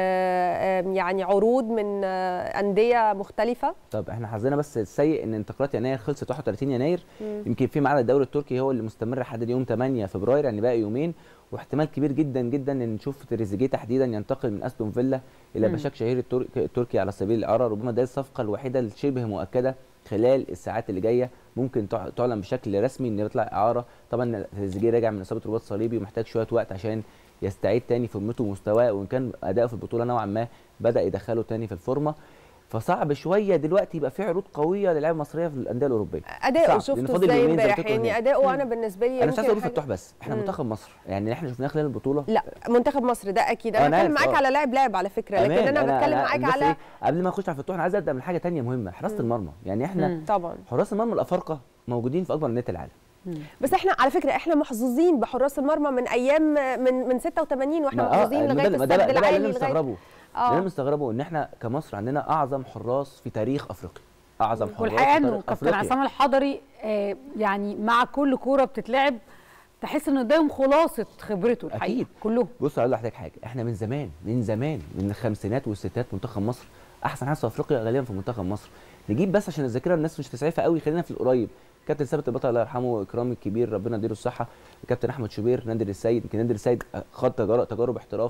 آه، يعني عروض من آه، انديه مختلفه طب احنا حظنا بس السيء ان انتقالات يناير خلصت 31 يناير مم. يمكن في ميعاد الدوري التركي هو اللي مستمر لحد يوم 8 فبراير يعني باقي يومين واحتمال كبير جدا جدا ان نشوف تريزيجيه تحديدا ينتقل من استون فيلا الى مم. بشاك شهير التركي, التركي على سبيل الاعاره ربما ده الصفقه الوحيده الشبه مؤكده خلال الساعات اللي جايه ممكن تع- تعلن بشكل رسمي ان يطلع اعاره طبعا تريزيجيه راجع من اصابه رباط صليبي ومحتاج شويه وقت عشان يستعيد تاني فورمته ومستواه وان كان اداؤه في البطوله نوعا ما بدا يدخله تاني في الفورمه فصعب شويه دلوقتي يبقى في عروض قويه للعيبه المصريه في الانديه الاوروبيه اداؤه صعب، شفته لأن فاضل ازاي يومين زي ما امبارح قلت لكم يعني هنا. اداؤه انا بالنسبه لي انا مش عايز يمكن اقول حاجة- فتوح بس احنا مم. منتخب مصر يعني احنا شفناه خلال البطوله لا منتخب مصر ده اكيد آه، انا أنا بتكلم عارف، معاك آه. على لاعب لاعب على فكره لكن أمان، انا بتكلم معاك بس على إيه، قبل ما اخش على فتوح انا عايز ابدا من حاجه تانية مهمه حراسه مم. المرمى يعني احنا مم. طبعا حراس المرمى الافارقه موجودين في اكبر انديه العالم بس احنا على فكره احنا محظوظين بحراس المرمى من ايام من من 86 واحنا ما- آه، محظوظين ما لغايه ده- ما السد ده بقى- ده بقى العالي اللي انا لغايه مستغربه آه. اللي انا مستغربه ان احنا كمصر عندنا اعظم حراس في تاريخ افريقيا اعظم حراس والحقيقه في انه تاريخ كابتن أفريقيا. عصام الحضري آه، يعني مع كل كوره بتتلعب تحس ان قدامهم خلاصه خبرته الحقيقه اكيد كلهم بص هقول لحضرتك حاجه احنا من زمان من زمان من الخمسينات والستات منتخب مصر احسن حارس في افريقيا غالبا في منتخب مصر نجيب بس عشان الذاكره الناس مش تسعفها قوي خلينا في القريب كابتن ثابت البطل الله يرحمه واكرامي الكبير ربنا يديله الصحه كابتن احمد شوبير نادر السيد يمكن نادر السيد خد تجارب, تجارب احتراف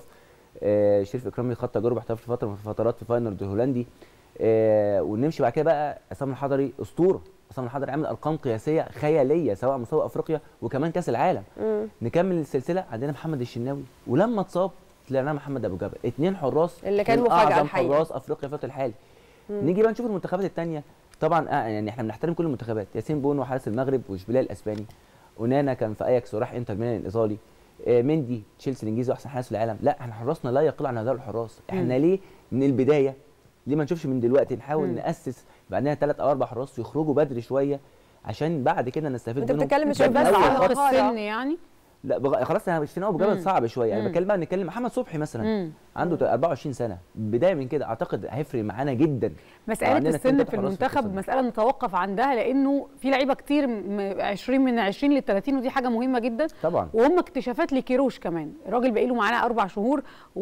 آه شريف اكرامي خد تجارب احتراف في فتره من الفترات في فاينورد الهولندي آه ونمشي بعد كده بقى عصام الحضري اسطوره عصام الحضري عامل ارقام قياسيه خياليه سواء على مستوى افريقيا وكمان كاس العالم مم. نكمل السلسله عندنا محمد الشناوي ولما اتصاب طلعنا محمد ابو جبل اثنين حراس اللي كان من مفاجأة اعظم الحقيقة. حراس افريقيا في الوقت الحالي مم. نيجي بقى نشوف المنتخبات الثانيه طبعا آه يعني احنا بنحترم كل المنتخبات ياسين بونو حارس المغرب وشبيليه الاسباني ونانا كان في اياكس وراح انتر ميلان الايطالي آه مندي تشيلسي الانجليزي واحسن حارس في العالم لا احنا حراسنا لا يقل عن هؤلاء الحراس احنا مم. ليه من البدايه ليه ما نشوفش من دلوقتي نحاول مم. ناسس بعدها ثلاث او اربع حراس يخرجوا بدري شويه عشان بعد كده نستفيد انت منهم بتتكلم مش ده بس أول على خطوة. السن يعني لا بغ... خلاص انا مش في نوع بجد مم. صعب شويه انا مم. بتكلم بقى نتكلم محمد صبحي مثلا مم. عنده 24 سنه بدايه من كده اعتقد هيفرق معانا جدا مسألة عندنا اتنين السن تحت في حراس المنتخب القسم. مسألة نتوقف عندها لأنه في لعيبة كتير م- 20 من 20 لل 30 ودي حاجة مهمة جدا طبعا وهم اكتشافات لكيروش كمان الراجل بقى له معانا أربع شهور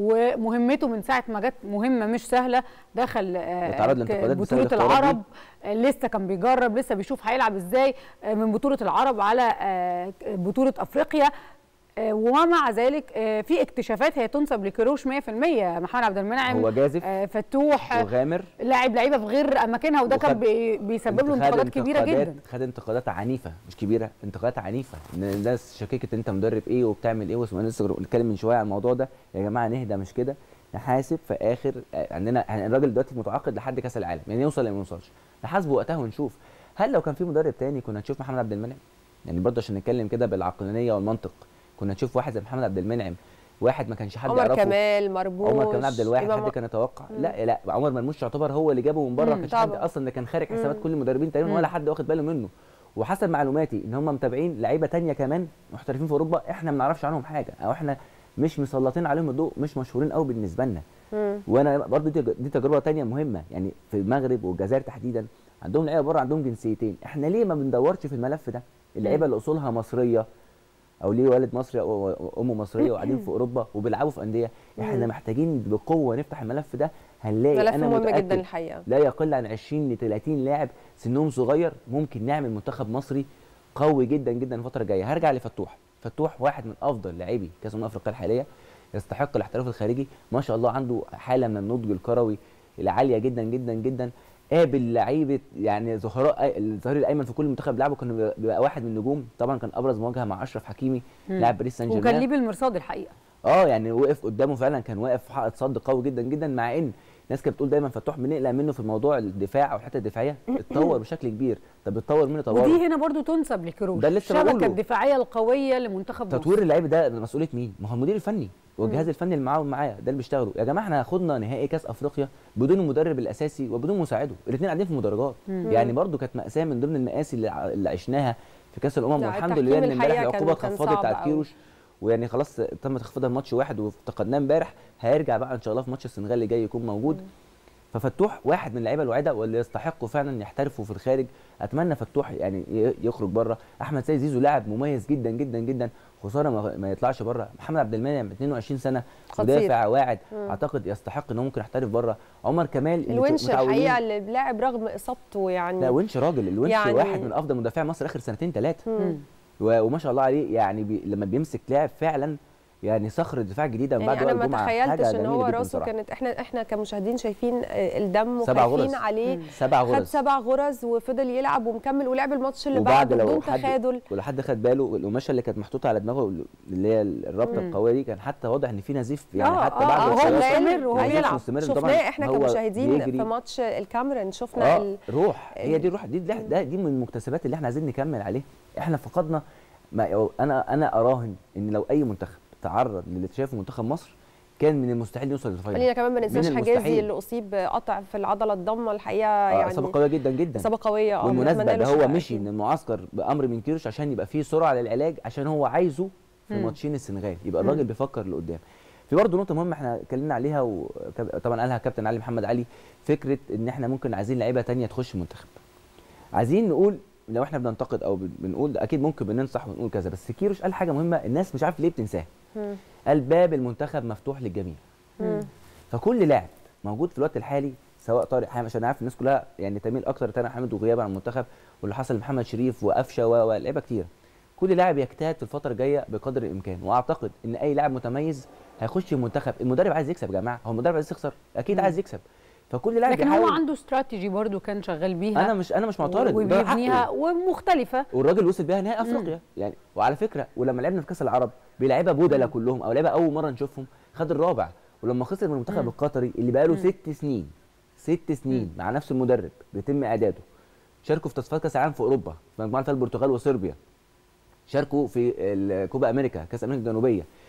ومهمته من ساعة ما جت مهمة مش سهلة دخل آه، وتعرض لانتقادات بسبب بطولة الاختيارات دي. العرب آه، لسه كان بيجرب لسه بيشوف هيلعب ازاي آه، من بطولة العرب على آه، بطولة أفريقيا آه، ومع ذلك آه، في اكتشافات هي تنسب لكيروش 100% محمد عبد المنعم هو جازف آه، فتوح آه، وغامر لاعب لعيبه في غير اماكنها وده كان وخد- بي- بيسبب له خد انتقادات كبيره انتقادات- جدا خد انتقادات عنيفه مش كبيره انتقادات عنيفه ان الناس شككت انت مدرب ايه وبتعمل ايه واسمه لسه بنتكلم من شويه عن الموضوع ده يا جماعه نهدى مش كده نحاسب في اخر آه، عندنا يعني الراجل دلوقتي متعاقد لحد كاس العالم يعني يوصل ولا ما يوصلش نحاسبه وقتها ونشوف هل لو كان في مدرب تاني كنا نشوف محمد عبد المنعم يعني برضه عشان نتكلم كده بالعقلانيه والمنطق كنا نشوف واحد زي محمد عبد المنعم واحد ما كانش حد عمر يعرفه كمال مرموش عمر كمال عبد الواحد إمام- حد كان يتوقع مم. لا لا عمر مرموش يعتبر هو اللي جابه من بره مم، ما كانش حد طبعا. اصلا ده كان خارج حسابات مم. كل المدربين تقريبا مم. ولا حد واخد باله منه وحسب معلوماتي ان هم متابعين لعيبه تانية كمان محترفين في اوروبا احنا ما نعرفش عنهم حاجه او احنا مش مسلطين عليهم الضوء مش مشهورين قوي بالنسبه لنا وانا برضو دي, دي تجربه تانية مهمه يعني في المغرب والجزائر تحديدا عندهم لعيبه بره عندهم جنسيتين احنا ليه ما بندورش في الملف ده اللعيبه اللي اصولها مصريه او ليه والد مصري او ام مصريه وقاعدين في اوروبا وبيلعبوا في انديه احنا مم. محتاجين بقوه نفتح الملف ده هنلاقي ملف انا مهم متأكد جدا الحقيقه لا يقل عن 20 ل 30 لاعب سنهم صغير ممكن نعمل منتخب مصري قوي جدا جدا الفتره الجايه هرجع لفتوح فتوح واحد من افضل لاعبي كاس الامم الافريقيه الحاليه يستحق الاحتراف الخارجي ما شاء الله عنده حاله من النضج الكروي العاليه جدا جدا جدا قابل لعيبه يعني ظهراء الظهير الايمن في كل منتخب لعبه كان بيبقى- بيبقى واحد من النجوم طبعا كان ابرز مواجهه مع اشرف حكيمي مم. لاعب باريس سان وكان جيرمان ليه بالمرصاد الحقيقه اه يعني وقف قدامه فعلا كان واقف في حائط صد قوي جدا جدا مع ان الناس كانت بتقول دايما فتوح بنقلق منه في موضوع الدفاع او الحته الدفاعيه اتطور بشكل كبير طب اتطور منه تطور ودي هنا برضو تنسب لكيروش ده اللي لسه الشبكه بقوله. الدفاعيه القويه لمنتخب تطوير مصر اللعيب ده مسؤوليه مين؟ ما هو المدير الفني والجهاز مم. الفني اللي معاهم معايا ده اللي بيشتغلوا يا جماعه احنا خدنا نهائي كاس افريقيا بدون المدرب الاساسي وبدون مساعده الاثنين قاعدين في مدرجات مم. يعني برضو كانت ماساه من ضمن المآسي اللي, ع- اللي عشناها في كاس الامم لا، والحمد التحكيم لله ان امبارح الحقيقة كان- العقوبه كان اتخفضت صعب بتاعت أوي. كيروش ويعني خلاص تم تخفيضها الماتش واحد وافتقدناه امبارح هيرجع بقى ان شاء الله في ماتش السنغال اللي جاي يكون موجود ففتوح واحد من اللعيبه الوعده واللي يستحقوا فعلا يحترفوا في الخارج اتمنى فتوح يعني ي- يخرج بره احمد سيد زيزو لاعب مميز جدا جدا جدا خساره ما, ما يطلعش بره محمد عبد المنعم 22 سنه خطير. مدافع واعد مم. اعتقد يستحق ان هو ممكن يحترف بره عمر كمال اللي الونش متعودين- الحقيقه اللي لاعب رغم اصابته يعني لا ونش راجل الونش يعني- يعني واحد من افضل مدافع مصر اخر سنتين ثلاثه مم. وما شاء الله عليه يعني بي لما بيمسك لاعب فعلا يعني صخر الدفاع الجديده من بعد يعني انا وائل ما جمعه حاجه تخيلتش ان جميله هو جدا راسه صراحة. كانت احنا احنا كمشاهدين شايفين آه، الدم سبع وخايفين غرز. عليه مم. سبع خد غرز. سبع غرز وفضل يلعب ومكمل ولعب الماتش اللي وبعد بعده لو بدون حد تخاذل ولو حد خد باله القماشه اللي كانت محطوطه على دماغه اللي هي الرابطه مم. القويه دي كان حتى واضح ان في نزيف يعني آه، حتى آه، بعد آه، هو الخلاص مستمر وهو نزيف بيلعب مستمر طبعا شفناه احنا هو كمشاهدين بيجري. في ماتش الكاميرون شفنا اه ال... روح هي دي الروح دي ده, ده دي من المكتسبات اللي احنا عايزين نكمل عليها احنا فقدنا ما انا انا اراهن ان لو اي منتخب تعرض للي شايفه منتخب مصر كان من المستحيل يوصل للفاينل خلينا كمان ما من ننساش حجازي المستحيل. اللي اصيب قطع في العضله الضمه الحقيقه آه، يعني اصابه قويه جدا جدا اصابه قويه اه بالمناسبه بنتمنى له ده هو الشفاء مشي أكيد. من المعسكر بامر من كيروش عشان يبقى فيه سرعه للعلاج عشان هو عايزه في مم. ماتشين السنغال يبقى مم. الراجل بيفكر لقدام في برضه نقطه مهمه احنا اتكلمنا عليها وطبعا قالها كابتن علي محمد علي فكره ان احنا ممكن عايزين لعيبه تانية تخش المنتخب عايزين نقول لو احنا بننتقد او بن- بنقول اكيد ممكن بننصح ونقول كذا بس كيروش قال حاجه مهمه الناس مش عارف ليه بتنساها مم. قال باب المنتخب مفتوح للجميع مم. فكل لاعب موجود في الوقت الحالي سواء طارق حامد عشان عارف الناس كلها يعني تميل اكتر لطارق حامد وغيابه عن المنتخب واللي حصل لمحمد شريف وقفشه و- ولاعيبه كتير كل لاعب يجتهد في الفتره الجايه بقدر الامكان واعتقد ان اي لاعب متميز هيخش المنتخب المدرب عايز يكسب يا جماعه هو المدرب عايز يخسر اكيد مم. عايز يكسب فكل لاعب لكن هو يحاول عنده استراتيجي برضو كان شغال بيها انا مش انا مش معترض وده وبيبنيها حقه. ومختلفه والراجل وصل بيها نهائي افريقيا يعني وعلى فكره ولما لعبنا في كاس العرب بلعيبه بودله كلهم او لعيبه اول مره نشوفهم خد الرابع ولما خسر من المنتخب مم. القطري اللي بقاله مم. ست سنين ست سنين مع نفس المدرب بيتم اعداده شاركوا في تصفيات كاس العالم في اوروبا في مجموعه فيها البرتغال وصربيا شاركوا في ال- كوبا امريكا كاس امريكا الجنوبيه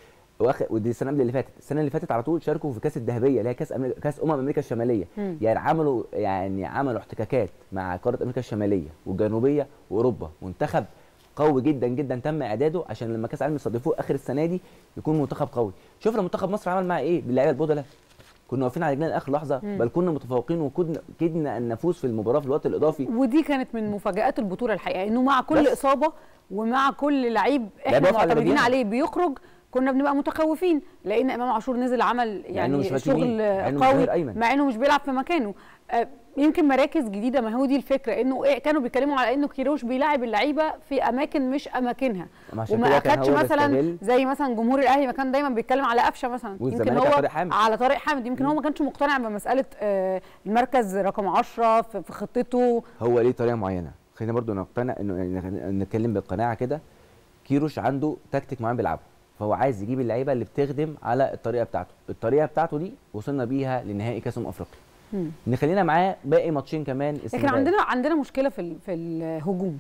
واخد ودي السنه قبل اللي فاتت السنه اللي فاتت على طول شاركوا في كاس الذهبيه اللي هي كاس أمريكا كاس امم امريكا الشماليه مم. يعني عملوا يعني عملوا احتكاكات مع قاره امريكا الشماليه والجنوبيه واوروبا منتخب قوي جدا جدا تم اعداده عشان لما كاس العالم يستضيفوه اخر السنه دي يكون منتخب قوي شفنا منتخب مصر عمل معاه ايه باللعيبه البودله كنا واقفين على رجلنا لاخر لحظه مم. بل كنا متفوقين وكدنا كدنا ان نفوز في المباراه في الوقت الاضافي ودي كانت من مفاجات البطوله الحقيقه انه مع كل بس. اصابه ومع كل لعيب لعيب احنا واقف على معتمدين رجلينا. عليه بيخرج كنا بنبقى متخوفين لان امام عاشور نزل عمل إنه مش يعني باك يمين، شغل مع إنه مش قوي ظهير أيمن. مع انه مش بيلعب في مكانه آه، يمكن مراكز جديده ما هو دي الفكره انه إيه كانوا بيتكلموا على انه كيروش بيلاعب اللعيبه في اماكن مش اماكنها ما عشان وما كده كان اخدش هو مثلا بيستغل. زي مثلا جمهور الاهلي ما كان دايما بيتكلم على قفشه مثلا والزمالك يمكن على هو طارق حامد. على طارق حامد يمكن هو ما كانش مقتنع بمساله آه، المركز رقم 10 في في خطته هو ليه طريقه معينه خلينا برضو نقتنع انه يعني نتكلم بالقناعه كده كيروش عنده تكتيك معين بيلعبه فهو عايز يجيب اللعيبه اللي بتخدم على الطريقه بتاعته الطريقه بتاعته دي وصلنا بيها لنهائي كاس امم افريقيا مم. نخلينا معاه باقي ماتشين كمان لكن السنغال. عندنا عندنا مشكله في ال- في الهجوم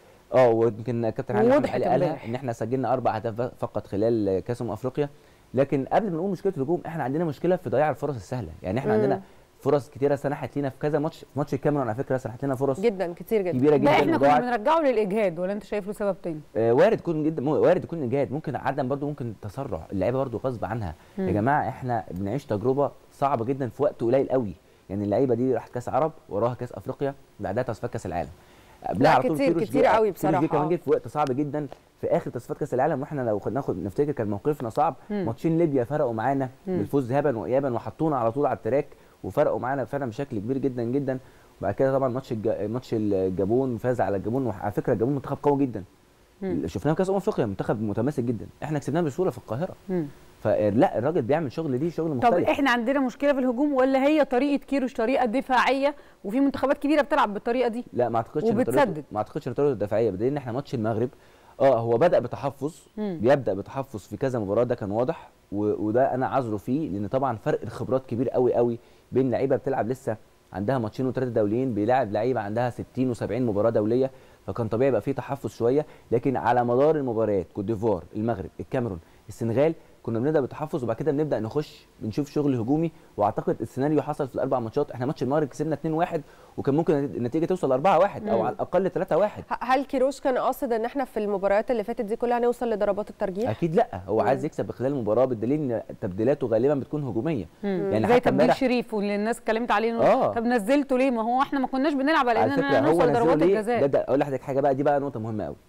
اه ويمكن كابتن علي محمد ووضحت علي قالها امبارح. ان احنا سجلنا اربع اهداف فقط خلال كاس امم افريقيا لكن قبل ما نقول مشكله الهجوم احنا عندنا مشكله في ضياع الفرص السهله يعني احنا مم. عندنا فرص كتيره سنحت لينا في كذا ماتش في ماتش الكاميرون على فكره سنحت لنا فرص جدا كتير جدا كبيره ده جدا احنا كنا وضاعت. بنرجعه للاجهاد ولا انت شايف له سبب تاني آه، وارد يكون جدا مو- وارد يكون اجهاد ممكن عدم برضو ممكن تسرع اللعيبه برضو غصب عنها مم. يا جماعه احنا بنعيش تجربه صعبه جدا في وقت قليل قوي يعني اللعيبه دي راحت كاس عرب وراها كاس افريقيا بعدها تصفيات كاس العالم قبلها لا، على طول كتير- كيروش كتير جه- قوي كيروش بصراحة، جه كمان آه. جه في وقت صعب جدا في اخر تصفيات كاس العالم واحنا لو خد- ناخد نفتكر كان موقفنا صعب مم. ماتشين ليبيا فرقوا معانا مم. بالفوز ذهابا وايابا وحطونا على طول على التراك وفرقوا معانا فعلا بشكل كبير جدا جدا وبعد كده طبعا ماتش الج... ماتش الجابون فاز على الجابون وعلى فكره الجابون منتخب قوي جدا مم. شفناه في كاس امم افريقيا منتخب متماسك جدا احنا كسبناه بسهوله في القاهره مم. فلا الراجل بيعمل شغل دي شغل طب مختلف احنا عندنا مشكله في الهجوم ولا هي طريقه كيروش طريقه دفاعيه وفي منتخبات كبيره بتلعب بالطريقه دي لا ما اعتقدش إن طريقته- وبتسدد. ما اعتقدش ان طريقته الدفاعيه بدليل ان احنا ماتش المغرب اه هو بدا بتحفظ مم. بيبدا بتحفظ في كذا مباراه ده كان واضح و... وده انا عذره فيه لان طبعا فرق الخبرات كبير قوي قوي بين لعيبه بتلعب لسه عندها ماتشين وثلاثه دوليين بيلاعب لعيبه عندها 60 و70 مباراه دوليه فكان طبيعي يبقى فيه تحفظ شويه لكن على مدار المباريات كوت ديفوار المغرب الكاميرون السنغال كنا بنبدا بتحفظ وبعد كده بنبدا نخش بنشوف شغل هجومي واعتقد السيناريو حصل في الاربع ماتشات احنا ماتش المغرب كسبنا 2-1 وكان ممكن النتيجه توصل 4-1 او مم. على الاقل 3-1 ه- هل كيروش كان قاصد ان احنا في المباريات اللي فاتت دي كلها نوصل لضربات الترجيح؟ اكيد لا هو مم. عايز يكسب خلال المباراه بالدليل ان تبديلاته غالبا بتكون هجوميه مم. يعني زي حتى تبديل امبارح شريف واللي الناس اتكلمت عليه انه آه. طب نزلته ليه ما هو احنا ما كناش بنلعب على على اننا فكره هو نوصل نزله ضربات ليه الجزاء ده, ده اقول لحضرتك حاجه بقى دي بقى نقطه مهمه قوي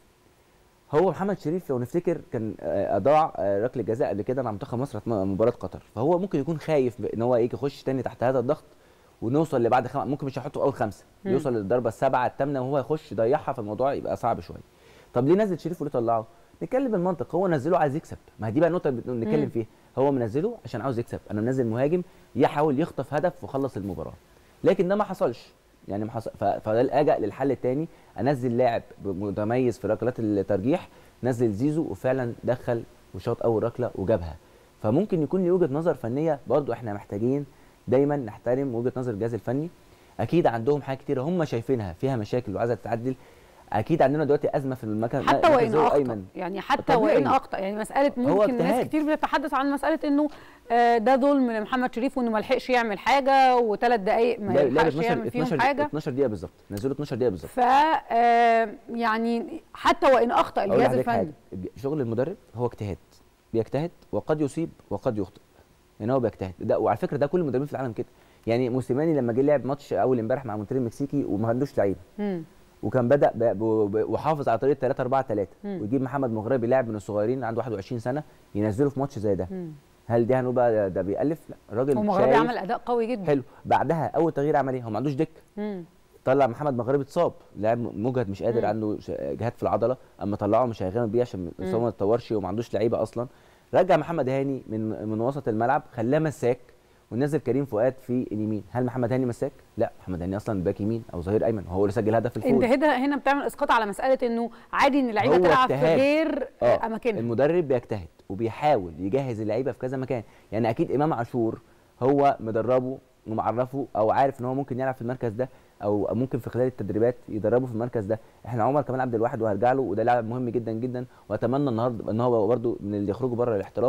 هو محمد شريف لو نفتكر كان آه، اضاع آه، ركله جزاء قبل كده مع منتخب مصر في مباراه قطر فهو ممكن يكون خايف ان هو يجي يخش تاني تحت هذا الضغط ونوصل لبعد خم... ممكن مش هيحطه في اول خمسه مم. يوصل للضربه السابعه الثامنه وهو يخش يضيعها فالموضوع يبقى صعب شويه طب ليه نزل شريف وليه طلعه نتكلم بالمنطق هو نزله عايز يكسب ما دي بقى النقطه اللي مم. بنتكلم فيها هو منزله عشان عاوز يكسب انا منزل مهاجم يحاول يخطف هدف وخلص المباراه لكن ده ما حصلش يعني ما حصل ف- فلجأ للحل الثاني انزل لاعب متميز في ركلات الترجيح نزل زيزو وفعلا دخل وشاط اول ركله وجابها فممكن يكون لي وجهه نظر فنيه برضو احنا محتاجين دايما نحترم وجهه نظر الجهاز الفني اكيد عندهم حاجات كتيره هم شايفينها فيها مشاكل وعايزه تتعدل اكيد عندنا دلوقتي ازمه في المكان حتى وان مركز هو اخطا أيمن. يعني حتى طبيعي. وان اخطا يعني مساله هو ممكن ناس اجتهاد. كتير بتتحدث عن مساله انه آه، ده ظلم لمحمد شريف وانه ما لحقش يعمل حاجه وثلاث دقائق ما لا- لا، يلحقش 12 يعمل فيهم 12 حاجه 12 دقيقه بالظبط نزلوا 12 دقيقه بالظبط ف آه، يعني حتى وان اخطا أقول الجهاز لحضرتك حاجة، الفني الج- شغل المدرب هو اجتهاد بيجتهد وقد يصيب وقد يخطئ يعني هو بيجتهد ده وعلى فكره ده كل المدربين في العالم كده يعني موسيماني لما جه لعب ماتش اول امبارح مع مونتريال المكسيكي وما عندوش لعيبه مم. وكان بدا ب- ب- ب- وحافظ على طريقه 3 4 3 مم. ويجيب محمد مغربي لاعب من الصغيرين عنده 21 سنه ينزله في ماتش زي ده مم. هل دي هنقول بقى ده- ده بيألف لا الراجل هو مغربي شايف- عمل اداء قوي جدا حلو بعدها اول تغيير عمل ايه هو ما عندوش دك مم. طلع محمد مغربي اتصاب لاعب مجهد مش قادر مم. عنده ش- جهاد في العضله اما طلعه مش هيغامر بيه عشان مم. الاصابه ما تطورش وما عندوش لعيبه اصلا رجع محمد هاني من من وسط الملعب خلاه مساك ونزل كريم فؤاد في اليمين هل محمد هاني مساك لا محمد هاني اصلا باك يمين او ظهير ايمن هو اللي سجل هدف انت الفوز هنا هنا بتعمل اسقاط على مساله انه عادي ان اللعيبه هو تلعب في اجتهاد. غير آه، اماكنها المدرب بيجتهد وبيحاول يجهز اللعيبه في كذا مكان يعني اكيد امام عاشور هو مدربه ومعرفه او عارف ان هو ممكن يلعب في المركز ده او ممكن في خلال التدريبات يدربه في المركز ده احنا عمر كمان عبد الواحد وهرجع له وده لاعب مهم جدا جدا واتمنى النهارده ان هو برده من اللي يخرجوا بره الاحتراف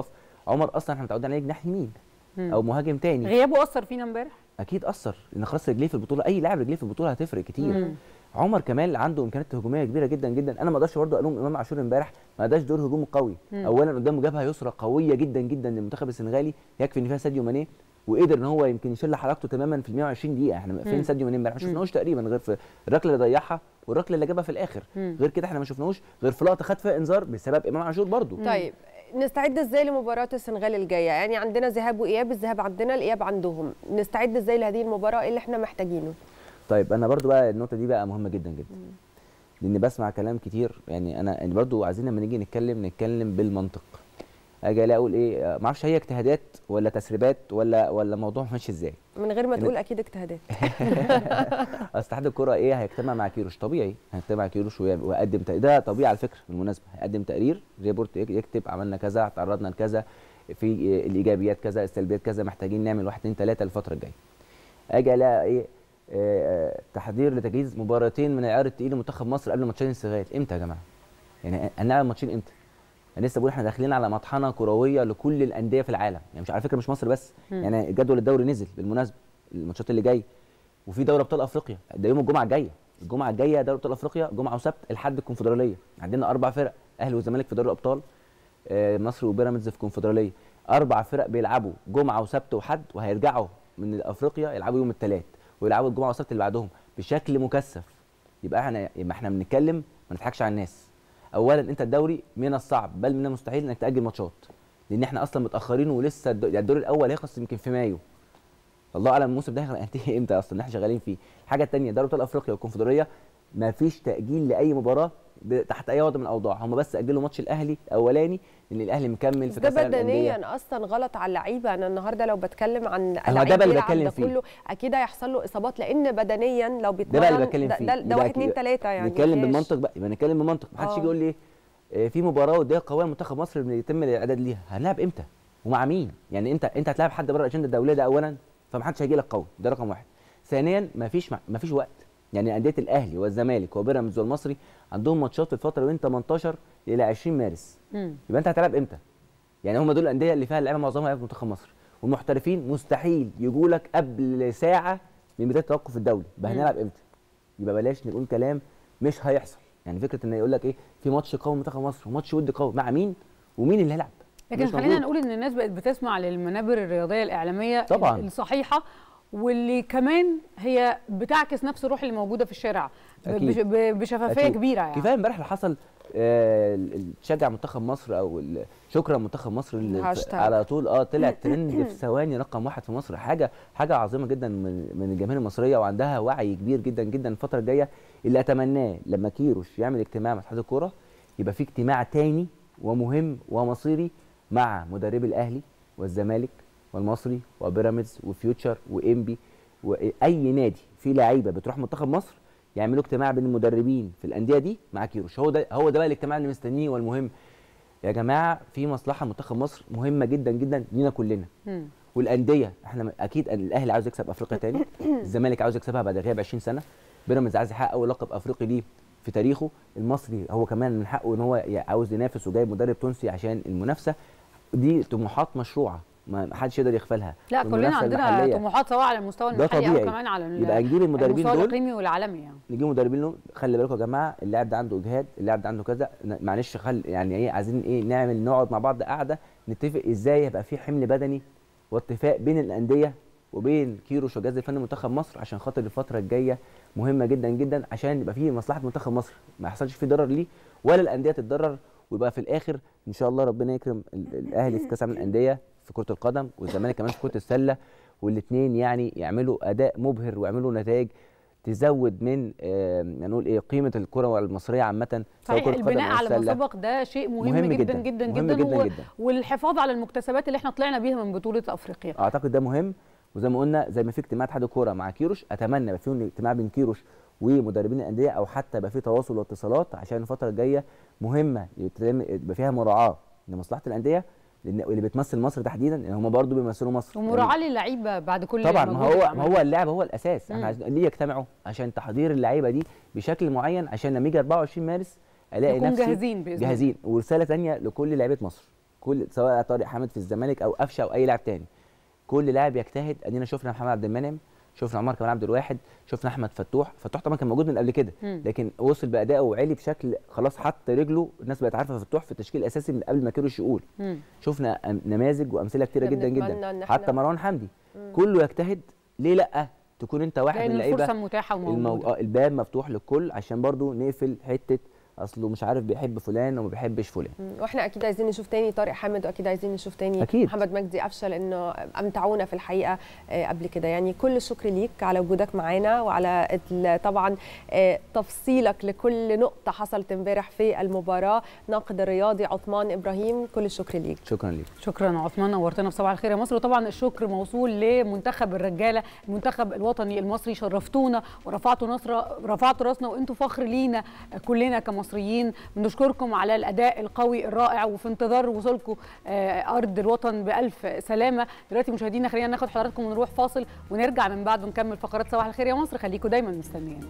عمر اصلا احنا متعودين عليه جناح يمين مم. او مهاجم تاني غيابه اثر فينا امبارح اكيد اثر لان خلاص رجليه في البطوله اي لاعب رجليه في البطوله هتفرق كتير مم. عمر كمال عنده امكانيات هجوميه كبيره جدا جدا انا ما اقدرش برضه الوم امام عاشور امبارح ما اداش دور هجومي قوي مم. اولا قدامه جبهه يسرى قويه جدا جدا للمنتخب السنغالي يكفي ان فيها ساديو ماني وقدر ان هو يمكن يشيل حركته تماما في ال 120 دقيقه احنا مم. فين ساديو ماني امبارح ما مم. شفناهوش تقريبا غير في الركله اللي ضيعها والركله اللي جابها في الاخر مم. غير كده احنا ما شفناهوش غير في لقطه خد فيها انذار بسبب امام عاشور برضه طيب نستعد ازاي لمباراه السنغال الجايه يعني عندنا ذهاب واياب الذهاب عندنا الاياب عندهم نستعد ازاي لهذه المباراه ايه اللي احنا محتاجينه طيب انا برضو بقى النقطه دي بقى مهمه جدا جدا لان بسمع كلام كتير يعني انا يعني برضو عايزين لما نيجي نتكلم نتكلم بالمنطق اجي الاقي اقول ايه ما اعرفش هي اجتهادات ولا تسريبات ولا ولا الموضوع ماشي ازاي من غير ما إن- تقول اكيد اجتهادات اصل اتحاد الكوره ايه هيجتمع مع كيروش طبيعي هيجتمع مع كيروش ويعمل- ويقدم تق- ده طبيعي على فكره بالمناسبه هيقدم تقرير ريبورت يك- يكتب عملنا كذا تعرضنا لكذا في إيه الايجابيات كذا السلبيات كذا محتاجين نعمل واحد اتنين تلاته الفتره الجايه اجي الاقي ايه آه، آه، تحضير لتجهيز مباراتين من العيار التقيل لمنتخب مصر قبل ماتشين السنغال امتى يا جماعه يعني هنلعب ماتشين امتى انا لسه بقول احنا داخلين على مطحنه كرويه لكل الانديه في العالم يعني مش على فكره مش مصر بس مم. يعني جدول الدوري نزل بالمناسبه الماتشات اللي جايه وفي دوري ابطال افريقيا ده يوم الجمعه الجايه الجمعه الجايه دوري ابطال افريقيا جمعه وسبت لحد الكونفدراليه عندنا اربع فرق اهلي والزمالك في دوري الابطال آه، مصر وبيراميدز في الكونفدراليه اربع فرق بيلعبوا جمعه وسبت وحد وهيرجعوا من افريقيا يلعبوا يوم الثلاث ويلعبوا الجمعه والسبت اللي بعدهم بشكل مكثف يبقى احنا يبقى احنا بنتكلم ما نضحكش على الناس اولا انت الدوري من الصعب بل من المستحيل انك تاجل ماتشات لان احنا اصلا متاخرين ولسه الد- يعني الدور الاول هيخلص يمكن في مايو الله اعلم الموسم ده هينتهي امتى اصلا اللي احنا شغالين فيه الحاجه الثانيه دوري ابطال افريقيا والكونفدراليه ما فيش تاجيل لاي مباراه ب- تحت اي وضع من الاوضاع هم بس اجلوا ماتش الاهلي الاولاني لان الاهلي مكمل في ده كاس العالم للأندية. بدنيا اصلا غلط على اللعيبه انا النهارده لو بتكلم عن ده لعيب بقى اللي بيلعب بتكلم ده فيه. كله اكيد هيحصل له اصابات لان بدنيا لو بيتمرن ده بقى اللي بتكلم ده, فيه ده, ده يبقى واحد أكيد- اتنين تلاته يعني نتكلم مفيهاش. بالمنطق بقى يبقى نتكلم بالمنطق ما حدش آه. يجي يقول لي ايه آه، في مباراه وديه قويه لمنتخب مصر اللي يتم الاعداد ليها هنلعب امتى ومع مين يعني انت انت هتلاعب حد بره الاجنده الدوليه ده اولا فما حدش هيجي لك قوي ده رقم واحد ثانيا ما فيش ما فيش وقت يعني انديه الاهلي والزمالك وبيراميدز والمصري عندهم ماتشات في الفتره من 18 الى 20 مارس مم. يبقى انت هتلعب امتى يعني هم دول الانديه اللي فيها اللعيبه معظمها في منتخب مصر والمحترفين مستحيل يجوا لك قبل ساعه من بدايه التوقف الدولي يبقى مم. هنلعب امتى يبقى بلاش نقول كلام مش هيحصل يعني فكره ان يقول لك ايه في ماتش قوي منتخب مصر وماتش ودي قوي مع مين ومين اللي هيلعب لكن مش خلينا موجود. نقول ان الناس بقت بتسمع للمنابر الرياضيه الاعلاميه طبعاً. الصحيحه واللي كمان هي بتعكس نفس الروح اللي موجوده في الشارع ب- أكيد. بش- ب- بشفافيه أكيد. كبيره يعني كفايه امبارح اللي حصل آه، ال- ال- تشجع منتخب مصر او ال- شكرا منتخب مصر اللي ف- هاشتاج. على طول اه طلع ترند في ثواني رقم واحد في مصر حاجه حاجه عظيمه جدا من من الجماهير المصريه وعندها وعي كبير جدا جدا الفتره الجايه اللي اتمناه لما كيروش يعمل اجتماع مع اتحاد الكوره يبقى في اجتماع تاني ومهم ومصيري مع مدربي الاهلي والزمالك والمصري وبيراميدز وفيوتشر وانبي واي نادي فيه لعيبه بتروح منتخب مصر يعملوا اجتماع بين المدربين في الانديه دي مع كيروش هو ده هو ده بقى الاجتماع اللي مستنيه والمهم يا جماعه في مصلحه منتخب مصر مهمه جدا جدا لينا كلنا مم. والانديه احنا م- اكيد الاهلي عاوز يكسب افريقيا تاني الزمالك عاوز يكسبها بعد غياب 20 سنه بيراميدز عايز يحقق اول لقب افريقي ليه في تاريخه المصري هو كمان من حقه ان هو ي- عاوز ينافس وجايب مدرب تونسي عشان المنافسه دي طموحات مشروعه ما ما حدش يقدر يغفلها لا كلنا والمنافسة عندنا المحلية. طموحات سواء على المستوى ده المحلي او طبيعي. كمان على ال- يبقى نجيب المدربين المستوى دول الاقليمي والعالمي يعني نجيب مدربين لهم خلي بالكم يا جماعه اللاعب ده عنده اجهاد اللاعب ده عنده كذا ن- معلش خل يعني ايه عايزين ايه نعمل نقعد مع بعض قاعده نتفق ازاي يبقى في حمل بدني واتفاق بين الانديه وبين كيروش والجهاز الفني منتخب مصر عشان خاطر الفتره الجايه مهمه جدا جدا عشان يبقى في مصلحه منتخب مصر ما يحصلش فيه ضرر ليه ولا الانديه تتضرر ويبقى في الاخر ان شاء الله ربنا يكرم ال- الاهلي في كاس العالم للانديه في كره القدم والزمالك كمان في كره السله والاثنين يعني يعملوا اداء مبهر ويعملوا نتائج تزود من آه، نقول ايه قيمه الكره المصريه عامه سواء صحيح كرة قدم البناء أو على ما سلة. سبق ده شيء مهم, مهم جدا جداً، جدا مهم جدا, جداً و- جداً. والحفاظ على المكتسبات اللي احنا طلعنا بيها من بطوله افريقيا اعتقد ده مهم وزي ما قلنا زي ما في اجتماع اتحاد الكوره مع كيروش اتمنى يبقى في اجتماع بين كيروش ومدربين الانديه او حتى يبقى في تواصل واتصالات عشان الفتره الجايه مهمه يتم- يبقى فيها مراعاه لمصلحه الانديه لان اللي بتمثل مصر تحديدا لان هم برضو بيمثلوا مصر ومراعاه للعيبه بعد كل طبعا ما المجهود هو اللي ما عملناه. هو اللاعب هو الاساس مم. احنا عايزين ليه يجتمعوا عشان تحضير اللعيبه دي بشكل معين عشان لما يجي 24 مارس الاقي نكون نفسي جاهزين بإذن الله. جاهزين ورساله ثانيه لكل لعيبه مصر كل سواء طارق حامد في الزمالك او قفشه او اي لاعب تاني كل لاعب يجتهد ادينا شفنا محمد عبد المنعم شفنا عمر كمال عبد الواحد شفنا احمد فتوح فتوح طبعا كان موجود من قبل كده مم. لكن وصل بادائه وعلي بشكل خلاص حط رجله الناس بقت عارفه فتوح في التشكيل الاساسي من قبل ما كيروش يقول مم. شفنا أم- نماذج وامثله كتيره إحنا جدا بنتمنى جدا إن إحنا- حتى مروان حمدي مم. كله يجتهد ليه لا تكون انت واحد من لان اللعيبه الفرصه متاحه وموجوده آه، الباب مفتوح للكل عشان برضو نقفل حته اصله مش عارف بيحب فلان وما بيحبش فلان مم. واحنا اكيد عايزين نشوف تاني طارق حامد واكيد عايزين نشوف تاني أكيد. محمد مجدي قفشه لانه امتعونا في الحقيقه آه، قبل كده يعني كل الشكر ليك على وجودك معانا وعلى ال- طبعا آه، تفصيلك لكل نقطه حصلت امبارح في المباراه ناقد الرياضي عثمان ابراهيم كل الشكر ليك شكرا ليك شكرا عثمان نورتنا في صباح الخير يا مصر وطبعا الشكر موصول لمنتخب الرجاله المنتخب الوطني المصري شرفتونا ورفعتوا نصر رفعتوا راسنا وانتوا فخر لينا كلنا كمصريين بنشكركم على الاداء القوي الرائع وفي انتظار وصولكم آه، ارض الوطن بالف سلامه دلوقتي مشاهدينا خلينا ناخد حضراتكم ونروح فاصل ونرجع من بعد ونكمل فقرات صباح الخير يا مصر خليكم دايما مستنيين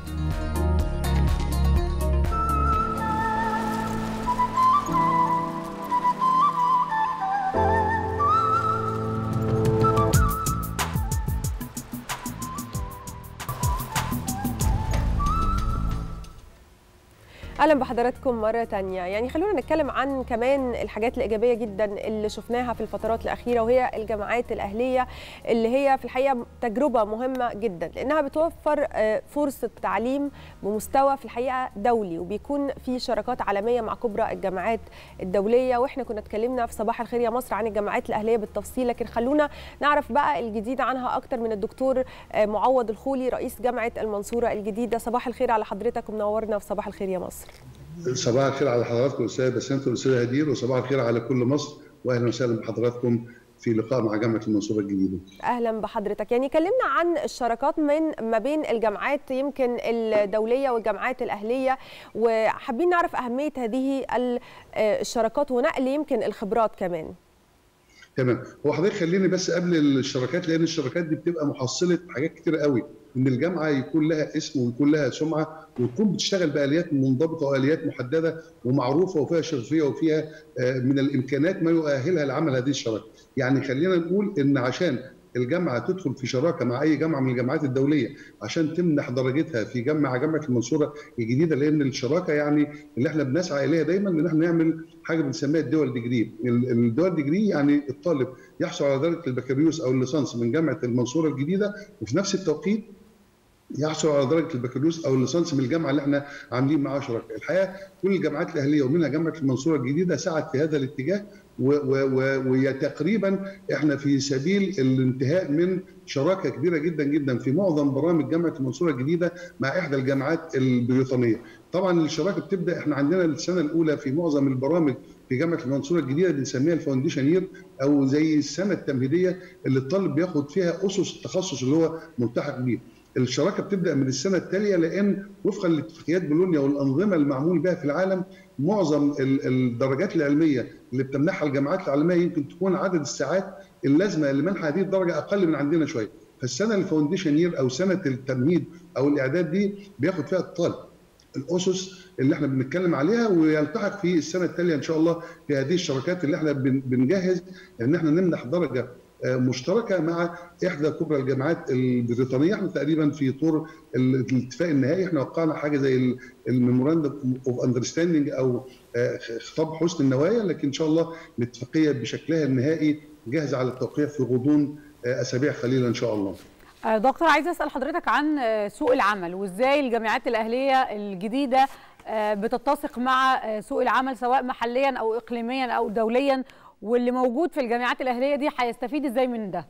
اهلا بحضراتكم مره تانية يعني خلونا نتكلم عن كمان الحاجات الايجابيه جدا اللي شفناها في الفترات الاخيره وهي الجامعات الاهليه اللي هي في الحقيقه تجربه مهمه جدا لانها بتوفر آه، فرصه تعليم بمستوى في الحقيقه دولي وبيكون في شراكات عالميه مع كبرى الجامعات الدوليه واحنا كنا اتكلمنا في صباح الخير يا مصر عن الجامعات الاهليه بالتفصيل لكن خلونا نعرف بقى الجديد عنها اكتر من الدكتور آه، معوض الخولي رئيس جامعه المنصوره الجديده صباح الخير على حضرتك ومنورنا في صباح الخير يا مصر صباح الخير على حضراتكم استاذ بسنت والاستاذ هدير وصباح الخير على كل مصر واهلا وسهلا بحضراتكم في لقاء مع جامعه المنصوره الجديده. اهلا بحضرتك يعني كلمنا عن الشراكات من ما بين الجامعات يمكن الدوليه والجامعات الاهليه وحابين نعرف اهميه هذه ال- آه، الشراكات ونقل يمكن الخبرات كمان تمام هو حضرتك خليني بس قبل الشراكات لان الشراكات دي بتبقى محصله حاجات كتير قوي ان الجامعه يكون لها اسم ويكون لها سمعه وتكون بتشتغل باليات منضبطه واليات محدده ومعروفه وفيها شفافيه وفيها آه، من الامكانات ما يؤهلها لعمل هذه الشراكه. يعني خلينا نقول ان عشان الجامعه تدخل في شراكه مع اي جامعه من الجامعات الدوليه عشان تمنح درجتها في جامعه جامعه المنصوره الجديده لان الشراكه يعني اللي احنا بنسعى اليها دايما ان احنا نعمل حاجه بنسميها الدول ديجري، ال- الدول ديجري يعني الطالب يحصل على درجه البكالوريوس او الليسانس من جامعه المنصوره الجديده وفي نفس التوقيت يحصل على درجه البكالوريوس او الليسانس من الجامعه اللي احنا عاملين معاها شراكه، الحقيقه كل الجامعات الاهليه ومنها جامعه المنصوره الجديده سعت في هذا الاتجاه و- و- و- وهي تقريبا احنا في سبيل الانتهاء من شراكه كبيره جدا جدا في معظم برامج جامعه المنصوره الجديده مع احدى الجامعات البريطانيه. طبعا الشراكه بتبدا احنا عندنا السنه الاولى في معظم البرامج في جامعه المنصوره الجديده بنسميها الفاونديشن يير او زي السنه التمهيديه اللي الطالب بياخد فيها اسس التخصص اللي هو ملتحق بيه. الشراكه بتبدا من السنه التاليه لان وفقا لاتفاقيات بولونيا والانظمه المعمول بها في العالم معظم ال- الدرجات العلميه اللي بتمنحها الجامعات العالميه يمكن تكون عدد الساعات اللازمه لمنح هذه الدرجه اقل من عندنا شويه فالسنه الفاونديشن يير او سنه التمهيد او الاعداد دي بياخد فيها الطالب الاسس اللي احنا بنتكلم عليها ويلتحق في السنه التاليه ان شاء الله في هذه الشراكات اللي احنا بن- بنجهز ان احنا نمنح درجه آه، مشتركه مع احدى كبرى الجامعات البريطانيه احنا تقريبا في طور ال- الاتفاق النهائي احنا وقعنا حاجه زي الميموراندوم اوف اندرستاندينج او آه، خطاب حسن النوايا لكن ان شاء الله الاتفاقيه بشكلها النهائي جاهزه على التوقيع في غضون آه، اسابيع قليله ان شاء الله. آه، دكتور عايزه اسال حضرتك عن آه، سوق العمل وازاي الجامعات الاهليه الجديده آه، بتتسق مع آه، سوق العمل سواء محليا او اقليميا او دوليا واللي موجود في الجامعات الاهليه دي هيستفيد ازاي من ده؟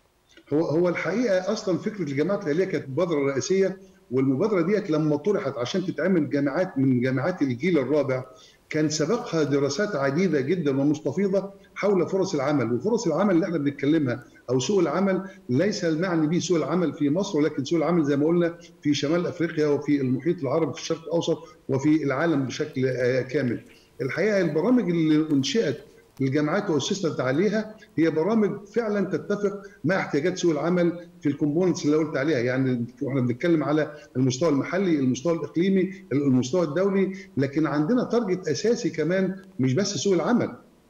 هو هو الحقيقه اصلا فكره الجامعات الاهليه كانت مبادره رئيسيه والمبادره ديت لما طرحت عشان تتعمل جامعات من جامعات الجيل الرابع كان سبقها دراسات عديده جدا ومستفيضه حول فرص العمل وفرص العمل اللي احنا بنتكلمها او سوق العمل ليس المعني به سوق العمل في مصر ولكن سوق العمل زي ما قلنا في شمال افريقيا وفي المحيط العربي في الشرق الاوسط وفي العالم بشكل آه، كامل. الحقيقه البرامج اللي انشئت الجامعات واسست عليها هي برامج فعلا تتفق مع احتياجات سوق العمل في الكومبوننتس اللي قلت عليها يعني احنا بنتكلم على المستوى المحلي المستوى الاقليمي المستوى الدولي لكن عندنا تارجت اساسي كمان مش بس سوق العمل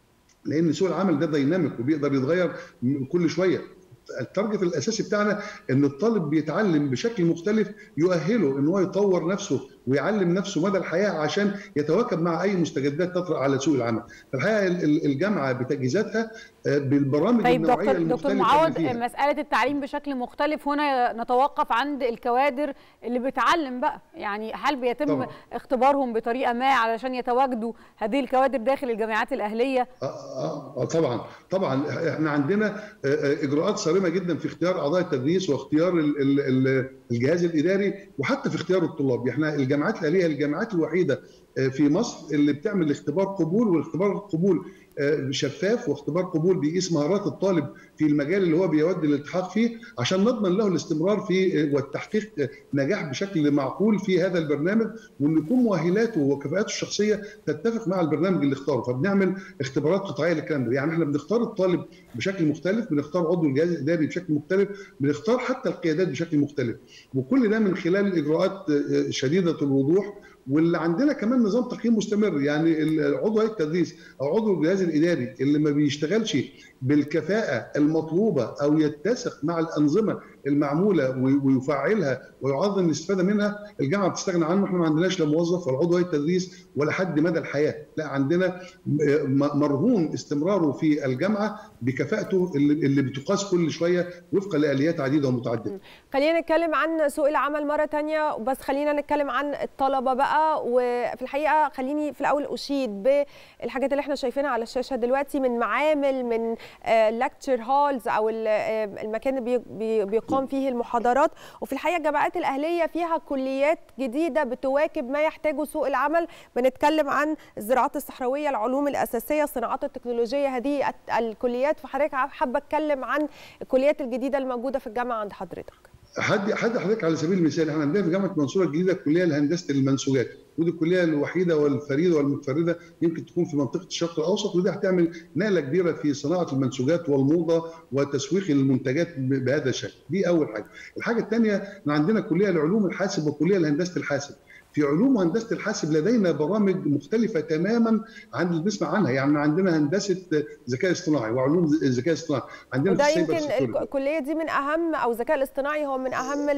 لان سوق العمل ده دايناميك وبيقدر يتغير كل شويه التارجت الاساسي بتاعنا ان الطالب بيتعلم بشكل مختلف يؤهله ان هو يطور نفسه ويعلم نفسه مدى الحياه عشان يتواكب مع اي مستجدات تطرا على سوق العمل. فالحقيقه الجامعه بتجهيزاتها بالبرامج طيب النوعيه دكتور دكتور معوض مساله التعليم بشكل مختلف هنا نتوقف عند الكوادر اللي بتعلم بقى يعني هل بيتم طبعا. اختبارهم بطريقه ما علشان يتواجدوا هذه الكوادر داخل الجامعات الاهليه؟ آه, آه, اه طبعا طبعا احنا عندنا اجراءات صارمه جدا في اختيار اعضاء التدريس واختيار ال ال الجهاز الاداري وحتى في اختيار الطلاب احنا الجامعات الاهليه الجامعات الوحيده في مصر اللي بتعمل اختبار قبول والاختبار القبول شفاف واختبار قبول بيقيس مهارات الطالب في المجال اللي هو بيود الالتحاق فيه عشان نضمن له الاستمرار في والتحقيق نجاح بشكل معقول في هذا البرنامج وان يكون مؤهلاته وكفاءاته الشخصيه تتفق مع البرنامج اللي اختاره فبنعمل اختبارات قطاعيه للكلام ده يعني احنا بنختار الطالب بشكل مختلف بنختار عضو الجهاز الاداري بشكل مختلف بنختار حتى القيادات بشكل مختلف وكل ده من خلال اجراءات شديده الوضوح واللي عندنا كمان نظام تقييم مستمر يعني عضو هيئه التدريس او عضو الجهاز الاداري اللي ما بيشتغلش بالكفاءه المطلوبه او يتسق مع الانظمه المعموله ويفعلها ويعظم الاستفاده منها الجامعه بتستغنى عنه احنا ما عندناش لا موظف ولا عضو هيئه تدريس ولا حد مدى الحياه لا عندنا مرهون استمراره في الجامعه بكفاءته اللي بتقاس كل شويه وفقا لاليات عديده ومتعدده خلينا نتكلم عن سوق العمل مره ثانيه بس خلينا نتكلم عن الطلبه بقى وفي الحقيقه خليني في الاول اشيد بالحاجات اللي احنا شايفينها على الشاشه دلوقتي من معامل من لكتشر هولز او المكان اللي بيقام فيه المحاضرات وفي الحقيقه الجامعات الاهليه فيها كليات جديده بتواكب ما يحتاجه سوق العمل بنتكلم عن الزراعات الصحراويه العلوم الاساسيه الصناعات التكنولوجيه هذه الكليات فحضرتك حابه اتكلم عن الكليات الجديده الموجوده في الجامعه عند حضرتك حد حد حضرتك على سبيل المثال احنا عندنا في جامعه المنصوره الجديده الكليه لهندسه المنسوجات ودي الكليه الوحيده والفريده والمتفرده يمكن تكون في منطقه الشرق الاوسط ودي هتعمل نقله كبيره في صناعه المنسوجات والموضه وتسويق المنتجات بهذا الشكل دي اول حاجه الحاجه الثانيه احنا عندنا كليه لعلوم الحاسب وكليه لهندسه الحاسب في علوم وهندسه الحاسب لدينا برامج مختلفه تماما عن اللي بنسمع عنها يعني عندنا هندسه ذكاء اصطناعي وعلوم الذكاء الاصطناعي عندنا وده يمكن الكليه دي من اهم او الذكاء الاصطناعي هو من اهم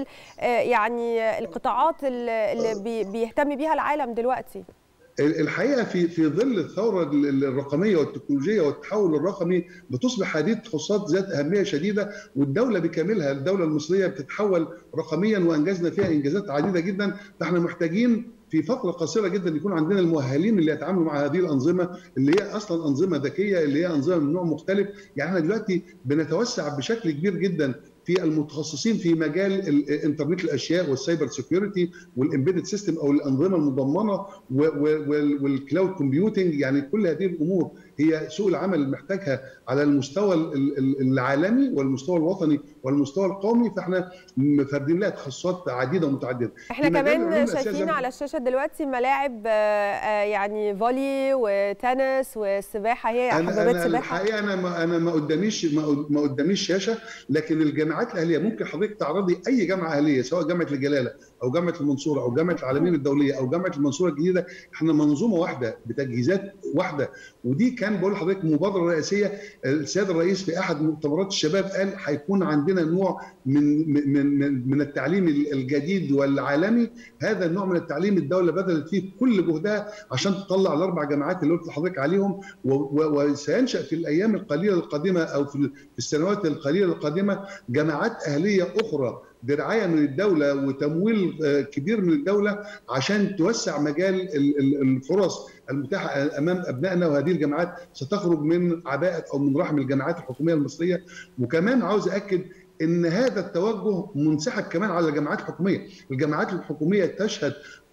يعني القطاعات اللي بيهتم بيها العالم دلوقتي الحقيقه في في ظل الثوره الرقميه والتكنولوجيه والتحول الرقمي بتصبح هذه التخصصات ذات اهميه شديده والدوله بكاملها الدوله المصريه بتتحول رقميا وانجزنا فيها انجازات عديده جدا فاحنا محتاجين في فتره قصيره جدا يكون عندنا المؤهلين اللي يتعاملوا مع هذه الانظمه اللي هي اصلا انظمه ذكيه اللي هي انظمه من نوع مختلف يعني احنا دلوقتي بنتوسع بشكل كبير جدا في المتخصصين في مجال الانترنت الاشياء والسايبر سيكيورتي والامبيدد سيستم او الانظمه المضمنه والكلاود كومبيوتنج يعني كل هذه الامور هي سوق العمل محتاجها على المستوى العالمي والمستوى الوطني والمستوى القومي فاحنا فاردين لها تخصصات عديده ومتعدده احنا كمان شايفين على الشاشه دلوقتي ملاعب يعني فولي وتنس والسباحه هي حمامات سباحه الحقيقه انا ما انا ما قداميش ما قداميش شاشه لكن الجامعات الاهليه ممكن حضرتك تعرضي اي جامعه اهليه سواء جامعه الجلاله او جامعه المنصوره او جامعه العالمين الدوليه او جامعه المنصوره الجديده احنا منظومه واحده بتجهيزات واحده ودي كان بقول لحضرتك مبادره رئيسيه السيد الرئيس في احد مؤتمرات الشباب قال هيكون عندنا نوع من من من التعليم الجديد والعالمي هذا النوع من التعليم الدوله بذلت فيه كل جهدها عشان تطلع الاربع جامعات اللي قلت لحضرتك عليهم وسينشا في الايام القليله القادمه او في السنوات القليله القادمه جامعات اهليه اخرى برعايه من الدوله وتمويل كبير من الدوله عشان توسع مجال الفرص المتاحه امام ابنائنا وهذه الجامعات ستخرج من عباءه او من رحم الجامعات الحكوميه المصريه وكمان عاوز اكد ان هذا التوجه منسحب كمان على الجامعات الحكوميه، الجامعات الحكوميه تشهد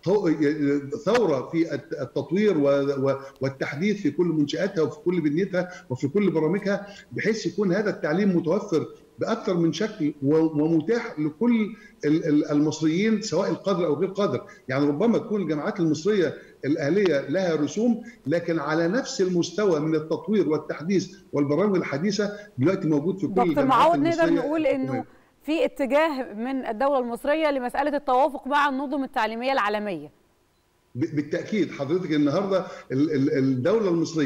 ثوره في التطوير والتحديث في كل منشاتها وفي كل بنيتها وفي كل برامجها بحيث يكون هذا التعليم متوفر باكثر من شكل ومتاح لكل المصريين سواء القادر او غير قادر، يعني ربما تكون الجامعات المصريه الاهليه لها رسوم لكن على نفس المستوى من التطوير والتحديث والبرامج الحديثه دلوقتي موجود في كل دكتور الجامعات معوض المصريه نقدر نقول انه في اتجاه من الدوله المصريه لمساله التوافق مع النظم التعليميه العالميه بالتاكيد حضرتك النهارده الدوله المصريه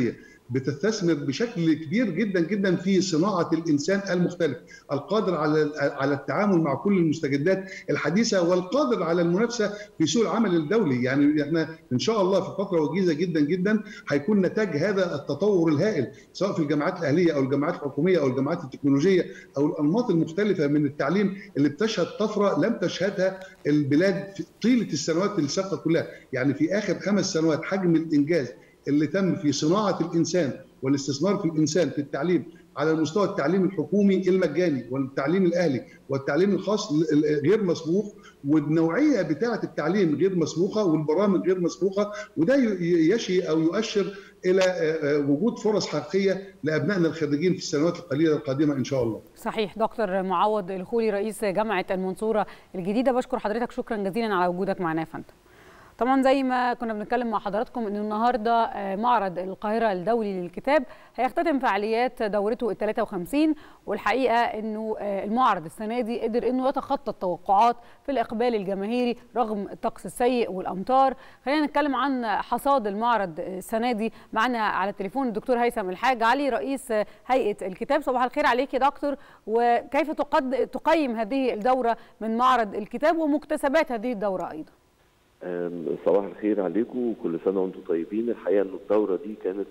بتستثمر بشكل كبير جدا جدا في صناعه الانسان المختلف القادر على على التعامل مع كل المستجدات الحديثه والقادر على المنافسه في سوق العمل الدولي يعني احنا ان شاء الله في فتره وجيزه جدا جدا هيكون نتاج هذا التطور الهائل سواء في الجامعات الاهليه او الجامعات الحكوميه او الجامعات التكنولوجيه او الانماط المختلفه من التعليم اللي بتشهد طفره لم تشهدها البلاد في طيله السنوات السابقه كلها يعني في اخر خمس سنوات حجم الانجاز اللي تم في صناعه الانسان والاستثمار في الانسان في التعليم على المستوى التعليم الحكومي المجاني والتعليم الاهلي والتعليم الخاص غير مسبوق والنوعيه بتاعه التعليم غير مسبوقه والبرامج غير مسبوقه وده يشي او يؤشر الى وجود فرص حقيقيه لابنائنا الخريجين في السنوات القليله القادمه ان شاء الله. صحيح دكتور معوض الخولي رئيس جامعه المنصوره الجديده بشكر حضرتك شكرا جزيلا على وجودك معنا يا فندم. طبعا زي ما كنا بنتكلم مع حضراتكم انه النهارده معرض القاهره الدولي للكتاب هيختتم فعاليات دورته ال 53 والحقيقه انه المعرض السنه دي قدر انه يتخطى التوقعات في الاقبال الجماهيري رغم الطقس السيء والامطار خلينا نتكلم عن حصاد المعرض السنه دي معنا على التليفون الدكتور هيثم الحاج علي رئيس هيئه الكتاب صباح الخير عليك يا دكتور وكيف تقد تقيم هذه الدوره من معرض الكتاب ومكتسبات هذه الدوره ايضا صباح الخير عليكم وكل سنه وانتم طيبين الحقيقه ان الدوره دي كانت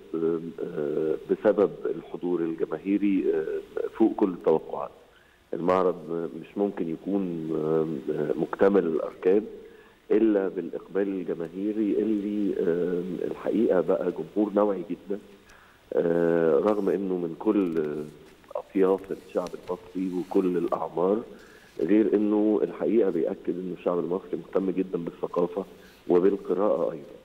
بسبب الحضور الجماهيري فوق كل التوقعات المعرض مش ممكن يكون مكتمل الاركان الا بالاقبال الجماهيري اللي الحقيقه بقى جمهور نوعي جدا رغم انه من كل اطياف الشعب المصري وكل الاعمار غير انه الحقيقه بياكد انه الشعب المصري مهتم جدا بالثقافه وبالقراءه ايضا.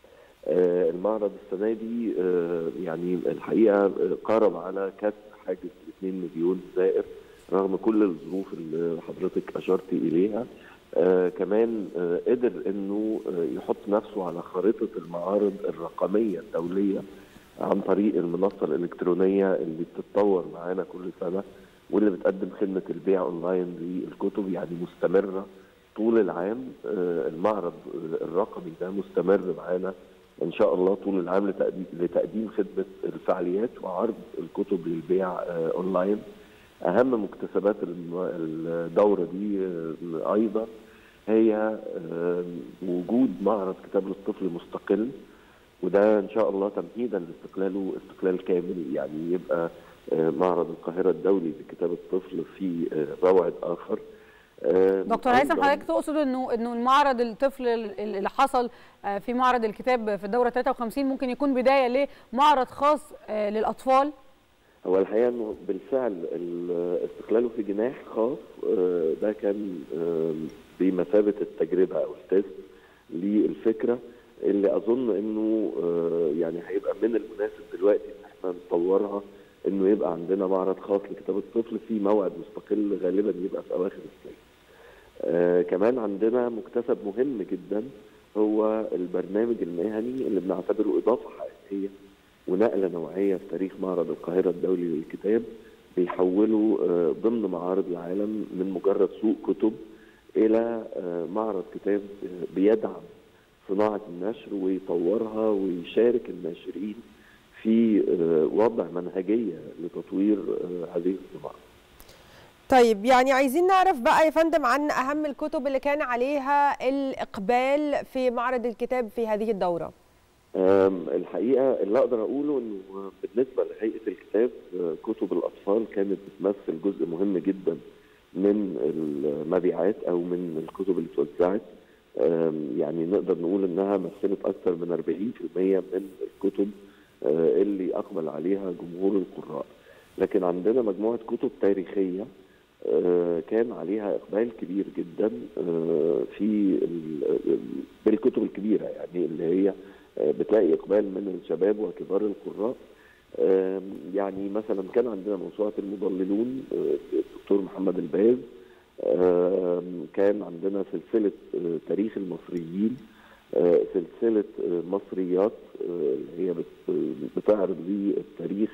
آه المعرض السنه دي آه يعني الحقيقه قارب على كسر حاجز 2 مليون زائر رغم كل الظروف اللي حضرتك اشرت اليها آه كمان آه قدر انه آه يحط نفسه على خارطه المعارض الرقميه الدوليه عن طريق المنصه الالكترونيه اللي بتتطور معانا كل سنه واللي بتقدم خدمه البيع اونلاين للكتب يعني مستمره طول العام المعرض الرقمي ده مستمر معانا ان شاء الله طول العام لتقديم خدمه الفعاليات وعرض الكتب للبيع اونلاين اهم مكتسبات الدوره دي ايضا هي وجود معرض كتاب للطفل مستقل وده ان شاء الله تمهيدا لاستقلاله استقلال كامل يعني يبقى معرض القاهره الدولي لكتاب الطفل في موعد اخر دكتور هيثم حضرتك تقصد انه انه المعرض الطفل اللي حصل في معرض الكتاب في الدوره 53 ممكن يكون بدايه لمعرض خاص للاطفال؟ هو الحقيقه انه بالفعل استقلاله في جناح خاص ده كان بمثابه التجربه او التست للفكره اللي اظن انه يعني هيبقى من المناسب دلوقتي ان احنا نطورها انه يبقى عندنا معرض خاص لكتاب الطفل في موعد مستقل غالبا يبقى في اواخر الصيف. آه كمان عندنا مكتسب مهم جدا هو البرنامج المهني اللي بنعتبره اضافه حقيقيه ونقله نوعيه في تاريخ معرض القاهره الدولي للكتاب بيحوله آه ضمن معارض العالم من مجرد سوق كتب الى آه معرض كتاب بيدعم صناعه النشر ويطورها ويشارك الناشرين في وضع منهجيه لتطوير هذه الصناعه. طيب يعني عايزين نعرف بقى يا فندم عن اهم الكتب اللي كان عليها الاقبال في معرض الكتاب في هذه الدوره. الحقيقه اللي اقدر اقوله انه بالنسبه لهيئه الكتاب كتب الاطفال كانت بتمثل جزء مهم جدا من المبيعات او من الكتب اللي اتوزعت يعني نقدر نقول انها مثلت اكثر من 40% من الكتب اللي اقبل عليها جمهور القراء لكن عندنا مجموعه كتب تاريخيه كان عليها اقبال كبير جدا في بالكتب الكبيره يعني اللي هي بتلاقي اقبال من الشباب وكبار القراء يعني مثلا كان عندنا موسوعه المضللون الدكتور محمد الباز كان عندنا سلسله تاريخ المصريين سلسلة مصريات اللي هي بتعرض لي التاريخ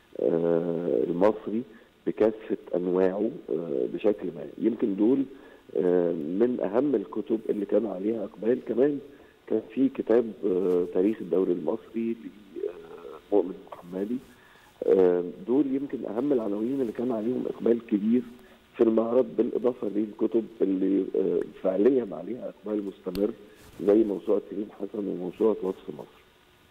المصري بكافة أنواعه بشكل ما يمكن دول من أهم الكتب اللي كان عليها إقبال كمان كان في كتاب تاريخ الدوري المصري مؤمن محمدي آه، دول يمكن اهم العناوين اللي كان عليهم اقبال كبير في المعرض بالاضافه للكتب اللي آه، فعليا عليها اقبال مستمر زي موسوعه سليم حسن وموسوعه وصف مصر.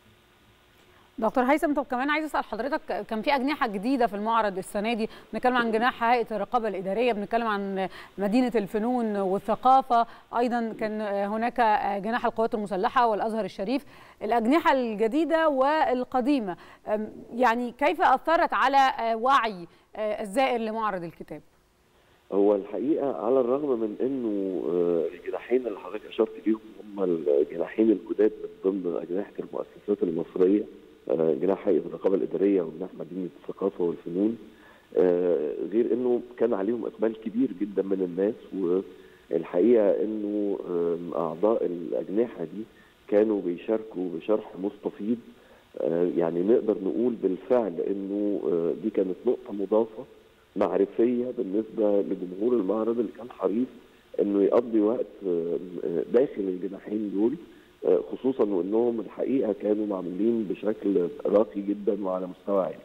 دكتور هيثم طب كمان عايز اسال حضرتك كان في اجنحه جديده في المعرض السنه دي بنتكلم عن جناح هيئه الرقابه الاداريه بنتكلم عن مدينه الفنون والثقافه ايضا كان هناك جناح القوات المسلحه والازهر الشريف الاجنحه الجديده والقديمه أم، يعني كيف اثرت على وعي الزائر لمعرض الكتاب هو الحقيقه على الرغم من انه آه، الجناحين اللي حضرتك اشرت ليهم هم الجناحين الجداد من ضمن اجنحه المؤسسات المصريه آه، جناح هيئه الرقابه الاداريه وجناح مدينه الثقافه والفنون آه، غير انه كان عليهم اقبال كبير جدا من الناس والحقيقه انه آم، اعضاء الاجنحه دي كانوا بيشاركوا بشرح مستفيض آه، يعني نقدر نقول بالفعل انه آه، دي كانت نقطه مضافه معرفيه بالنسبه لجمهور المعرض اللي كان حريص انه يقضي وقت آه، آه، داخل الجناحين دول آه، خصوصا وانهم الحقيقه كانوا معمولين بشكل راقي جدا وعلى مستوى عالي.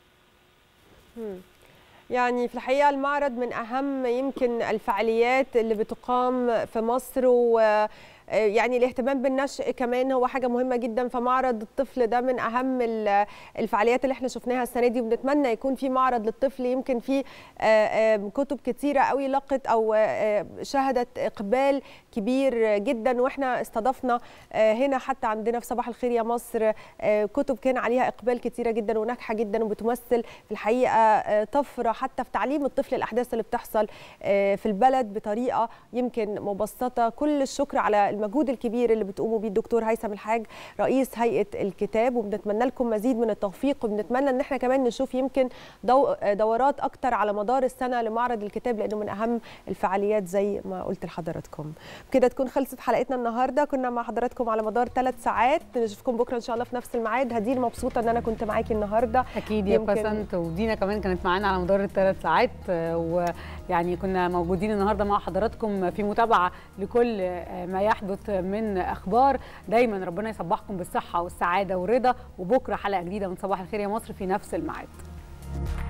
مم. يعني في الحقيقة المعرض من أهم يمكن الفعاليات اللي بتقام في مصر و يعني الاهتمام بالنشء كمان هو حاجة مهمة جدا فمعرض الطفل ده من أهم ال- الفعاليات اللي احنا شفناها السنة دي وبنتمنى يكون في معرض للطفل يمكن في آه، آه، كتب كتيرة قوي لقت أو آه، شهدت إقبال كبير جدا واحنا استضفنا آه، هنا حتى عندنا في صباح الخير يا مصر آه، كتب كان عليها إقبال كتيرة جدا وناجحة جدا وبتمثل في الحقيقة آه، طفرة حتى في تعليم الطفل الأحداث اللي بتحصل آه، في البلد بطريقة يمكن مبسطة كل الشكر على المجهود الكبير اللي بتقوموا بيه الدكتور هيثم الحاج رئيس هيئة الكتاب وبنتمنى لكم مزيد من التوفيق وبنتمنى ان احنا كمان نشوف يمكن دو دورات اكتر على مدار السنة لمعرض الكتاب لانه من اهم الفعاليات زي ما قلت لحضراتكم كده تكون خلصت حلقتنا النهارده كنا مع حضراتكم على مدار ثلاث ساعات نشوفكم بكره ان شاء الله في نفس الميعاد هدير مبسوطه ان انا كنت معاكي النهارده اكيد يا بسنت ودينا كمان كانت معانا على مدار الثلاث ساعات آه، ويعني كنا موجودين النهارده مع حضراتكم في متابعه لكل آه، ما يحدث من اخبار دايما ربنا يصبحكم بالصحه والسعاده والرضا وبكره حلقه جديده من صباح الخير يا مصر في نفس الميعاد